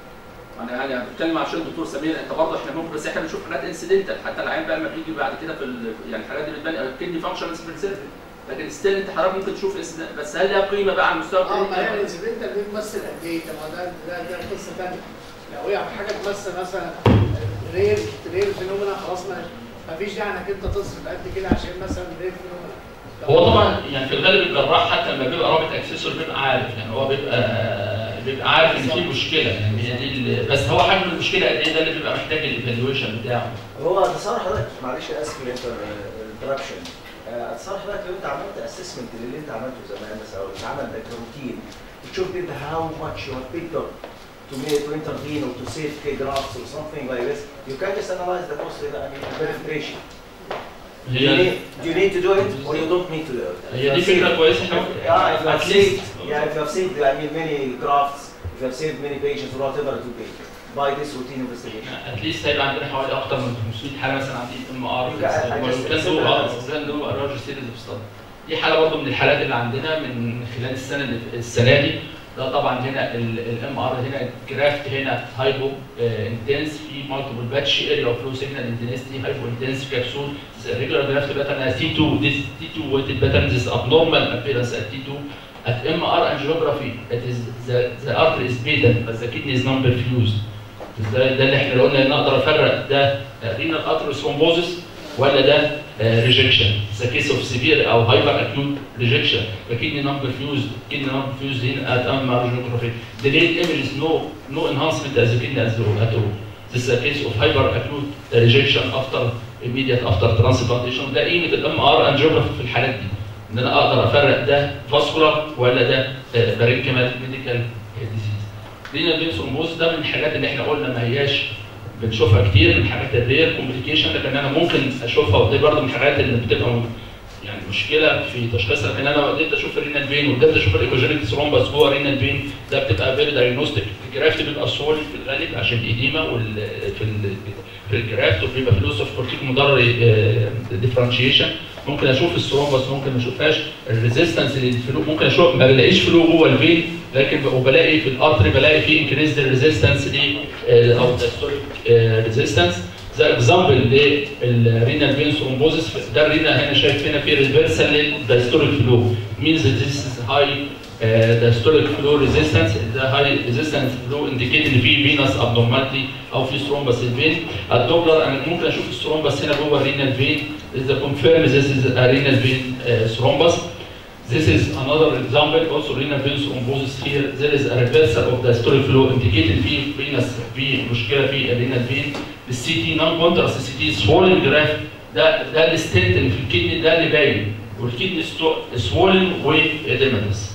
Speaker 8: انا يعني بتكلم عشان الدكتور سمير انت برضه احنا ممكن بس احنا بنشوف حاجات انسيدنتال حتى العيان بقى لما بيجي بعد كده في ال- يعني الحاجات دي بتبان الكدني فانكشن سبيسيفيك لكن ستيل انت حضرتك ممكن تشوف incident- بس هل لها قيمه بقى على المستوى
Speaker 6: اه ما هي
Speaker 8: الكلينيكي؟
Speaker 6: الانسيدنتال دي بتمثل قد ايه؟ طب ما ده ده ده قصه ثانيه لو هي حاجه تمثل مثلا رير رير فينومينا خلاص ما ما فيش داعي انك انت تصرف قد كده عشان مثلا رير فينومينا
Speaker 8: هو طبعا يعني في الغالب الجراح حتى لما بيبقى رابط اكسسور بيبقى عارف يعني هو بيبقى بيبقى عارف ان في مشكله يعني هي دي ال- بس هو حجم المشكله قد ايه ده اللي بيبقى محتاج الايفالويشن بتاعه
Speaker 4: هو تصور حضرتك معلش اسف الانتربشن تصور حضرتك لو انت عملت اسسمنت للي انت عملته زمان مثلا او اتعمل لك روتين بتشوف انت هاو ماتش يو picked up to make to intervene or to save K grafts or something like this you can just analyze the cost I mean verification do you,
Speaker 8: هي
Speaker 4: need, do you need to do it or you don't need to do it
Speaker 8: هي دي فكره كويسه احنا
Speaker 4: Yeah, if you have
Speaker 8: at least
Speaker 4: saved, yeah, if you have saved, I mean, many grafts, if you have saved many patients, whatever it will be, by this routine investigation.
Speaker 8: اتليست هيبقى عندنا حوالي اكتر من 500 حاله مثلا عندي ام ار
Speaker 4: You got- I just-
Speaker 8: كان دول كان دول راجل سيريز اوف ستادي دي حاله برضه من الحالات اللي عندنا من خلال السنه اللي السنه دي ده طبعا هنا الام ار هنا الجرافت هنا هايبو انتنس في مالتيبل باتش اريا اوف لو سيجنال انتنسيتي هايبو انتنس كبسول الريجولار جرافت باترن تي 2 this T2 weighted pattern this abnormal appearance at T2 at MR angiography it is the the artery is patent but the kidney is non perfused ده ده اللي احنا لو قلنا ان اقدر افرق ده رينال ارتري ثرومبوزس ولا ده ريجكشن ذا كيس اوف سيفير او هايبر اكيوت ريجكشن فكدني نمبر فيوز كدني نمبر فيوز هنا ات ام ارجوجرافي the late image is no no enhancement as the kidney as the at all this is a case of hyper acute rejection after immediate after transplantation ده قيمه الام ار انجيوجرافي في الحالات دي ان انا اقدر افرق ده فاسكولار ولا ده بارينكيمال ميديكال ديزيز رينال فين ثرومبوز ده من الحاجات اللي احنا قلنا ما هياش بنشوفها كتير من الحاجات الرير كومبليكيشن لكن انا ممكن اشوفها ودي برضه من الحاجات اللي بتبقى يعني مشكله في تشخيصها لكن انا قدرت اشوف الرينال فين وقدرت اشوف الايكوجينيك ثرومبس جوه الرينال فين ده بتبقى فيري دايجنوستيك الجرافت بيبقى سول في الغالب عشان الايديما وال في ال في الجرافت وبيبقى في لوس اوف كورتيك مضر ديفرنشيشن ممكن اشوف الثرومبس ممكن ما اشوفهاش الريزيستنس للفلو ممكن اشوف ما بلاقيش فلو جوه الفين لكن وبلاقي في الارتري بلاقي في انكريز ريزيستنس ل او دايستوليك ريزيستنس زي اكزامبل للرينال فين ثرومبوزس ده الرينا هنا شايف هنا في ريفرسال للدايستوليك فلو means that this is high uh, diastolic flow resistance the high resistance flow indicate ان في venous abnormality او في ثرومبس الفين الدوبلر انا ممكن اشوف الثرومبس هنا جوه الرينال فين is the confirm this is a renal vein uh, thrombus This is another example also renal vein thrombosis here there is a reversal of the diastolic flow indicated في venous في مشكله في الرينال فين السي تي نون كونتراست السي تي swollen جراف ده ده الستنت اللي في الكدني ده اللي باين والكدني سوولن واديماتس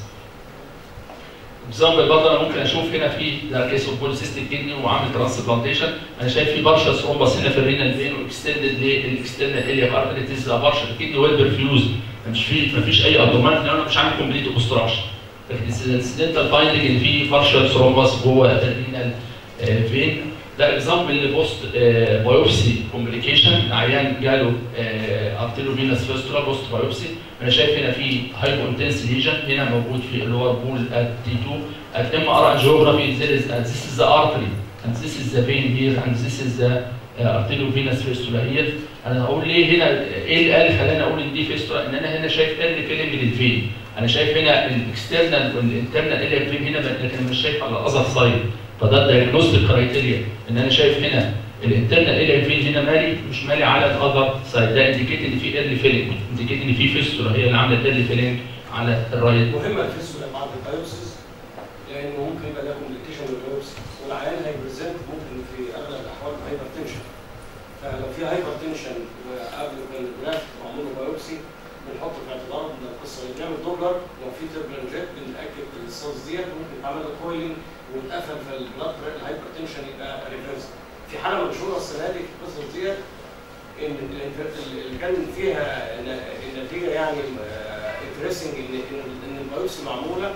Speaker 8: اكزامبل برضه انا ممكن اشوف هنا في ده كيس اوف بوليسيستيك كدني وعامل ترانسبلانتيشن انا شايف في برشا ثرومبس هنا في الرينال فين واكستندد للاكسترنال اليا ارتريتيز برشا الكدني ويل برفيوز مش في مفيش اي ابدومانت لان انا مش عامل كومبليت اوبستراكشن الانسيدنتال فايندنج ان في برشا ثرومبس جوه الرينال فين ده اكزامبل لبوست بايوبسي كومبليكيشن عيان جاله ارتيرو فينس فيستولا بوست بايوبسي انا شايف هنا في هايبو انتنس ليجن هنا موجود في اللور بول ات تي 2 at MRI angiography there is uh, this is the artery and this is the vein here and this is the uh, arteriovenous fistula here انا هقول ليه هنا ايه اللي قال خلاني اقول ان دي فيستولا ان انا هنا شايف ال فيلم للفين انا شايف هنا الاكسترنال والانترنال ال فين هنا لكن مش شايف على الاذر سايد فده الدايجنوستيك كرايتيريا ان انا شايف هنا الانترنال ال فين هنا مالي مش مالي على الاذر سايد ده انديكيت ان في ال فيلم انديكيت ان في فيستولا هي اللي عامله ال فيلم على الرايت
Speaker 3: مهمه الفيستولا بعد البايوبسيس لانه ممكن يبقى لها كومبليكيشن للبايوبسي والعيان هيبريزنت ممكن في اغلب الاحوال هايبر تنشن فلو في هايبر تنشن وقبل ما الجرافت معمول له بايوبسي بنحط في اعتبار ان القصه اللي بنعمل دوبلر لو في تربلن جيت بنتاكد ان السيلز ديت ممكن تعمل له كويلنج وتقفل في البلاد الهايبر تنشن يبقى ريفرس في حاله مشهوره السنه دي في القصه ديت ان اللي كان فيها النتيجه يعني انترستنج ان ان البايوبسي معموله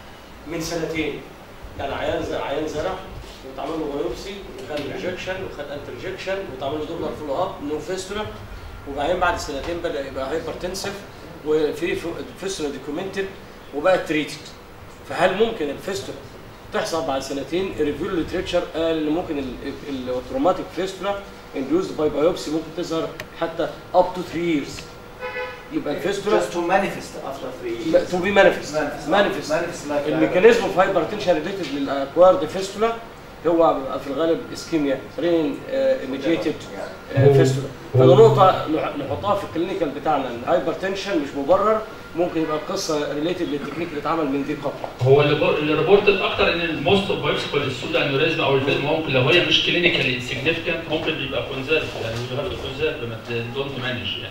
Speaker 3: من سنتين يعني عيان عيان زرع واتعمل له بايوبسي وخد ريجكشن وخد انترجكشن واتعمل له دوبلر فولو اب نو فيستولا وبعدين بعد سنتين بدا يبقى هايبرتنسف وفي فيستولا دوكيومنتد وبقى تريتد فهل ممكن الفيستولا تحصل بعد سنتين ريفيو ليتريتشر قال ان ممكن التروماتيك فيستولا induced باي بايوبسي ممكن تظهر حتى up to 3 years يبقى الفيستولا
Speaker 4: Just to manifest after three years.
Speaker 3: to be manifest
Speaker 4: Manifest.
Speaker 3: manifest
Speaker 4: Manifest like
Speaker 3: الميكانيزم اوف هايبرتنشن ريليتد للاكوارد فيستولا هو بيبقى في الغالب اسكيميا رين ايميديتد فيستولا فدي نقطه نح- نحطها في الكلينيكال بتاعنا الهايبرتنشن مش مبرر ممكن يبقى القصه ريليتد للتكنيك اللي اتعمل من دي قبل
Speaker 8: هو اللي بو- اللي ريبورتد اكتر ان الموست اوف بايوبسيكال السودا انوريزم او الفيلم ممكن لو هي مش كلينيكالي سيجنفكانت ممكن بيبقى كونزيرف يعني يو هاف تو كونزيرف ما دونت مانج يعني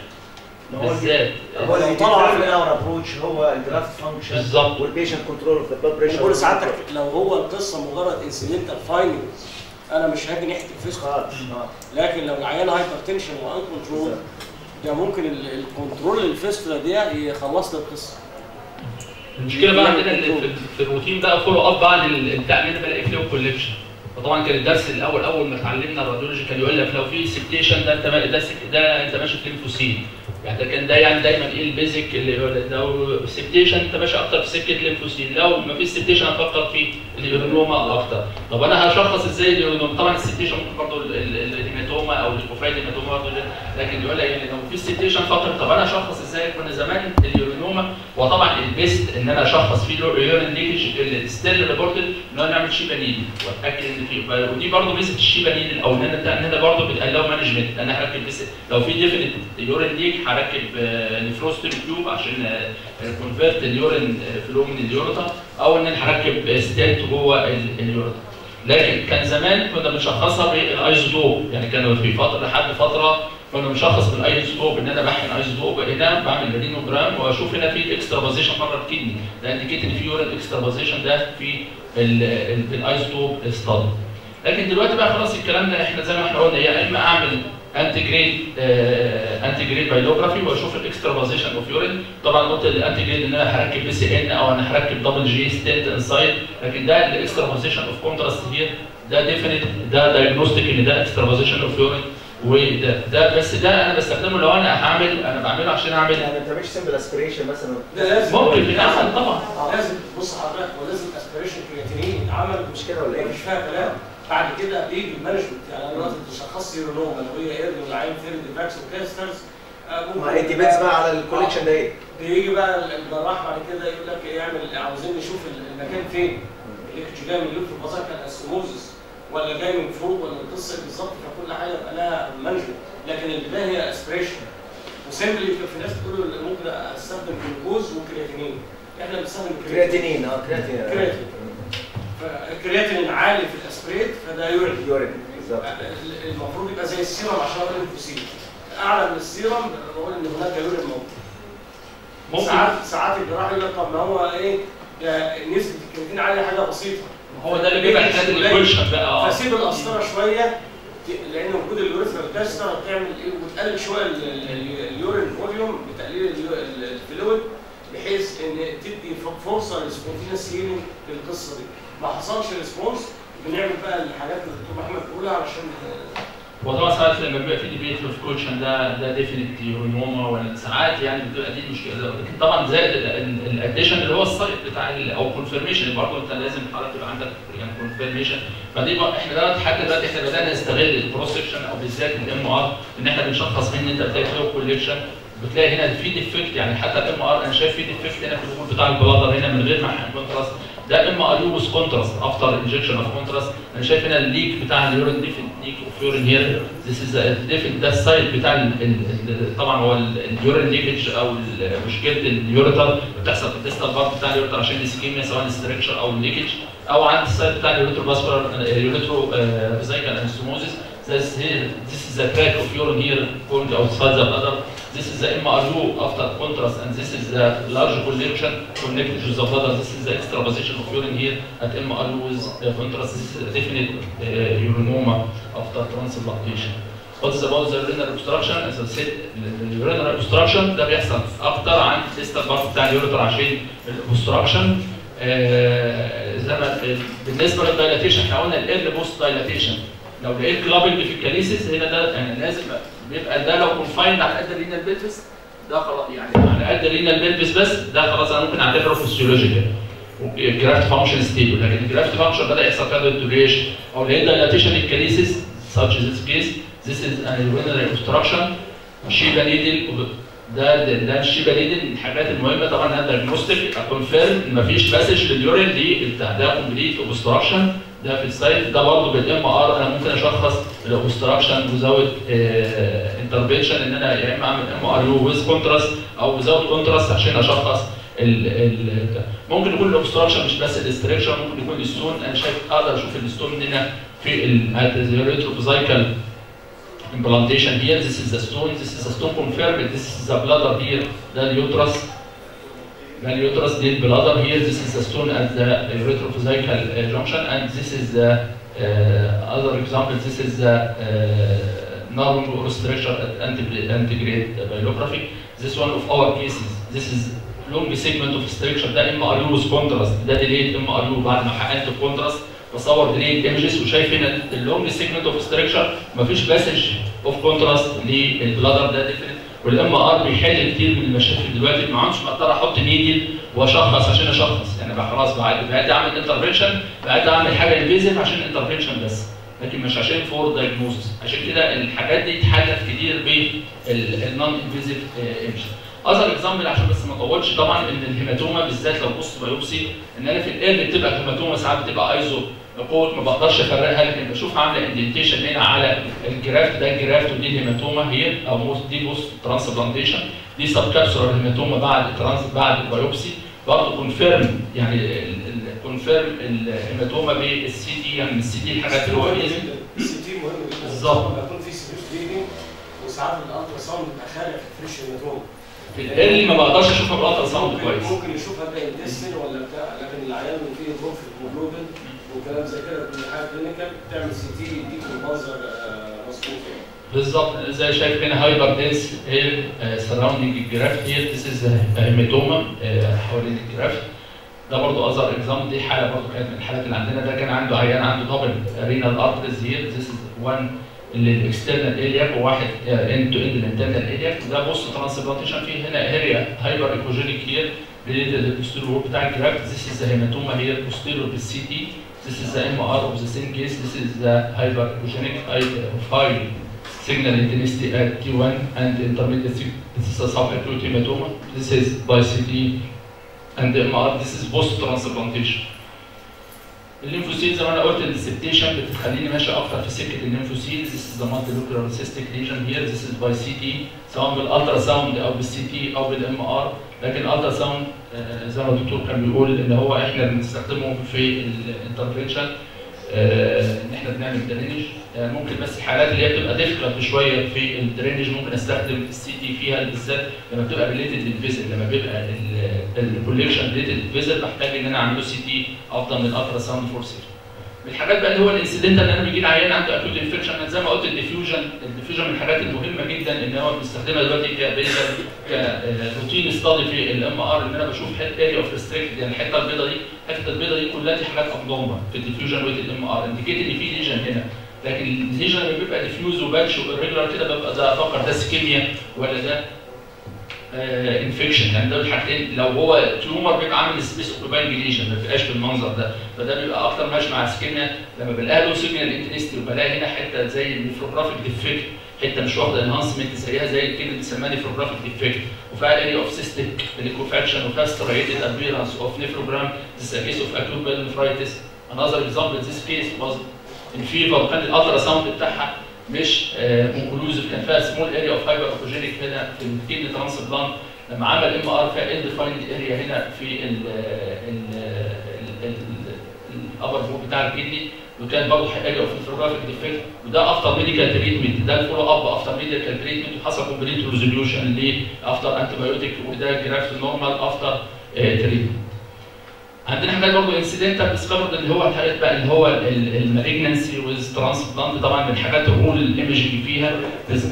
Speaker 8: بالذات
Speaker 4: هو اللي طلع في اور ابروتش هو الجرافت فانكشن
Speaker 8: بالظبط.
Speaker 4: والبيشنت كنترول اوف ذا بلاد بريشر
Speaker 3: بقول سعادتك لو هو القصه مجرد انسيدنتال فايندنجز انا مش هاجي ناحيه الفيستولا
Speaker 4: خالص اه
Speaker 3: لكن لو العيان هايبرتنشن وان كنترول ده ممكن ال- الكنترول للفيستولا دي يخلص لي القصه
Speaker 8: المشكله بقى عندنا اللي في, في الروتين بقى فولو اب بعد البتاع ان انا بلاقي فلو كولكشن فطبعا كان الدرس الاول اول ما اتعلمنا الراديولوجي كان يقول لك لو في سبتيشن ده انت ما- ده سك- ده انت ماشي في ليمفوسين يعني ده كان ده يعني دايما ايه البيزك اللي هو لو سبتيشن انت ماشي اكتر في سكه ليمفوسين لو ما فيش سبتيشن هتفكر في اليورينوما اكتر طب انا هشخص ازاي اليورينوما طبعا السبتيشن ممكن برضه ال- ال- الهيماتوما او الليكوفايد هيماتوما برضه لكن يقول لك لو في سبتيشن فقط طب انا اشخص ازاي كنا زمان اليورينوما وطبعا البيست ان انا اشخص فيه يورين ليكج الستيل ريبورتد ان انا نعمل شيبا نيدل واتاكد ان في ودي برضه ميزه الشيبا نيدل او ان انا ان انا برضه بتقلقوا مانجمنت انا هركب بس لو في ديفينيت يورين ليك هركب نفروستومي تيوب عشان كونفيرت اليورين فلو من اليورتا او ان انا هركب ستنت جوه ال- اليورتا لكن كان زمان كنا بنشخصها بالايزوتوب يعني كانوا في فتره لحد فتره كنا بنشخص بالايزوتوب ان انا بحقن ايزوتوب هنا بعمل رينوجرام واشوف هنا في اكسترا بوزيشن بره الكدني ده انديكيت ان في يورين اكسترا بوزيشن ده في ال- ال- الايزوتوب ستادي لكن دلوقتي بقى خلاص الكلام ده احنا زي ما احنا قلنا يا اما اعمل انتي جريد انتي جريد بايلوجرافي واشوف الاكسترا بوزيشن اوف يورين طبعا قلت الانتي جريد ان انا هركب بي سي ان او انا هركب دبل جي ستنت انسايد لكن ده الاكسترا بوزيشن اوف كونتراست هير ده ديفينيت ده دايجنوستيك ان ده اكسترا بوزيشن اوف يورين وده ده بس ده انا بستخدمه لو انا هعمل انا بعمله عشان اعمل
Speaker 4: يعني انت مش سمبل اسبريشن مثلا
Speaker 3: ده لازم
Speaker 8: ممكن في الاحسن طبعا
Speaker 3: لازم بص حضرتك ولازم اسبريشن كرياتينين يتعمل
Speaker 4: مش كده ولا ايه؟
Speaker 3: مش فيها كلام بعد كده بيجي المانجمنت يعني انا دلوقتي تشخص سيرونوما لو هي ايرلي والعين فيرد فاكس وكاسترز
Speaker 4: ما انت بيتس بقى على الكوليكشن ده ايه؟
Speaker 3: بيجي بقى الجراح بعد كده يقول لك يعمل عاوزين نشوف المكان فين الاكتش جاي من الليف البازاكا الاسموزس ولا جاي من فوق ولا القصه إيه بالظبط فكل حاجه يبقى لها مانجمنت لكن البدايه هي اسبريشن وسيمبلي في ناس تقول ممكن استخدم جلوكوز وكرياتينين احنا بنستخدم
Speaker 4: كرياتينين اه كرياتينين
Speaker 3: كرياتين. فالكرياتين عالي في الاسبريت فده يورين
Speaker 4: يورين بالظبط
Speaker 3: المفروض يبقى زي السيرم عشان هو الليمفوسيت اعلى من السيرم بقول ان هناك يورين موجود
Speaker 8: ممكن
Speaker 3: ساعات ساعات الجراح يقول لك طب ما هو ايه ده نسبه الكرياتين عاليه حاجه بسيطه
Speaker 8: هو ده اللي بيبقى محتاج الكولشن بقى اه
Speaker 3: فسيب القسطره شويه لان وجود اليوريثرال كاستر بتعمل ايه وتقلل شويه ال- ال- اليورين فوليوم بتقليل اليو- الفلويد بحيث ان تدي ف- فرصه للسبونتينس هيلينج للقصه دي ما حصلش ريسبونس بنعمل بقى الحاجات اللي الدكتور محمد بيقولها علشان
Speaker 8: وطبعا ساعات لما بيبقى في ديبيت في كولشن ده ده ديفينيت يورينوما ولا ساعات يعني بتبقى دي المشكله لكن طبعا زائد الاديشن اللي هو السايت بتاع ال- او كونفirmation برضه انت لازم حضرتك يبقى عندك يعني كونفirmation فدي بقى احنا دلوقتي حتى دلوقتي احنا بدانا نستغل الكروس سكشن او بالذات الام ار ان احنا بنشخص ان انت بتلاقي فيه كوليكشن بتلاقي هنا في ديفكت يعني حتى الام ار انا شايف في ديفكت هنا في الوول بتاع البلادر هنا من غير ما احنا كونتراست ده ام ار يو ويز كونتراست افتر انجكشن اوف كونتراست انا شايف هنا الليك بتاع اليورين ديفكت ليك اوف يورين هير ذيس از ديفكت ده السايت بتاع ال ال ال طبعا هو اليورين ليكج او ال- مشكله اليوريتر بتحصل في الديستال بارت بتاع اليوريتر عشان الاسكيميا سواء الستركشر او الليكج او عند السايت بتاع اليوريترو فاسكولار اليوريترو فيزيكال انستموزيس This here, this is the crack of urine here going outside the bladder. This is the MRU after contrast, and this is the large collection connected to the bladder. This is the extra position of urine here at MRU with uh, contrast. This is a definite uh, urinoma after transplantation. What is about the urinary obstruction? As I said, the urinary obstruction ده بيحصل أكتر عند الديستال بارت بتاع اليوريتر عشان الاوبستراكشن زي ما بالنسبه للدايلاتيشن احنا قلنا الايرلي بوست دايلاتيشن لو لقيت كلابنج في الكاليسيس هنا ده يعني لازم بيبقى ده لو كونفايند على قد الرينال بيلفس ده خلاص يعني على قد الرينال بيلفس بس ده خلاص انا ممكن اعتبره فيسيولوجيكال الجرافت فانكشن ستيبل لكن الجرافت فانكشن بدا يحصل فيها ديتوريشن او لقيت دايلاتيشن الكاليسيس such as this case this is an urinary obstruction شيبا نيدل ده ده, ده الشيبا نيدل من الحاجات المهمه طبعا ده دايجنوستيك كونفيرم ان مفيش باسج لليورين للبتاع ده كومبليت اوبستراكشن ده في السايت ده برضه بالام ار انا ممكن اشخص الاوبستراكشن وزود انترفنشن ان انا يا اما اعمل ام ار يو ويز كونتراست او وزود كونتراست عشان اشخص ال ال ممكن يكون الاوبستراكشن مش بس الاستريكشن ممكن يكون الستون انا شايف اقدر اشوف الستون هنا في الريتروفيزايكال implantation here this is the stone this is the stone confirmed this is the bladder here ده اليوترس ده اليوترس دي البلادر here this is the stone at the retrophysical uh, junction and this is the uh, other example this is the uh, narrow or structure at anti- antegrade bibliography this one of our cases this is long segment of structure ده ام ار يو with contrast ده delayed ام ار يو بعد ما حققت الكونتراست بصور ديليت ايمجز وشايف هنا اللونج سيجمنت اوف ستراكشر مفيش باسج اوف كونتراست للبلادر ده ديفرنت والام ار بيحل كتير من المشاكل دلوقتي ما عادش بقدر احط نيدل واشخص عشان اشخص يعني بقى خلاص بعد بقيت اعمل انترفنشن بقيت اعمل حاجه انفيزيف عشان انترفنشن بس لكن مش عشان فور دايجنوستس عشان كده الحاجات دي اتحلت كتير بالنون انفيزيف ايمجن اذر اكزامبل عشان بس ما اطولش طبعا ان الهيماتوما بالذات لو بص بايوبسي ان انا في القلب بتبقى الهيماتوما ساعات بتبقى ايزو قوه ما بقدرش افرقها لكن بشوف عامله اندنتيشن هنا على الجرافت ده الجرافت ودي الهيماتوما هي او موست دي بوست ترانسبلانتيشن دي سب كابسولار هيماتوما بعد ترانس بعد البايوبسي برضه كونفيرم يعني كونفيرم الهيماتوما بالسي دي يعني السي دي الحاجات اللي هو
Speaker 3: السي تي مهم جدا
Speaker 8: بالظبط.
Speaker 3: لما يكون في سيريوس بليدنج ساعات الالترا ساوند بيبقى خارج في الفريش هيماتوما
Speaker 8: في الايرلي ما بقدرش اشوفها بالالترا ساوند
Speaker 3: ممكن-
Speaker 8: كويس
Speaker 3: ممكن نشوفها كانتستين ولا بتاع لكن العيان اللي فيه ظروف الهيموجلوبين وكلام زي كده كل حاجه كلينيكال تعمل سي تي يديك المنظر آه، مظبوط يعني.
Speaker 8: بالظبط زي شايف هنا هايبر دينس هير سراوندينج الجرافت هير ذيس از هيماتوما حوالين الجرافت ده برضو اذر اكزام دي حاله برضو كانت من الحالات اللي عندنا ده كان عنده عيان عنده دبل رينال ارتريز هير ذيس از وان اللي الاكسترنال الياك وواحد اند تو اند الانترنال الياك ده بص ترانسبلانتيشن فيه هنا اريا هايبر ايكوجينيك هير ريليتد للبوستيريور بتاع الجرافت ذيس از هيماتوما هير بوستيريور بالسي تي This is the MR of the same case. This is the hyperechogenic of high signal intensity at T1 and intermediate. sig- This is a subacute hematoma. This is by CT and MR. This is post transplantation. الليمفوسيت زي ما انا قلت الديسبتيشن بتخليني ماشي اكتر في سكه الليمفوسيت This is the multilocular cystic lesion here. This is by CT سواء بالالترا ساوند او بالسي تي او بالام ار لكن الالترا ساوند آه، زي ما الدكتور كان بيقول ان هو احنا بنستخدمه في الانترفنشن ان احنا بنعمل درينج آه، ممكن بس الحالات اللي هي بتبقى ديفيكالت شويه في الدرينج ممكن استخدم السي تي فيها بالذات لما بتبقى ريليتد للفيزل لما بيبقى الكوليكشن ريليتد للفيزل بحتاج ان انا اعمله سي تي افضل من الالترا ساوند فور سيفتي من الحاجات بقى اللي هو الانسيدنت ان انا بيجي لي عيان عنده اكوت انفكشن زي ما قلت الديفيوجن الديفيوجن من الحاجات المهمه جدا ان هو بنستخدمها دلوقتي كبيزل كروتين ستادي في الام ار ان انا بشوف حته اريا اوف ريستريكت يعني الحته البيضاء دي الحته البيضاء دي كلها دي حاجات ابنورمال في الديفيوجن ويت الام ار انديكيت ان في ليجن هنا لكن الليجن اللي بيبقى ديفيوز وباتش وريجولار كده ببقى ده افكر ده سكيميا ولا ده انفكشن يعني ده الحاجتين لو هو تيومر بيبقى عامل سبيس اوكوباينج ليجن ما بيبقاش بالمنظر ده فده بيبقى اكتر ماشي مع سكيميا لما بلاقي له سيجنال انتنستي وبلاقي هنا حته زي النيفروجرافيك ديفكت حته مش واخده انهانسمنت زيها زي الكلمه اللي بنسميها نيفروجرافيك ديفكت وفيها اريا اوف سيستيك ليكوفاكشن وفيها ستريتد ابيرنس اوف نيفروجرام ذيس كيس اوف اكيوت بيلنفرايتس انذر اكزامبل ذيس كيس واز ان فيفر وكان الالترا ساوند بتاعها مش انكلوزيف كان فيها سمول اريا اوف هايبر اوكوجينيك هنا في الكيدني ترانسبلانت لما عمل ام ار فيها ال ديفايند اريا هنا في ال ال الابر بو بتاع الكيدني وكان برضه اريا اوف انفروجرافيك ديفكت وده افتر ميديكال تريتمنت ده الفولو اب افتر ميديكال تريتمنت وحصل كومبليت ريزوليوشن لافتر انتي بايوتيك وده جرافت نورمال افتر تريتمنت عندنا حاجات برضه انسيدنتال ديسكفرد اللي هو الحاجات بقى اللي هو المالجنسي ويز ترانسبلانت طبعا من الحاجات الرول الايمجنج فيها بس-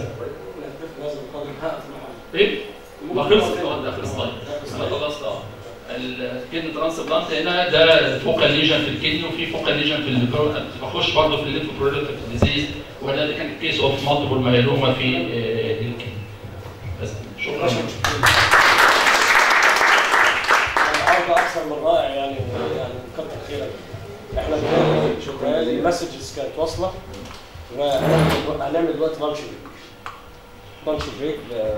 Speaker 8: ايه؟ ما خلصت اه ده خلص طيب ده خلاص اه الكدني ترانسبلانت هنا ده فوكال ليجن في الكدني وفي فوكال ليجن في الليفر بخش برضه في الليفوبروليتيك ديزيز وده ده كان كيس اوف مالتيبل مايلوما في آه، الكدني بس شكرا
Speaker 3: العرض اكثر من رائع يعني يعني كتر خيرك احنا بنعمل المسجز كانت واصله وهنعمل دلوقتي لانش بريك لانش بريك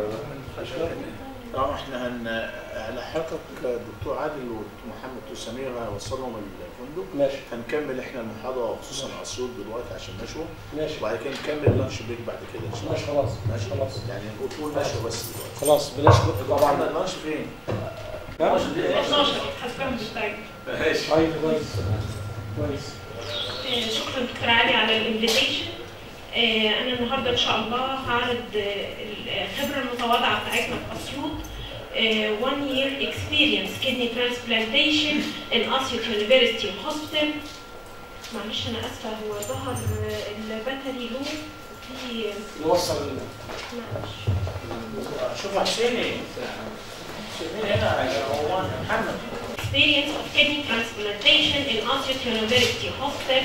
Speaker 5: اه احنا هن هنلحقك دكتور عادل ومحمد وسمير هيوصلهم الفندق
Speaker 3: ماشي
Speaker 5: هنكمل احنا المحاضره خصوصا اسيوط دلوقتي عشان نشوه
Speaker 3: ماشي
Speaker 5: وبعد كده نكمل لانش بريك بعد كده ان شاء الله
Speaker 3: ماشي خلاص
Speaker 5: ماشي
Speaker 3: خلاص
Speaker 5: يعني نقول طول نشوه بس دلوقتي
Speaker 3: خلاص بلاش
Speaker 5: طبعا اللانش فين؟
Speaker 9: 12 حسبهم بالتايم
Speaker 5: ماشي
Speaker 3: طيب كويس كويس
Speaker 9: آه، شكرا دكتور علي على الانفيتيشن انا النهارده ان شاء الله هعرض آه، الخبره المتواضعه بتاعتنا في اسيوط آه، one year experience kidney transplantation in Asyut University Hospital معلش انا اسفه هو ظهر آه، الباتري لو في
Speaker 3: نوصل
Speaker 9: معلش
Speaker 1: شوف حسين حسين هنا هو محمد
Speaker 9: experience of kidney transplantation in Asyut University Hospital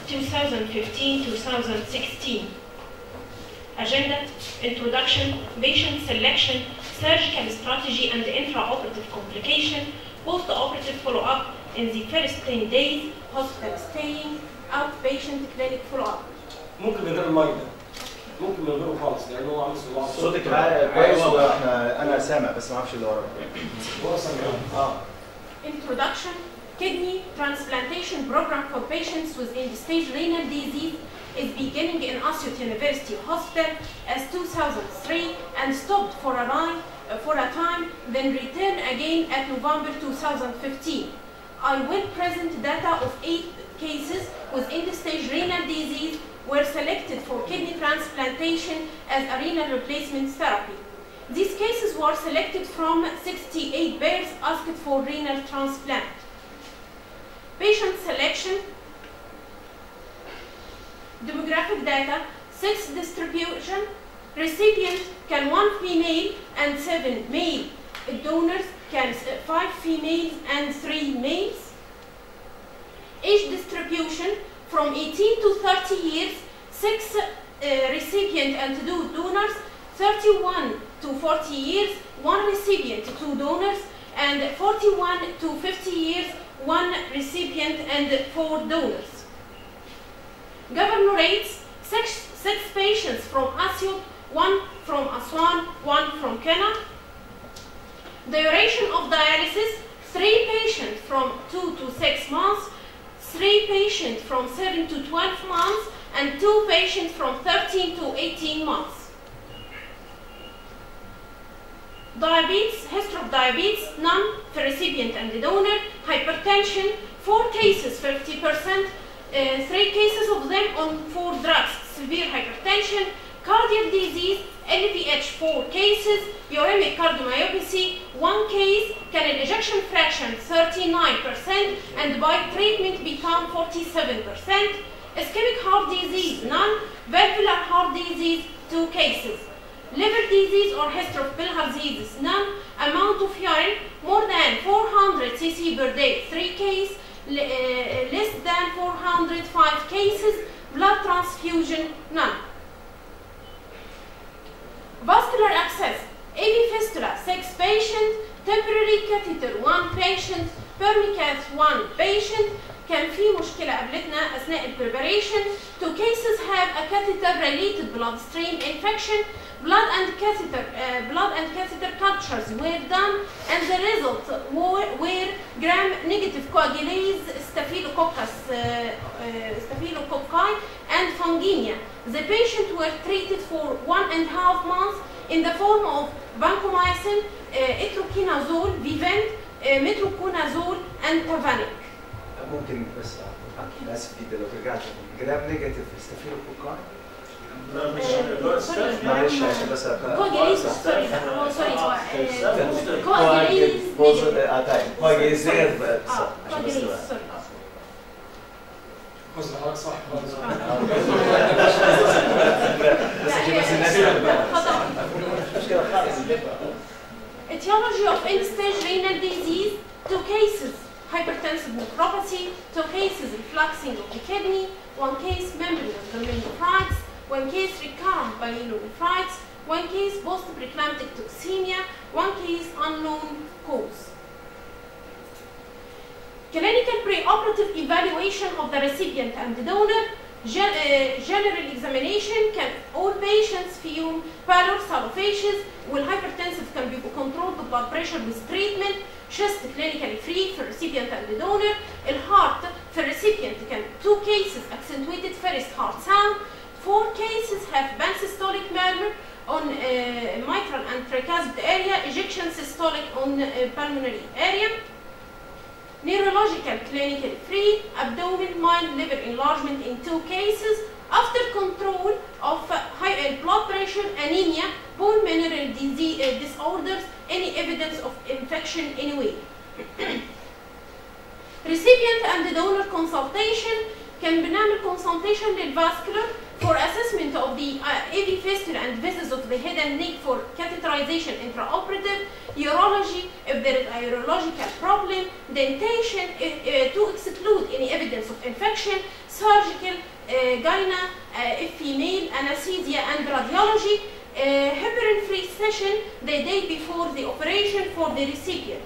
Speaker 9: 2015-2016. Agenda, introduction, patient selection, surgical strategy and intraoperative complication, post-operative follow-up in the first 10 days, hospital staying, outpatient clinic follow-up.
Speaker 3: ممكن من غير المايك ده ممكن من غيره خالص لان هو عامل صداع
Speaker 4: صوتك معايا كويس واحنا انا سامع بس ما اعرفش اللي ورا
Speaker 3: هو سمعان
Speaker 4: اه
Speaker 9: Introduction, kidney transplantation program for patients with end-stage renal disease is beginning in Asyut University Hospital as 2003 and stopped for a, time, for a time, then returned again at November 2015. I will present data of eight cases with end-stage renal disease were selected for kidney transplantation as a renal replacement therapy. These cases were selected from 68 bears asked for renal transplant. Patient selection, demographic data, sex distribution, recipient can one female and seven male donors can five females and three males. Age distribution from 18 to 30 years, six uh, recipient and two donors, 31 to 40 years, one recipient, two donors, and 41 to 50 years, one recipient and four donors. Governorates, six, six patients from Asyut, one from Aswan, one from Kenya. Duration of dialysis, three patients from two to six months, three patients from 7 to 12 months, and two patients from 13 to 18 months. Diabetes, history of diabetes, none for recipient and the donor. Hypertension, four cases, 50%, uh, three cases of them on four drugs, severe hypertension, cardiac disease, LVH, four cases, uremic cardiomyopathy, one case, can an ejection fraction 39%, and by treatment become 47%. Ischemic heart disease, none. Valvular heart disease, two cases. Liver disease or history of bilharzitis, none. Amount of urine, more than 400 cc per day, three cases. L- uh, less than 405 cases. Blood transfusion, none. Vascular access, AV fistula, six patients, temporary catheter, one patient, permicath, one patient, كان في مشكلة قابلتنا أثناء البريباريشن. Two cases have a catheter-related bloodstream infection. Blood and catheter, uh, blood and catheter cultures were done, and the result were, were gram-negative coagulase, staphylococcus, uh, uh, staphylococci, and fungemia. The patient were treated for one and a half months in the form of vancomycin, uh, itraconazole, Vivent, uh, metronidazole, and Tavanic.
Speaker 4: ممكن بس أنا اسف جدا لو رجعت جرام نيجاتيف ستافيلوكوكاي
Speaker 5: لا مش اللي هو الستاف
Speaker 4: معلش عشان بس
Speaker 9: كوجليز سوري هو سوري
Speaker 4: كوجليز
Speaker 9: كوجليز
Speaker 4: اه طيب كوجليز زيت بس
Speaker 9: اه
Speaker 4: عشان بس
Speaker 9: كوجليز
Speaker 4: نبقى-
Speaker 9: سوري
Speaker 3: قصدي حضرتك صح خالص.
Speaker 4: بس عشان بس الناس
Speaker 9: خطأ
Speaker 4: مش كده خالص
Speaker 9: Etiology of end-stage renal disease, two cases, hypertensive nephropathy, two cases refluxing of the kidney, one case membranous glomerulonephritis, one case recurrent pyelonephritis, one case post-preeclamptic toxemia, one case unknown cause. Clinical preoperative evaluation of the recipient and the donor, gen- uh, general examination can all patients فيهم pallor salophages والhypertensive can be controlled blood pressure with treatment chest clinically free for recipient and the donor الهارت for recipient can two cases accentuated first heart sound four cases have pansystolic murmur on uh, mitral and tricuspid area ejection systolic on uh, pulmonary area neurological clinically free, abdomen, mild liver enlargement in two cases, after control of uh, high uh, blood pressure, anemia, bone mineral disease, uh, disorders, any evidence of infection anyway. recipient and donor consultation can بنعمل consultation للvascular for assessment of the uh, AV fistula and visits of the head and neck for catheterization intraoperative, urology if there is a urological problem, dentation uh, uh, to exclude any evidence of infection, surgical, uh, gyna, uh, if female, anesthesia and radiology, uh, heparin-free session the day before the operation for the recipient.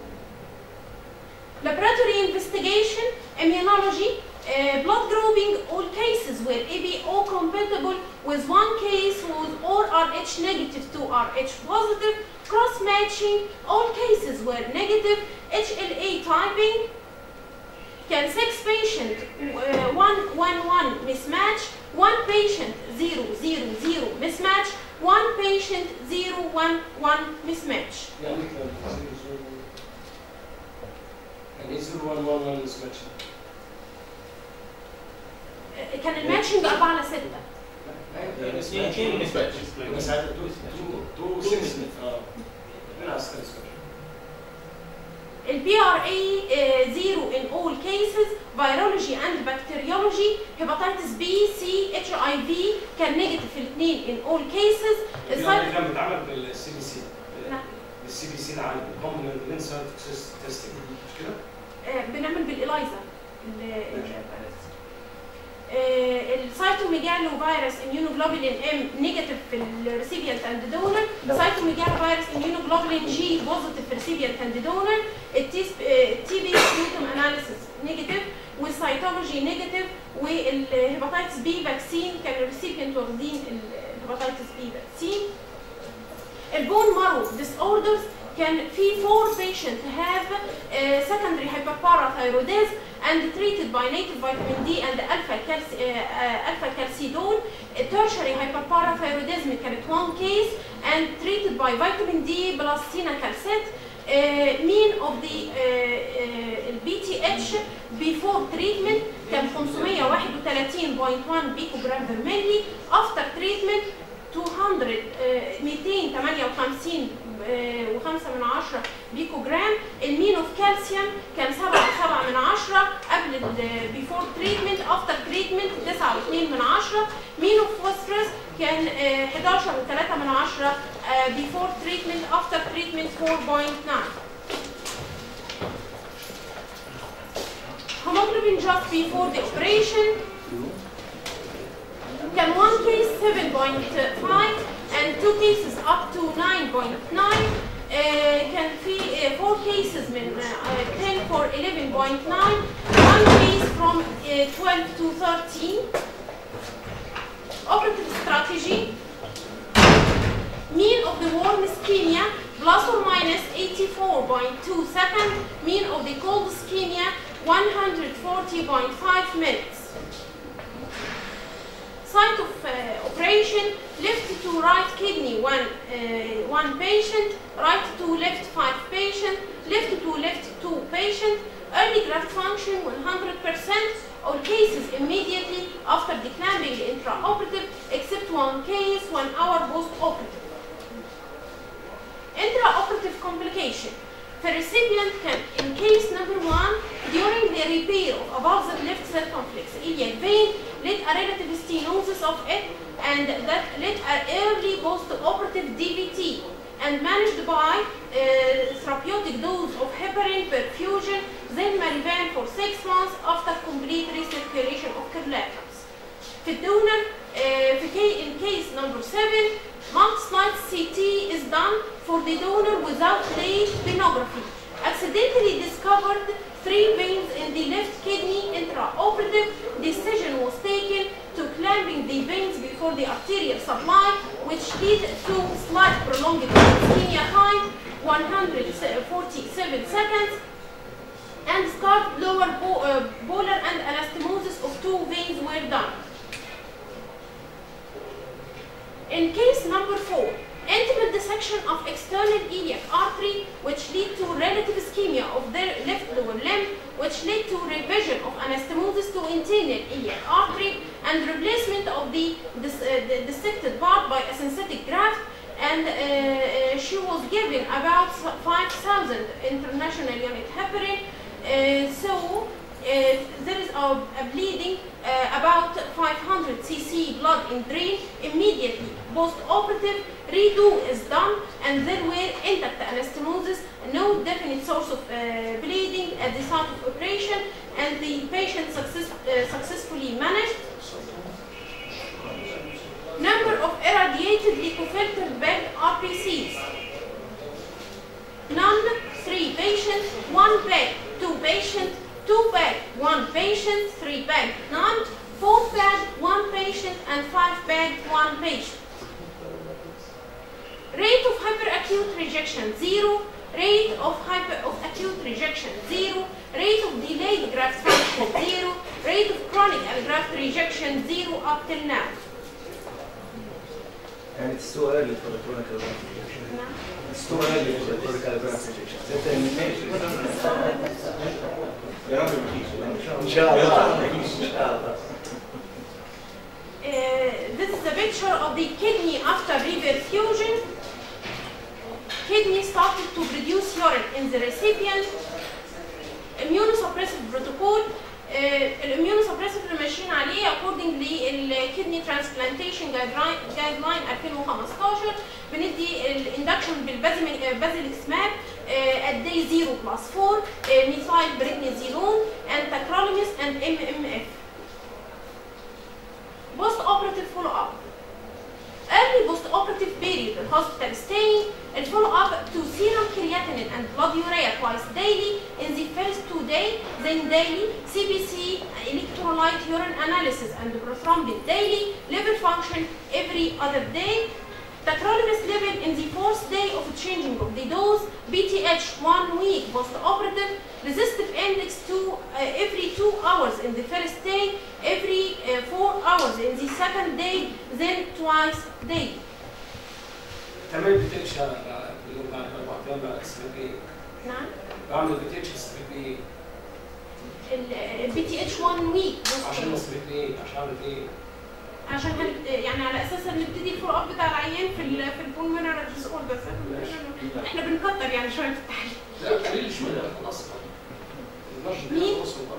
Speaker 9: Laboratory investigation, immunology, uh, blood grouping, all cases were ABO compatible with one case was or RH negative to RH positive, cross-matching, all cases were negative, HLA typing, can six patient uh, one one one mismatch, one patient zero zero zero mismatch, one patient zero one one mismatch.
Speaker 3: يعني إيه كان زيرو زيرو يعني ايه 0111 مش ماتش
Speaker 9: آه، كان الماتشنج 4 على 6
Speaker 1: اثنين نسبة
Speaker 3: بس هذا تو تو تو سيستم اه من على السكان
Speaker 9: البي ار اي زيرو in all cases virology and bacteriology hepatitis B C HIV كان نيجاتيف في الاثنين in all cases
Speaker 3: يعني كان بيتعمل بالسي بي سي
Speaker 9: نعم.
Speaker 3: بالسي بي سي العالي كومن انسان تيستنج مش كده؟
Speaker 9: آه، بنعمل بالإلايزا ال- ال- آه، السيتوميجالو فيروس اميونوجلوبولين ام نيجاتيف في الريسيبيانت اند دونر
Speaker 4: نعم.
Speaker 9: سيتوميجالو فيروس اميونوجلوبولين جي بوزيتيف في الريسيبيانت اند دونر التي التي بي سيمتوم اناليسيس نيجاتيف والسيتولوجي نيجاتيف والهيباتيتس بي فاكسين كان الريسيبيانت واخدين الهيباتيتس بي فاكسين البون مارو ديس اوردرز كان في 4 patient have uh, secondary hyperparathyroidism and treated by native vitamin D and alpha calci uh, uh, alpha calcidone tertiary hyperparathyroidism كانت 1 case and treated by vitamin D plus sinacalcet uh, mean of the uh, uh, BTH before treatment كان 531.1 بيكوجرام per milli after treatment 200 آه، 258 و5 من عشرة بيكو جرام المين اوف كالسيوم كان 7 7 من عشرة قبل البيفور تريتمنت افتر تريتمنت 9 و2 من عشرة مين اوف فوسفورس كان آه، 11 و3 من عشرة بيفور تريتمنت افتر تريتمنت 4.9 hemoglobin just before the operation كان one case 7.5 and two cases up to 9.9 uh, كان في uh, four cases من uh, 10 for 11.9 one case from uh, 12 to 13 operative strategy mean of the warm ischemia plus or minus 84.2 seconds mean of the cold ischemia 140.5 minutes site of uh, operation left to right kidney one uh, one patient right to left five patient left to left two patient early graft function 100% all cases immediately after declamping intraoperative except one case one hour post operative intraoperative complication the recipient can in case number one during the repair of above the left circumflex iliac vein led a relative stenosis of it and that led an early post-operative DVT and managed by uh, therapeutic dose of heparin perfusion then marivan for six months after complete recirculation of collaterals. في الدونر uh, في كي in case number 7 multi-slide CT is done for the donor without late venography. Accidentally discovered three veins in the left kidney intraoperative. Decision was taken to clamping the veins before the arterial supply, which led to slight prolonged ischemia time, 147 seconds, and scarred lower bo uh, polar and anastomosis of two veins were done. In case number four, intimate dissection of external iliac artery, which lead to relative ischemia of the left lower limb, which led to revision of anastomosis to internal iliac artery, and replacement of the, dis uh, the dissected part by a synthetic graft. And uh, uh, she was given about 5,000 international unit heparin. Uh, so uh, there is a, a bleeding uh, about 500 cc blood in drain immediately post-operative redo is done and there were intact anastomosis no definite source of uh, bleeding at the site of operation and the patient success, uh, successfully managed number of irradiated leucofiltered bag RPCs none three patients one bag two patients two bag, one patient, three bag, none, four bag, one patient, and five bag, one patient. Rate of hyperacute rejection, zero. Rate of hyper of acute rejection, zero. Rate of delayed graft function, zero. Rate of chronic graft rejection, zero up till now.
Speaker 4: And it's too early for the chronic rejection. It's too early for the chronic rejection. ده termination.
Speaker 5: يا رب ما فيش
Speaker 4: ان شاء الله ان شاء الله
Speaker 9: this is the picture of the kidney after reperfusion. Kidney started to produce urine in the recipient. Immunosuppressive protocol الاميونوسبريسيف اللي ماشيين عليه according للكدني ترانسبلانتيشن جايد لاين 2015 بندي الاندكشن بالبازيلكسماب at day 0 plus 4 ميثايل بريدنيزيلون and tacrolimus and MMF. Post operative follow up. Early post operative period in hospital stay and follow up to serum creatinine and blood urea twice daily in the first two days, then daily CBC electrolyte urine analysis and prothrombin daily, liver function every other day, tacrolimus level in the fourth day of changing of the dose, BTH one week post-operative, resistive index two uh, every two hours in the first day, every uh, four hours in the second day, then twice daily.
Speaker 3: تعمل بي تي اتش بعد اربع ايام بعد اسمك ايه؟
Speaker 9: نعم
Speaker 3: بعمل بي تي اتش اسمك ايه؟
Speaker 9: البي تي اتش 1 ويك
Speaker 3: عشان اسمك ايه؟ عشان اعمل ايه؟
Speaker 9: عشان هن... يعني على اساس ان نبتدي الفولو اب بتاع العيان في ال في البولمونري ديس اوردرز احنا بنكتر يعني شويه في التحليل
Speaker 3: لا قليل شويه خلاص
Speaker 9: مين؟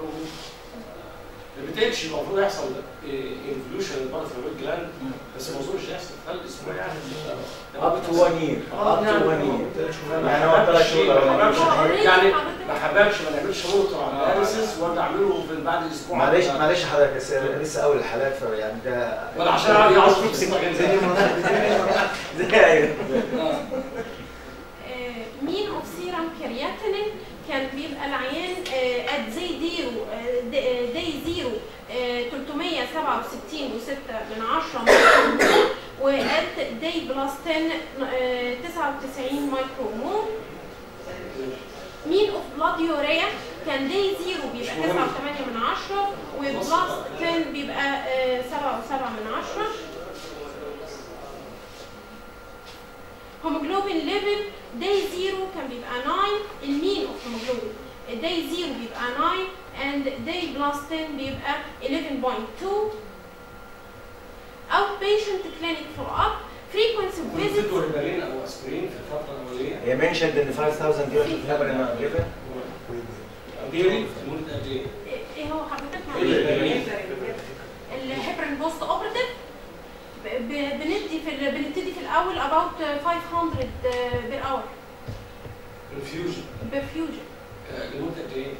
Speaker 3: البيتاتش المفروض يحصل انفلوشن للبارثرويد جلاند بس ما اظنش يحصل خلق اسبوع يعني
Speaker 4: اب تو 1 يير
Speaker 3: اه
Speaker 4: اب تو 1
Speaker 3: يعني
Speaker 4: يير
Speaker 3: ما
Speaker 4: يعني هو ثلاث شهور
Speaker 3: حبكش
Speaker 4: أولانيين.
Speaker 3: يعني ما حبكش ما نعملش مونيتور على الاناليسيس وارجع اعمله في بعد اسبوع
Speaker 4: معلش معلش حضرتك بس لسه اول الحالات فيعني ده
Speaker 3: ولا عشان يعرف يمسك مكان
Speaker 4: زي
Speaker 3: زي
Speaker 4: زي ايوه
Speaker 9: مين اوف سيرم كرياتينين كان بيبقى العيان ات زي ديرو داي زيرو 367 و6 من 10 وات داي بلس 10 آه، 99 مايكرو مول مين اوف بلاد يوريا كان داي زيرو بيبقى 9 و8 من 10 وبلس 10 بيبقى 7 و7 من 10 هيموجلوبين ليفل داي زيرو كان بيبقى 9 المين اوف هيموجلوبين داي زيرو بيبقى 9 and day plus 10 بيبقى 11.2 outpatient clinic follow up frequency of visits
Speaker 3: بتدوا ريبالين او اسبرين في الفتره الاوليه
Speaker 4: هي منشد ان 5000 دي في الهبل جيفن
Speaker 3: ديري لمده قد ايه؟
Speaker 9: ايه هو حضرتك
Speaker 3: إيه؟
Speaker 9: الهيبرين بوست اوبرتيف بندي في ال- بنبتدي في الاول about 500 بير اور
Speaker 3: انفيوجن
Speaker 9: برفيوجن
Speaker 3: لمده قد ايه؟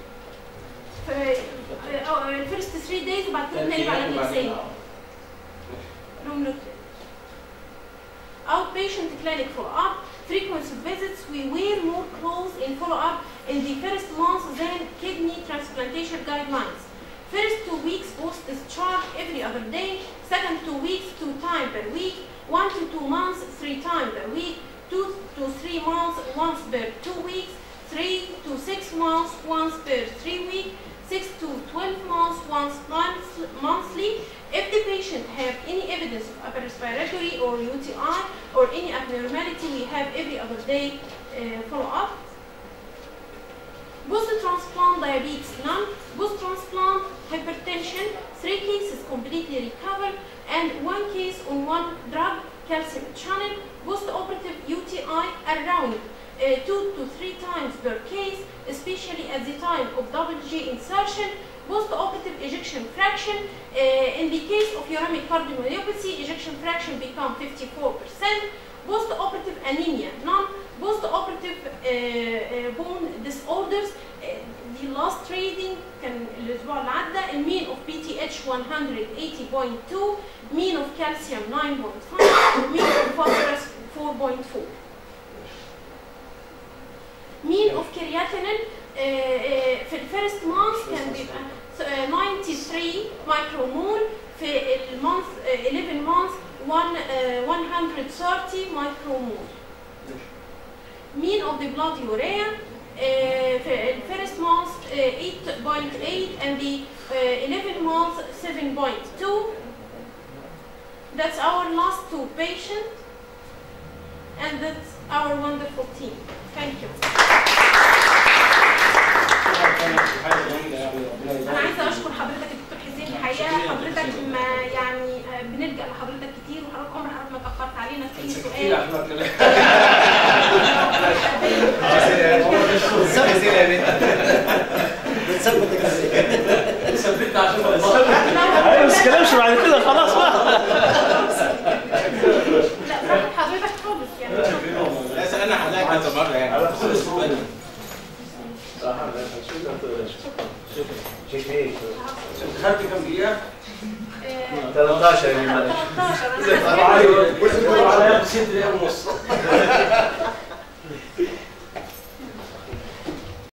Speaker 9: في الفيرست 3 دايز وبعد كده نقلب على الجلسيه room nuclear. Outpatient clinic follow-up, frequency of visits, we wear more clothes in follow-up in the first month than kidney transplantation guidelines. First two weeks post-discharge every other day, second two weeks two times per week, one to two months three times per week, two to three months once per two weeks, three to six months once per three weeks, six to 12 months once month- monthly. If the patient have any evidence of upper respiratory or UTI or any abnormality, we have every other day uh, follow-up. Post-transplant diabetes none. Post-transplant hypertension, three cases completely recovered and one case on one drug, calcium channel. Post-operative UTI around uh, two to three times per case, especially at the time of double G insertion. Post-operative ejection fraction, uh, in the case of uremic cardiomyopathy, ejection fraction become 54%. Post-operative anemia, none. Post-operative uh, uh, bone disorders, uh, the last reading كان الأسبوع اللي عدى المين of PTH 180.2 mean of calcium 9.5 mean of phosphorus 4.4 mean of creatinine uh, uh, في الفيرست مانث كان بيبقى uh, 93 مايكرومول في المانث 11 مانث 130 مايكرومول mean of the blood urea uh, في الفيرست مانث 8.8 and the uh, 11 month 7.2 that's our last two patients and that's our wonderful team thank you انا عايزه اشكر حضرتك يا دكتور حسين الحقيقه حضرتك ما يعني آه، بنلجا
Speaker 2: الاسئله يا بنت
Speaker 4: بتثبت الاسئله
Speaker 3: ثبت عشان ما
Speaker 7: ايوه ما تتكلمش بعد كده خلاص بقى
Speaker 9: لا براحة حضرتك خالص يعني
Speaker 1: لا سالنا حضرتك كذا مره يعني
Speaker 4: شيك ايه
Speaker 3: خدت كام دقيقه؟
Speaker 9: آه،
Speaker 4: 13 يا جماعه
Speaker 9: 13
Speaker 3: عليا ست دقايق ونص